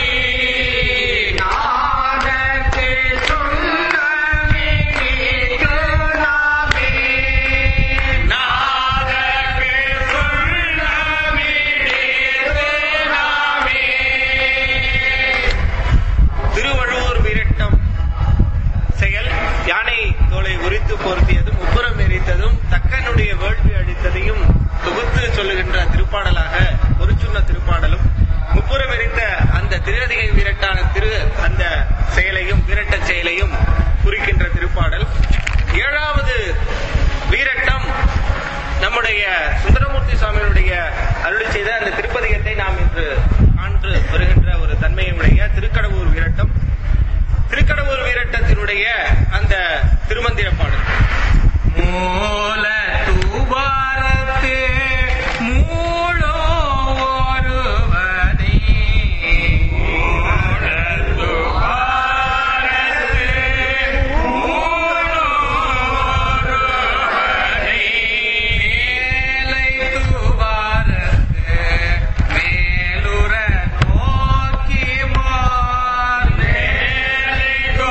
Speaker 4: நாதக்கு சொன்னமே நாமே நாதக்கு சொன்னமே நாமே
Speaker 1: திருவழுவூர் வீரட்டம் செயல் யானை தோலை உரித்து பொருத்தியதும் உப்புறம் எரித்ததும் தக்கனுடைய வேள்வி அடித்ததையும் தொகுத்து சொல்லுகின்ற திருப்பாடலாக பொருச்சுன்ன திருப்பாடலும் முப்புறம் எரித்த அந்த திருநதிகை வீரட்டான திரு அந்த செயலையும் வீரட்ட செயலையும் குறிக்கின்ற திருப்பாடல் ஏழாவது வீரட்டம் நம்முடைய சுந்தரமூர்த்தி சுவாமியினுடைய அருளி செய்த அந்த திருப்பதிகத்தை நாம் இன்று காண்று வருகின்ற ஒரு தன்மையுடைய திருக்கடவூர் வீரட்டம் திருக்கடவூர் வீரட்டத்தினுடைய அந்த திருமந்திர பாடல்
Speaker 4: மூல தூவாரத்தே மூளோ ஒருவனே மூல தூவாரத்தே மூளோ ஒருவனே மேலை தூவாரத்தே மேலுற நோக்கி மார் மேலை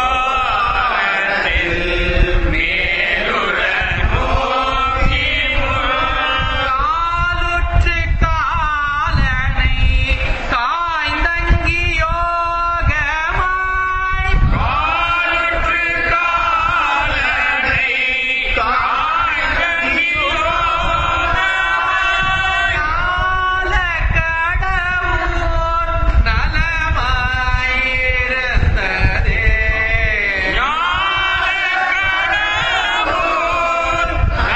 Speaker 4: தூவாரத்தில் மேலுற நோக்கி காலுற்று காலனை காய்ந்தங்கி யோகமாய் காலுற்று காலனை காய்ந்தங்கி யோகமாய் கால கடவுர் நலமாயிருந்ததே ஞான கடவுர்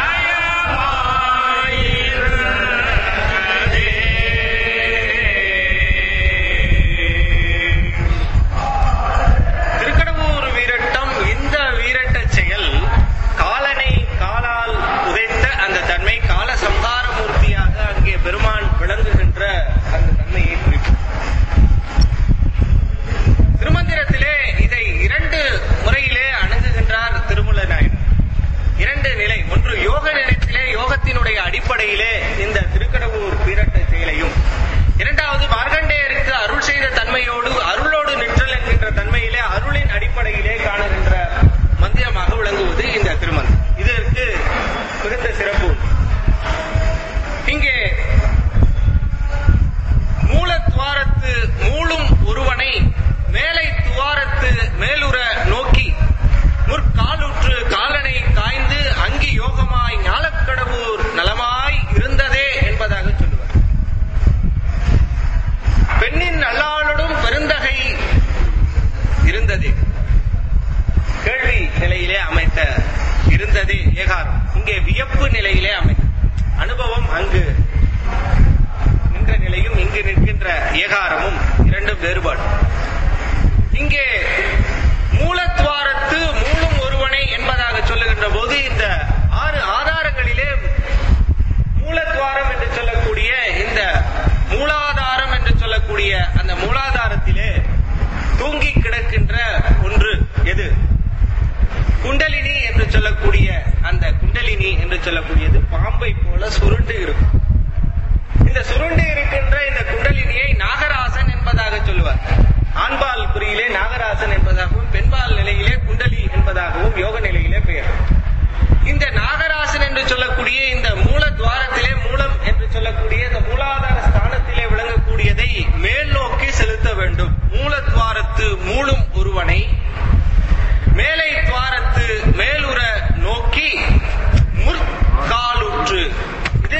Speaker 1: திருக்கடவூர் வீரட்டம் இந்த வீரட்ட செயல் காலனை காலால் உதைத்த அந்த தன்மை கால சம்ஹார மூர்த்தியாக அங்கே பெருமான் விளங்குகின்ற அந்த தன்மையை குறிக்கும் திருமந்திரத்திலே இதை இரண்டு முறையிலே அணுகுகின்றார் திருமுல நாயன் இரண்டு நிலை ஒன்று யோக நிலையத்திலே யோகத்தினுடைய அடிப்படையிலே இந்த திருக்கடவூர் வீரட்ட செயலையும் இரண்டாவது மார்க்கண்டேயருக்கு அருள் செய்த தன்மையோடு அருளோடு நிற்றல் என்கின்ற தன்மையிலே அருளின் அடிப்படையிலே காணுகின்ற மந்திரமாக விளங்குவது இந்த திருமந்திரம் இதற்கு மிகுந்த சிறப்பு உண்டு. இங்கே மூலத்வாரத்து மூளும் ஒருவனை மேலை துவாரத்து மேலுற நோக்கி முற்காலுற்று காலனை காய்ந்து அங்கி யோகமாய் ஞாலக்கடவுர் நலமாய் இருந்ததே என்பதாக சொல்லுவார் பெண்ணின் நல்லாளோடும் பெருந்தகை இருந்ததே கேள்வி நிலையிலே அமைத்த இருந்ததே ஏகாரம் இங்கே வியப்பு நிலையிலே அமைத்த அனுபவம் அங்கு நின்ற நிலையும் இங்கு நிற்கின்ற ஏகாரமும் இரண்டும் வேறுபாடு இங்கே மூலத்வாரத்து மூலும் சொல்லக்கூடியது பாம்பை போல சுருண்டு இருக்கும் இந்த சுருண்டு இருக்கின்ற இந்த குண்டலினியை நாகராசன் என்பதாக சொல்லுவார் ஆண்பால் குறியிலே நாகராசன் என்பதாகவும் பெண்பால் நிலையிலே குண்டலி என்பதாகவும் யோக நிலையிலே பெயர் இந்த நாகராசன் என்று சொல்லக்கூடிய இந்த மூல துவாரத்திலே மூலம் என்று சொல்லக்கூடிய இந்த மூலாதார ஸ்தானத்திலே விளங்கக்கூடியதை மேல் நோக்கி செலுத்த வேண்டும் மூல துவாரத்து மூலும் ஒருவனை மேலை துவாரத்து மேலுற நோக்கி முற்காலுற்று இது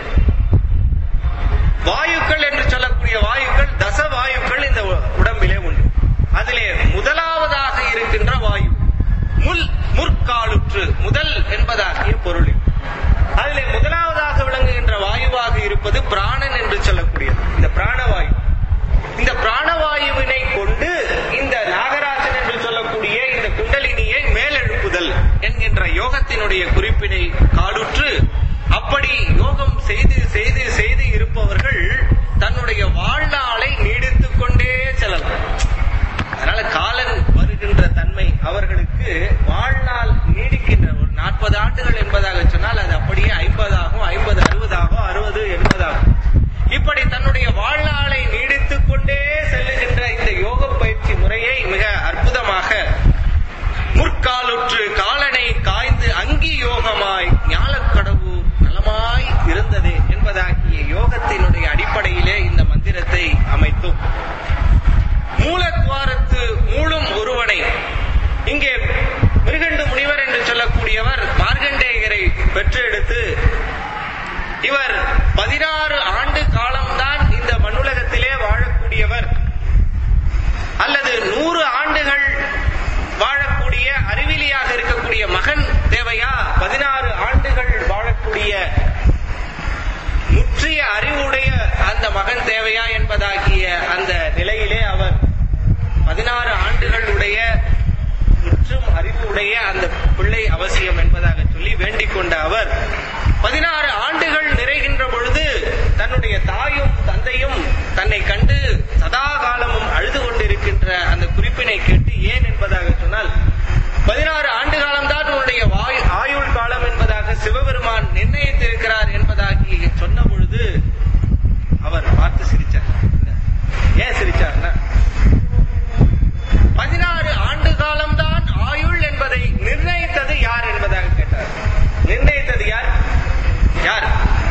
Speaker 1: வாயுக்கள் என்று சொல்லக்கூடிய வாயுக்கள் தச வாயுக்கள் இந்த உடம்பிலே உண்டு அதிலே முதலாவதாக இருக்கின்ற வாயு முல் முற்காலுற்று முதல் என்பதாகிய பொருள் அதிலே முதலாவதாக விளங்குகின்ற வாயுவாக இருப்பது பிராணன் என்று சொல்லக்கூடியது இந்த பிராணவாயு இந்த பிராணவாயுவினை கொண்டு இந்த நாகராஜன் என்று சொல்லக்கூடிய இந்த குண்டலினியை மேலெழுப்புதல் என்கின்ற யோகத்தினுடைய குறிப்பினை காலுற்று அப்படி யோகம் செய்து செய்து செய்து இருப்பவர்கள் தன்னுடைய வாழ்நாளை நீடித்துக் கொண்டே செல்லலாம் அதனால காலன் வருகின்ற தன்மை அவர்களுக்கு வாழ்நாள் நீடிக்கின்ற ஒரு நாற்பது ஆண்டுகள் என்பதாக சொன்னால் அது அப்படியே ஐம்பதாகும் ஐம்பது அறுபதாகும் அறுபது எண்பதாகும் இப்படி தன்னுடைய வாழ்நாளை நீடித்துக் கொண்டே செல்லுகின்ற இந்த யோக பயிற்சி முறையை மிக அற்புதமாக முற்காலுற்று காலனை காய்ந்து அங்கி யோகமாய் ஞாலக்கடவு நலமாய் இருந்தது என்பதாகிய யோகத்தினுடைய அடிப்படையிலே இந்த மந்திரத்தை அமைத்தோம் மூலத்வாரத்து மூலும் ஒருவனை இங்கே மிருகண்டு முனிவர் என்று சொல்லக்கூடியவர் மார்கண்டேயரை பெற்றெடுத்து இவர் பதினாறு ஆண்டு காலம்தான் இந்த மண்ணுலகத்திலே வாழக்கூடியவர் அல்லது நூறு ஆண்டுகள் வாழக்கூடிய அறிவிலியாக இருக்கக்கூடிய மகன் தேவையா பதினாறு ஆண்டுகள் வாழக்கூடிய முற்றிய அறிவுடைய அந்த மகன் தேவையா என்பதாகிய அந்த நிலையிலே அவர் பதினாறு ஆண்டுகள் உடைய முற்றும் அறிவுடைய அந்த பிள்ளை அவசியம் என்பதாக சொல்லி வேண்டிக் கொண்ட அவர் பதினாறு ஆண்டுகள் நிறைகின்ற பொழுது தன்னுடைய தாயும் தந்தையும் தன்னை கண்டு சதா காலமும் அழுது கொண்டிருக்கின்ற அந்த குறிப்பினை கேட்டு ஏன் என்பதாக சொன்னால் பதினாறு ஆண்டு காலம்தான் உன்னுடைய வாய் ஆயுள் காலம் என்பதாக சிவபெருமான் நிர்ணயித்திருக்கிறார் என்பதாகி சொன்ன பொழுது அவர் பார்த்து சிரிச்சார் ஏன் சிரிச்சார்னா பதினாறு ஆண்டு காலம்தான் ஆயுள் என்பதை நிர்ணயித்தது யார் என்பதாக கேட்டார் நிர்ணயித்தது யார் யார்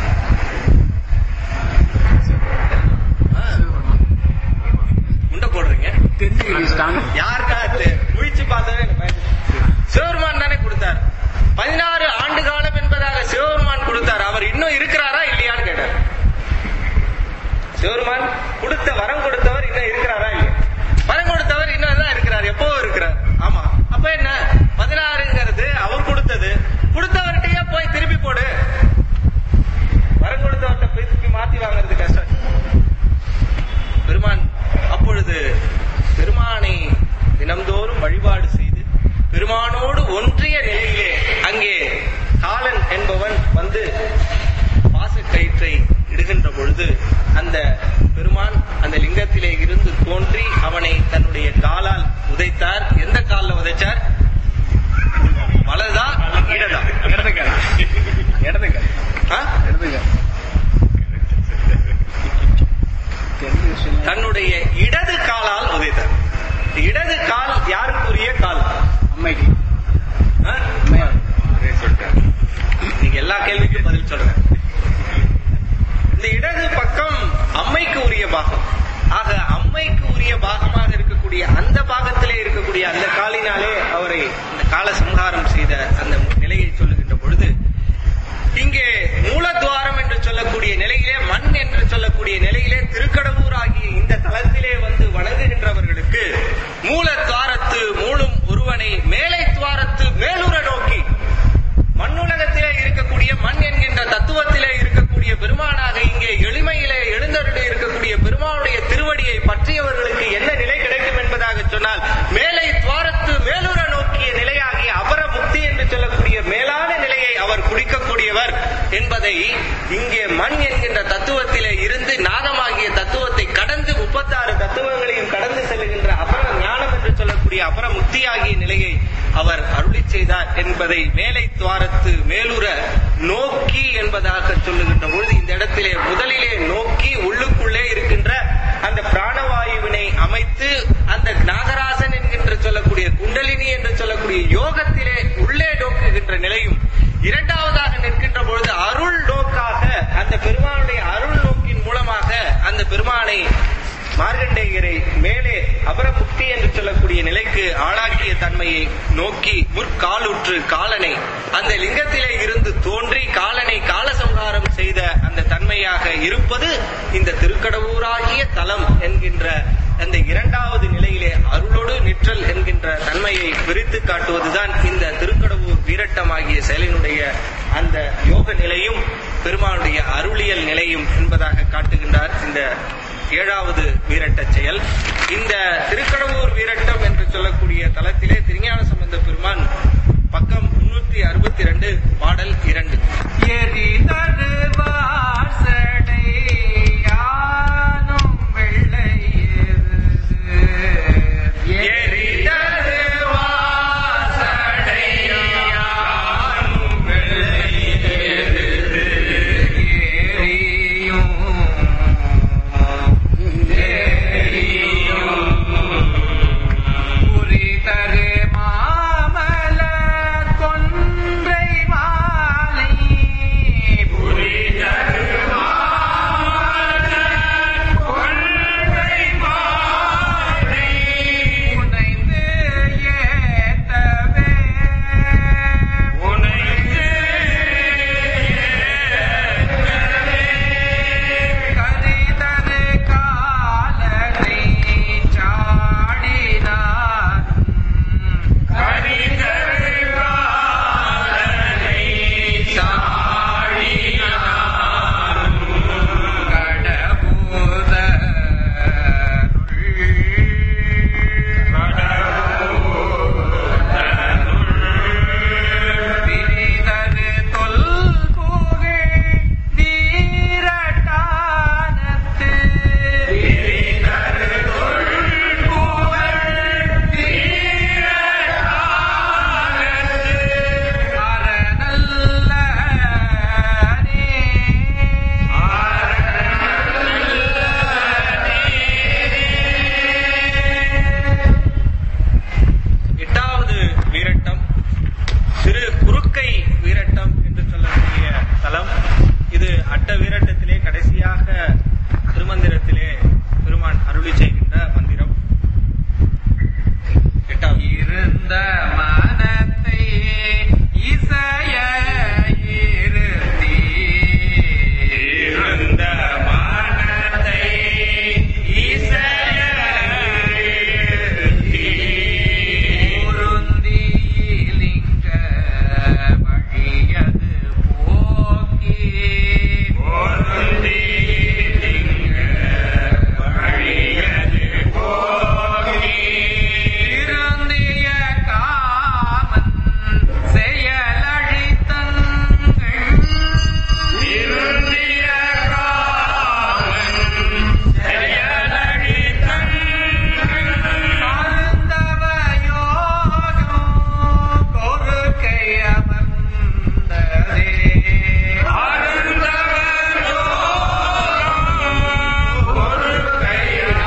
Speaker 1: ஆ. உண்டை போடுறீங்க யாருக்கா தெ- முழிச்சு பார்த்தாவே எனக்கு பயந்து சிவபெருமான் தானே கொடுத்தார் பதினாறு ஆண்டு காலம் என்பதாக சிவபெருமான் கொடுத்தார் அவர் இன்னும் இருக்கிறாரா இல்லையான்னு கேட்டார் சிவபெருமான் கொடுத்த வரம் கொடுத்தவர் இன்னும் இருக்கிறாரா இல்லையா வரம் கொடுத்தவர் இன்னும் தான் இருக்கிறார் எப்போ இருக்கிறார் ஆமா அப்ப என்ன பதினாறுங்கிறது அவர் கொடுத்தது கொடுத்தவர்கிட்டயே போய் திருப்பி போடு வரம் கொடுத்தவர்கிட்ட போய் திருப்பி மாத்தி வாங்குறது கஷ்டம் பெருமான் அப்பொழுது பெருமானை தினம்தோறும் வழிபாடு செய்து பெருமானோடு ஒன்றிய நிலையிலே அங்கே காலன் என்பவன் வந்து பாசக்கயிற்றை இடுகின்ற பொழுது அந்த பெருமான் அந்த லிங்கத்திலே இருந்து தோன்றி அவனை தன்னுடைய காலால் உதைத்தார் எந்த காலில் உதைச்சார் வலதா இடதா
Speaker 3: இடது கால் இடது கால்
Speaker 1: ஆ?
Speaker 3: இடது கால் தெரிஞ்ச விஷயம்
Speaker 1: தன்னுடைய இடது காலால் உதைத்தார் இடது கால் யாருக்குரிய கால்
Speaker 3: அம்மைக்கு
Speaker 1: ஆ?
Speaker 3: அம்மையார்
Speaker 1: நீங்க எல்லா கேள்விக்கும் பதில் சொல்றேன் இந்த இடது பக்கம் அம்மைக்கு உரிய பாகம் ஆக அம்மைக்கு உரிய பாகமாக இருக்கக்கூடிய அந்த பாகத்திலே இருக்கக்கூடிய அந்த காலினாலே அவரை இந்த கால சம்ஹாரம் செய்த அந்த நிலையை சொல்லுகின்ற பொழுது இங்கே மூலத்வாரம் என்று சொல்லக்கூடிய நிலையிலே மண் என்று சொல்லக்கூடிய நிலையிலே திருக்கடவுர் ஆகிய இந்த தளத்திலே வந்து வணங்குகின்றவர்களுக்கு மூலத்வாரத்து மூலும் ஒருவனை மேலை துவாரத்து மேலுற நோக்கி மண்ணுலகத்திலே இருக்கக்கூடிய மண் என்கின்ற தத்துவத்திலே இருக்கக்கூடிய பெருமானாக இங்கே எளிமையிலே எழுந்தருளி இருக்கக்கூடிய பெருமானுடைய திருவடியை பற்றியவர்களுக்கு என்ன நிலை கிடைக்கும் என்பதாக சொன்னால் மேலை துவாரத்து மேலுற நோக்கிய நிலையாகிய அபர முக்தி என்று சொல்லக்கூடிய மேலான நிலையை அவர் குடிக்கக்கூடியவர் என்பதை இங்கே மண் என்கின்ற தத்துவத்திலே இருந்து நாதமாகிய தத்துவத்தை கடந்து முப்பத்தாறு தத்துவங்களையும் கடந்து செல்லுகின்ற அபர ஞானம் என்று சொல்லக்கூடிய அபர முக்தியாகிய நிலையை அவர் அருளி செய்தார் என்பதை மேலை துவாரத்து மேலுற நோக்கி என்பதாக சொல்லுகின்ற பொழுது இந்த இடத்திலே முதலிலே நோக்கி உள்ளுக்குள்ளே இருக்கின்ற அந்த பிராணவாயுவினை அமைத்து அந்த நாகராசன் என்கின்ற சொல்லக்கூடிய குண்டலினி என்று சொல்லக்கூடிய யோகத்திலே உள்ளே நோக்குகின்ற நிலையும் இரண்டாவதாக நிற்கின்ற பொழுது அருள் நோக்காக அந்த பெருமானுடைய அருள் நோக்கின் மூலமாக அந்த பெருமானை மார்கண்டேயரை மேலே அபரமுக்தி என்று சொல்லக்கூடிய நிலைக்கு ஆளாக்கிய தன்மையை நோக்கி முற்காலுற்று காலனை அந்த லிங்கத்திலே இருந்து தோன்றி காலனை காலசம்ஹாரம் செய்த அந்த தன்மையாக இருப்பது இந்த திருக்கடவுராகிய தலம் என்கின்ற அந்த இரண்டாவது நிலையிலே அருளோடு நிற்றல் என்கின்ற தன்மையை விரித்து காட்டுவதுதான் இந்த திருக்கடவுர் வீரட்டமாகிய செயலினுடைய அந்த யோக நிலையும் பெருமானுடைய அருளியல் நிலையும் என்பதாக காட்டுகின்றார் இந்த ஏழாவது வீரட்ட செயல் இந்த திருக்கடவுர் வீரட்டம் என்று சொல்லக்கூடிய தலத்திலே திருஞான சம்பந்த பெருமான் பக்கம் முன்னூத்தி அறுபத்தி ரெண்டு பாடல் இரண்டு
Speaker 4: எரிதரு வாசடை யானும் வெள்ளை எரிதரு வாசடை யானும் வெள்ளை ஏரியும் புரிதரு மாமலர் கொன்றை மாலை புரிதரு மாமலர் கொன்றை மாலை உனைந்து ஏத்தவே உனைந்து கரிதரு காலனை சாடினார் கரிதரு காலனை சாடினார் கடபூத பிரிதரு தொல் புகழ் வீரட்டானத்து பிரிதரு தொல் புகழ் வீரட்டானத்து அரணல்ல
Speaker 1: எட்டாவது வீரட்டம் திரு குறுக்கை வீரட்டம் என்று சொல்லக்கூடிய தலம் இது அட்ட வீரட்டத்திலே கடைசியாக திருமந்திரத்திலே பெருமான் அருளி செய்கின்ற மந்திரம் எட்டாவது
Speaker 4: இருந்த மனத்தை இசைய இருத்தி இருந்த மனத்தை இசைய இருத்தி பொருந்திலிங்க வழியது போக்கி பொருந்திலிங்க வழியது போக்கி இருந்திய காமன் செயலழித்தங்கள் இருந்திய காமன் செயலழித்தங்கள் அருந்தவ யோகம் கொருக்கை அமர்ந்ததே அருந்தவ யோகம் கொருக்கை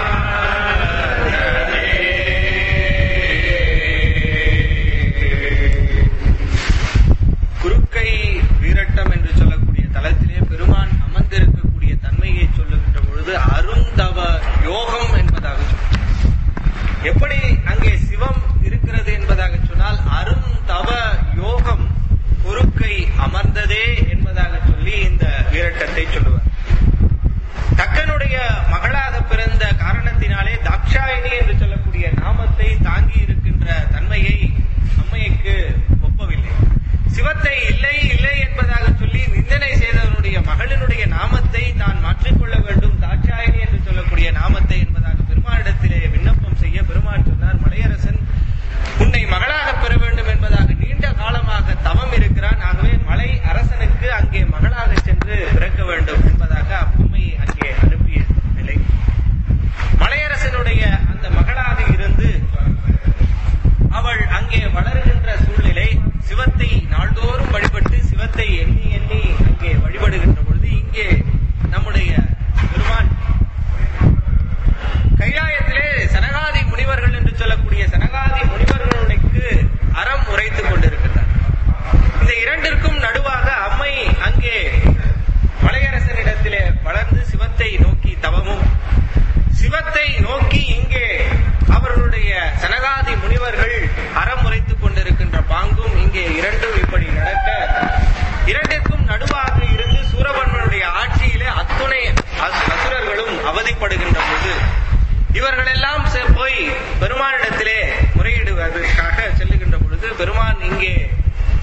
Speaker 1: குறுக்கை வீரட்டம் என்று சொல்லக்கூடிய தலத்திலே பெருமான் அமர்ந்திருக்கக்கூடிய தன்மையை சொல்லுகின்ற பொழுது அருந்தவ யோகம் என்பதாக சொல்லும் எப்படி அங்கே சிவம் இருக்கிறது என்பதாக சொன்னால் அருந்தவ யோகம் குறுக்கை அமர்ந்ததே என்பதாக சொல்லி இந்த வீரட்டத்தை சொல்லுவார் தக்கனுடைய மகளாக பிறந்த காரணத்தினாலே தாக்ஷாயினி என்று சொல்லக்கூடிய நாமத்தை தாங்கி இருக்கின்ற தன்மையை அம்மைக்கு ஒப்பவில்லை சிவத்தை இல்லை இல்லை என்பதாக சொல்லி நிந்தனை செய்தவனுடைய மகளினுடைய நாமத்தை தான் மாற்றிக்கொள்ள வேண்டும் தாட்சாயினி என்று சொல்லக்கூடிய நாமத்தை என்பதாக பெருமானிடத்திலே விண்ணப்பம் செய்ய பெருமான் சொன்னார் மலையரசன் உன்னை மகளாக பெற வேண்டும் என்பதாக நீண்ட காலமாக தவம் இருக்கிறான் ஆகவே மலை அரசனுக்கு அங்கே மகளாக சென்று பிறக்க வேண்டும்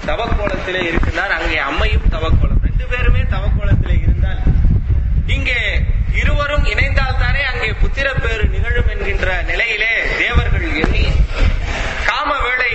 Speaker 1: தவக்கோலத்திலே இருக்கின்றார் அங்கே அம்மையும் தவக்கோலம் ரெண்டு பேருமே தவக்கோலத்திலே இருந்தால் இங்கே இருவரும் இணைந்தால் தானே அங்கே புத்திர பேறு நிகழும் என்கின்ற நிலையிலே தேவர்கள் எண்ணி காம வேளை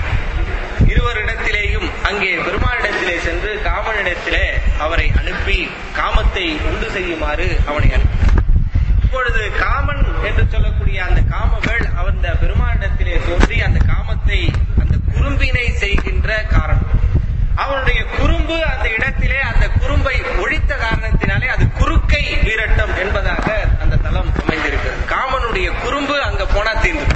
Speaker 1: இருவரிடத்திலேயும் அங்கே பெருமானிடத்திலே சென்று காமனிடத்திலே அவரை அனுப்பி காமத்தை உண்டு செய்யுமாறு அவனை அனுப்பி இப்பொழுது காமன் என்று சொல்லக்கூடிய அந்த காமவேள் அந்த பெருமானிடத்திலே தோன்றி அந்த காமத்தை அந்த குறும்பினை செய்கின்ற காரணம் அவனுடைய குறும்பு அந்த இடத்திலே அந்த குறும்பை ஒழித்த காரணத்தினாலே அது குறுக்கை வீரட்டம் என்பதாக அந்த தலம் அமைந்திருக்கிறது காமனுடைய குறும்பு அங்க போனா தீர்ந்து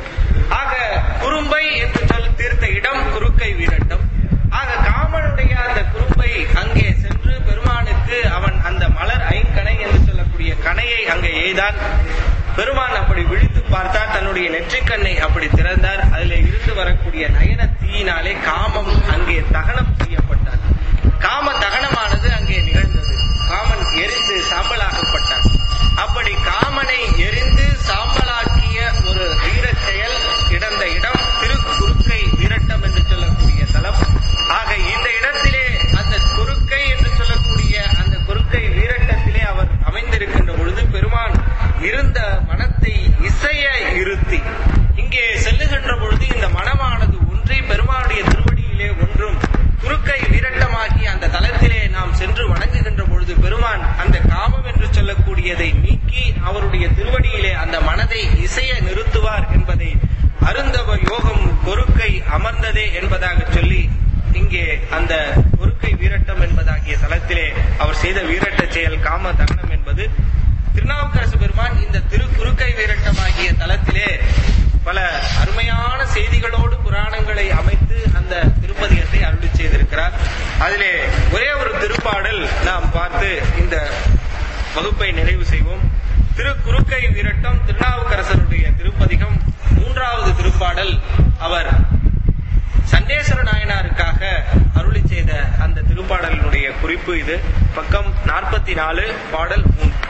Speaker 1: ஆக குறும்பை என்று சொல் தீர்த்த இடம் குறுக்கை வீரட்டம் ஆக காமனுடைய அந்த குறும்பை அங்கே சென்று பெருமானுக்கு அவன் அந்த மலர் ஐங்கணை என்று சொல்லக்கூடிய கணையை அங்கே எய்தான் பெருமான் அப்படி விழித்து பார்த்தார் தன்னுடைய நெற்றிக்கண்ணை அப்படி திறந்தார் அதிலே இருந்து வரக்கூடிய நயன தீயினாலே காமம் அங்கே தகனம் செய்யப்பட்டார் காம தகனமானது அங்கே நிகழ்ந்தது காமன் எரிந்து சாம்பலாக்கப்பட்டார் அப்படி காமனை எரிந்து சாம்பலாக்கிய ஒரு வீரச் செயல் இடந்த இடம் திருக்குறுக்கை வீரட்டம் என்று சொல்லக்கூடிய தலம் ஆக இந்த இடத்திலே அந்த குறுக்கை என்று சொல்லக்கூடிய அந்த குறுக்கை வீரட்டத்திலே அவர் அமைந்திருக்கின்ற பொழுது பெருமான் இருந்த மனத்தை இசைய இருத்தி இங்கே செல்லுகின்ற பொழுது இந்த மனமானது ஒன்றி பெருமானுடைய திருவடியிலே ஒன்றும் குறுக்கை வீரட்டமாகி அந்த தலத்திலே நாம் சென்று வணங்குகின்ற பொழுது பெருமான் அந்த காமம் என்று சொல்லக்கூடியதை நீக்கி அவருடைய திருவடியிலே அந்த மனதை இசைய நிறுத்துவார் என்பதை அருந்தவ யோகம் கொருக்கை அமர்ந்ததே என்பதாக சொல்லி இங்கே அந்த கொருக்கை வீரட்டம் என்பதாகிய தலத்திலே அவர் செய்த வீரட்ட செயல் காம தகனம் என்பது திருநாவுக்கரசு பெருமான் இந்த திருக்குறுக்கை வீரட்டமாகிய தலத்திலே பல அருமையான செய்திகளோடு புராணங்களை அமைத்து அந்த திருப்பதிகத்தை அருளி செய்திருக்கிறார் அதிலே ஒரே ஒரு திருப்பாடல் நாம் பார்த்து இந்த வகுப்பை நிறைவு செய்வோம் திருக்குறுக்கை வீரட்டம் திருநாவுக்கரசருடைய திருப்பதிகம் மூன்றாவது திருப்பாடல் அவர் சண்டேஸ்வர நாயனாருக்காக அருளி செய்த அந்த திருப்பாடலினுடைய குறிப்பு இது பக்கம் நாற்பத்தி நாலு பாடல் மூன்று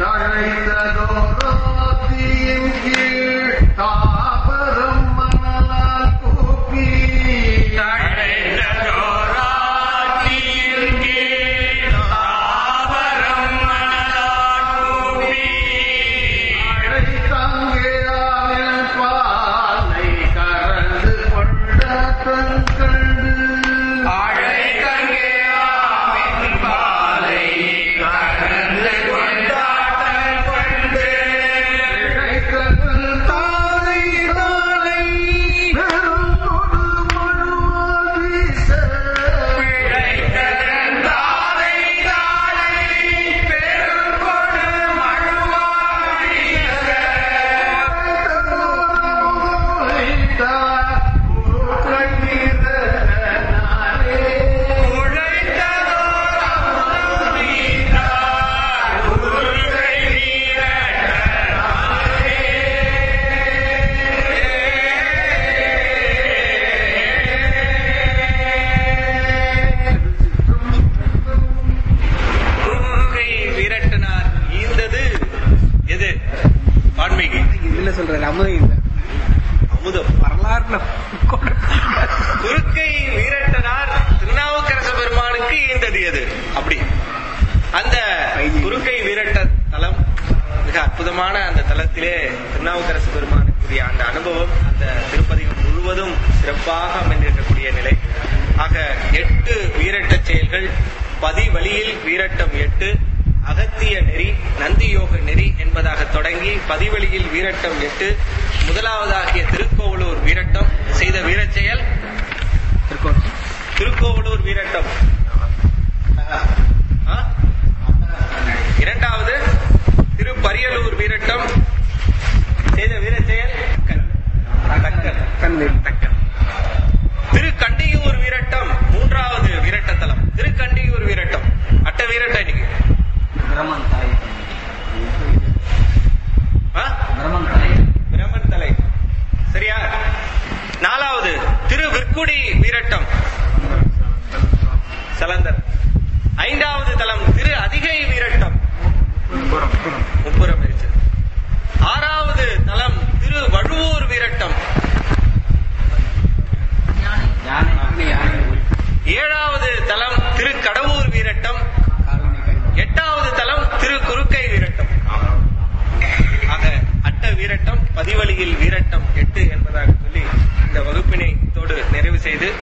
Speaker 4: தழைத்ததோரோத்தியின் கீழ் தாபரம் மணலால் கூப்பி அழைத்தங்கேயாவின் பாலை கறந்து கொண்ட தன் கண்டு இழைத்ததன் தாலை தாலை பெரும் கொடு மழுவால் வீச
Speaker 1: குறுக்கை வீரட்டனார் ஈந்தது எது வான்மீகி
Speaker 3: இதுல சொல்றது அமுதம் இல்ல
Speaker 1: அமுதம்
Speaker 3: வரலாறுல
Speaker 1: குறுக்கை வீரட்டனார் திருநாவுக்கரச பெருமானுக்கு ஈந்தது எது அப்படி அந்த குறுக்கை வீரட்ட தலம் மிக அற்புதமான அந்த தலத்திலே திருநாவுக்கரசு பெருமானுக்குரிய அந்த அனுபவம் அந்த திருப்பதிகம் முழுவதும் சிறப்பாக அமைந்திருக்கக்கூடிய நிலை ஆக எட்டு வீரட்ட செயல்கள் பதி வழியில் வீரட்டம் எட்டு அகத்திய நெறி நந்தியோக நெறி என்பதாக தொடங்கி பதிவழியில் வீரட்டம் எட்டு முதலாவதாகிய திருக்கோவலூர் வீரட்டம் செய்த வீரச் செயல் திருக்கோவலூர் வீரட்டம் ஆ? இரண்டாவது திருப்பரியலூர் வீரட்டம் செய்த வீரச் செயல் கண். தக்கல் தக்கல் திருக்கண்டியூர் வீரட்டம் மூன்றாவது வீரட்டத்தலம் திருக்கண்டியூர் வீரட்டம் அட்ட வீரட்டம் இன்னைக்கு
Speaker 3: பிரமன் தாய்
Speaker 1: ஆ?
Speaker 3: பிரமன் தாய்
Speaker 1: பிரமன் தலை சரியா நாலாவது திரு விற்குடி வீரட்டம் சலந்தர் ஐந்தாவது தலம் திரு அதிகை வீரட்டம் முப்புறம் இருக்கிறது ஆறாவது தலம் திரு வழுவூர் வீரட்டம்
Speaker 3: யானை யானை
Speaker 1: மதிவழியில் வீரட்டம் எட்டு என்பதாக சொல்லி இந்த வகுப்பினை இதோடு நிறைவு செய்து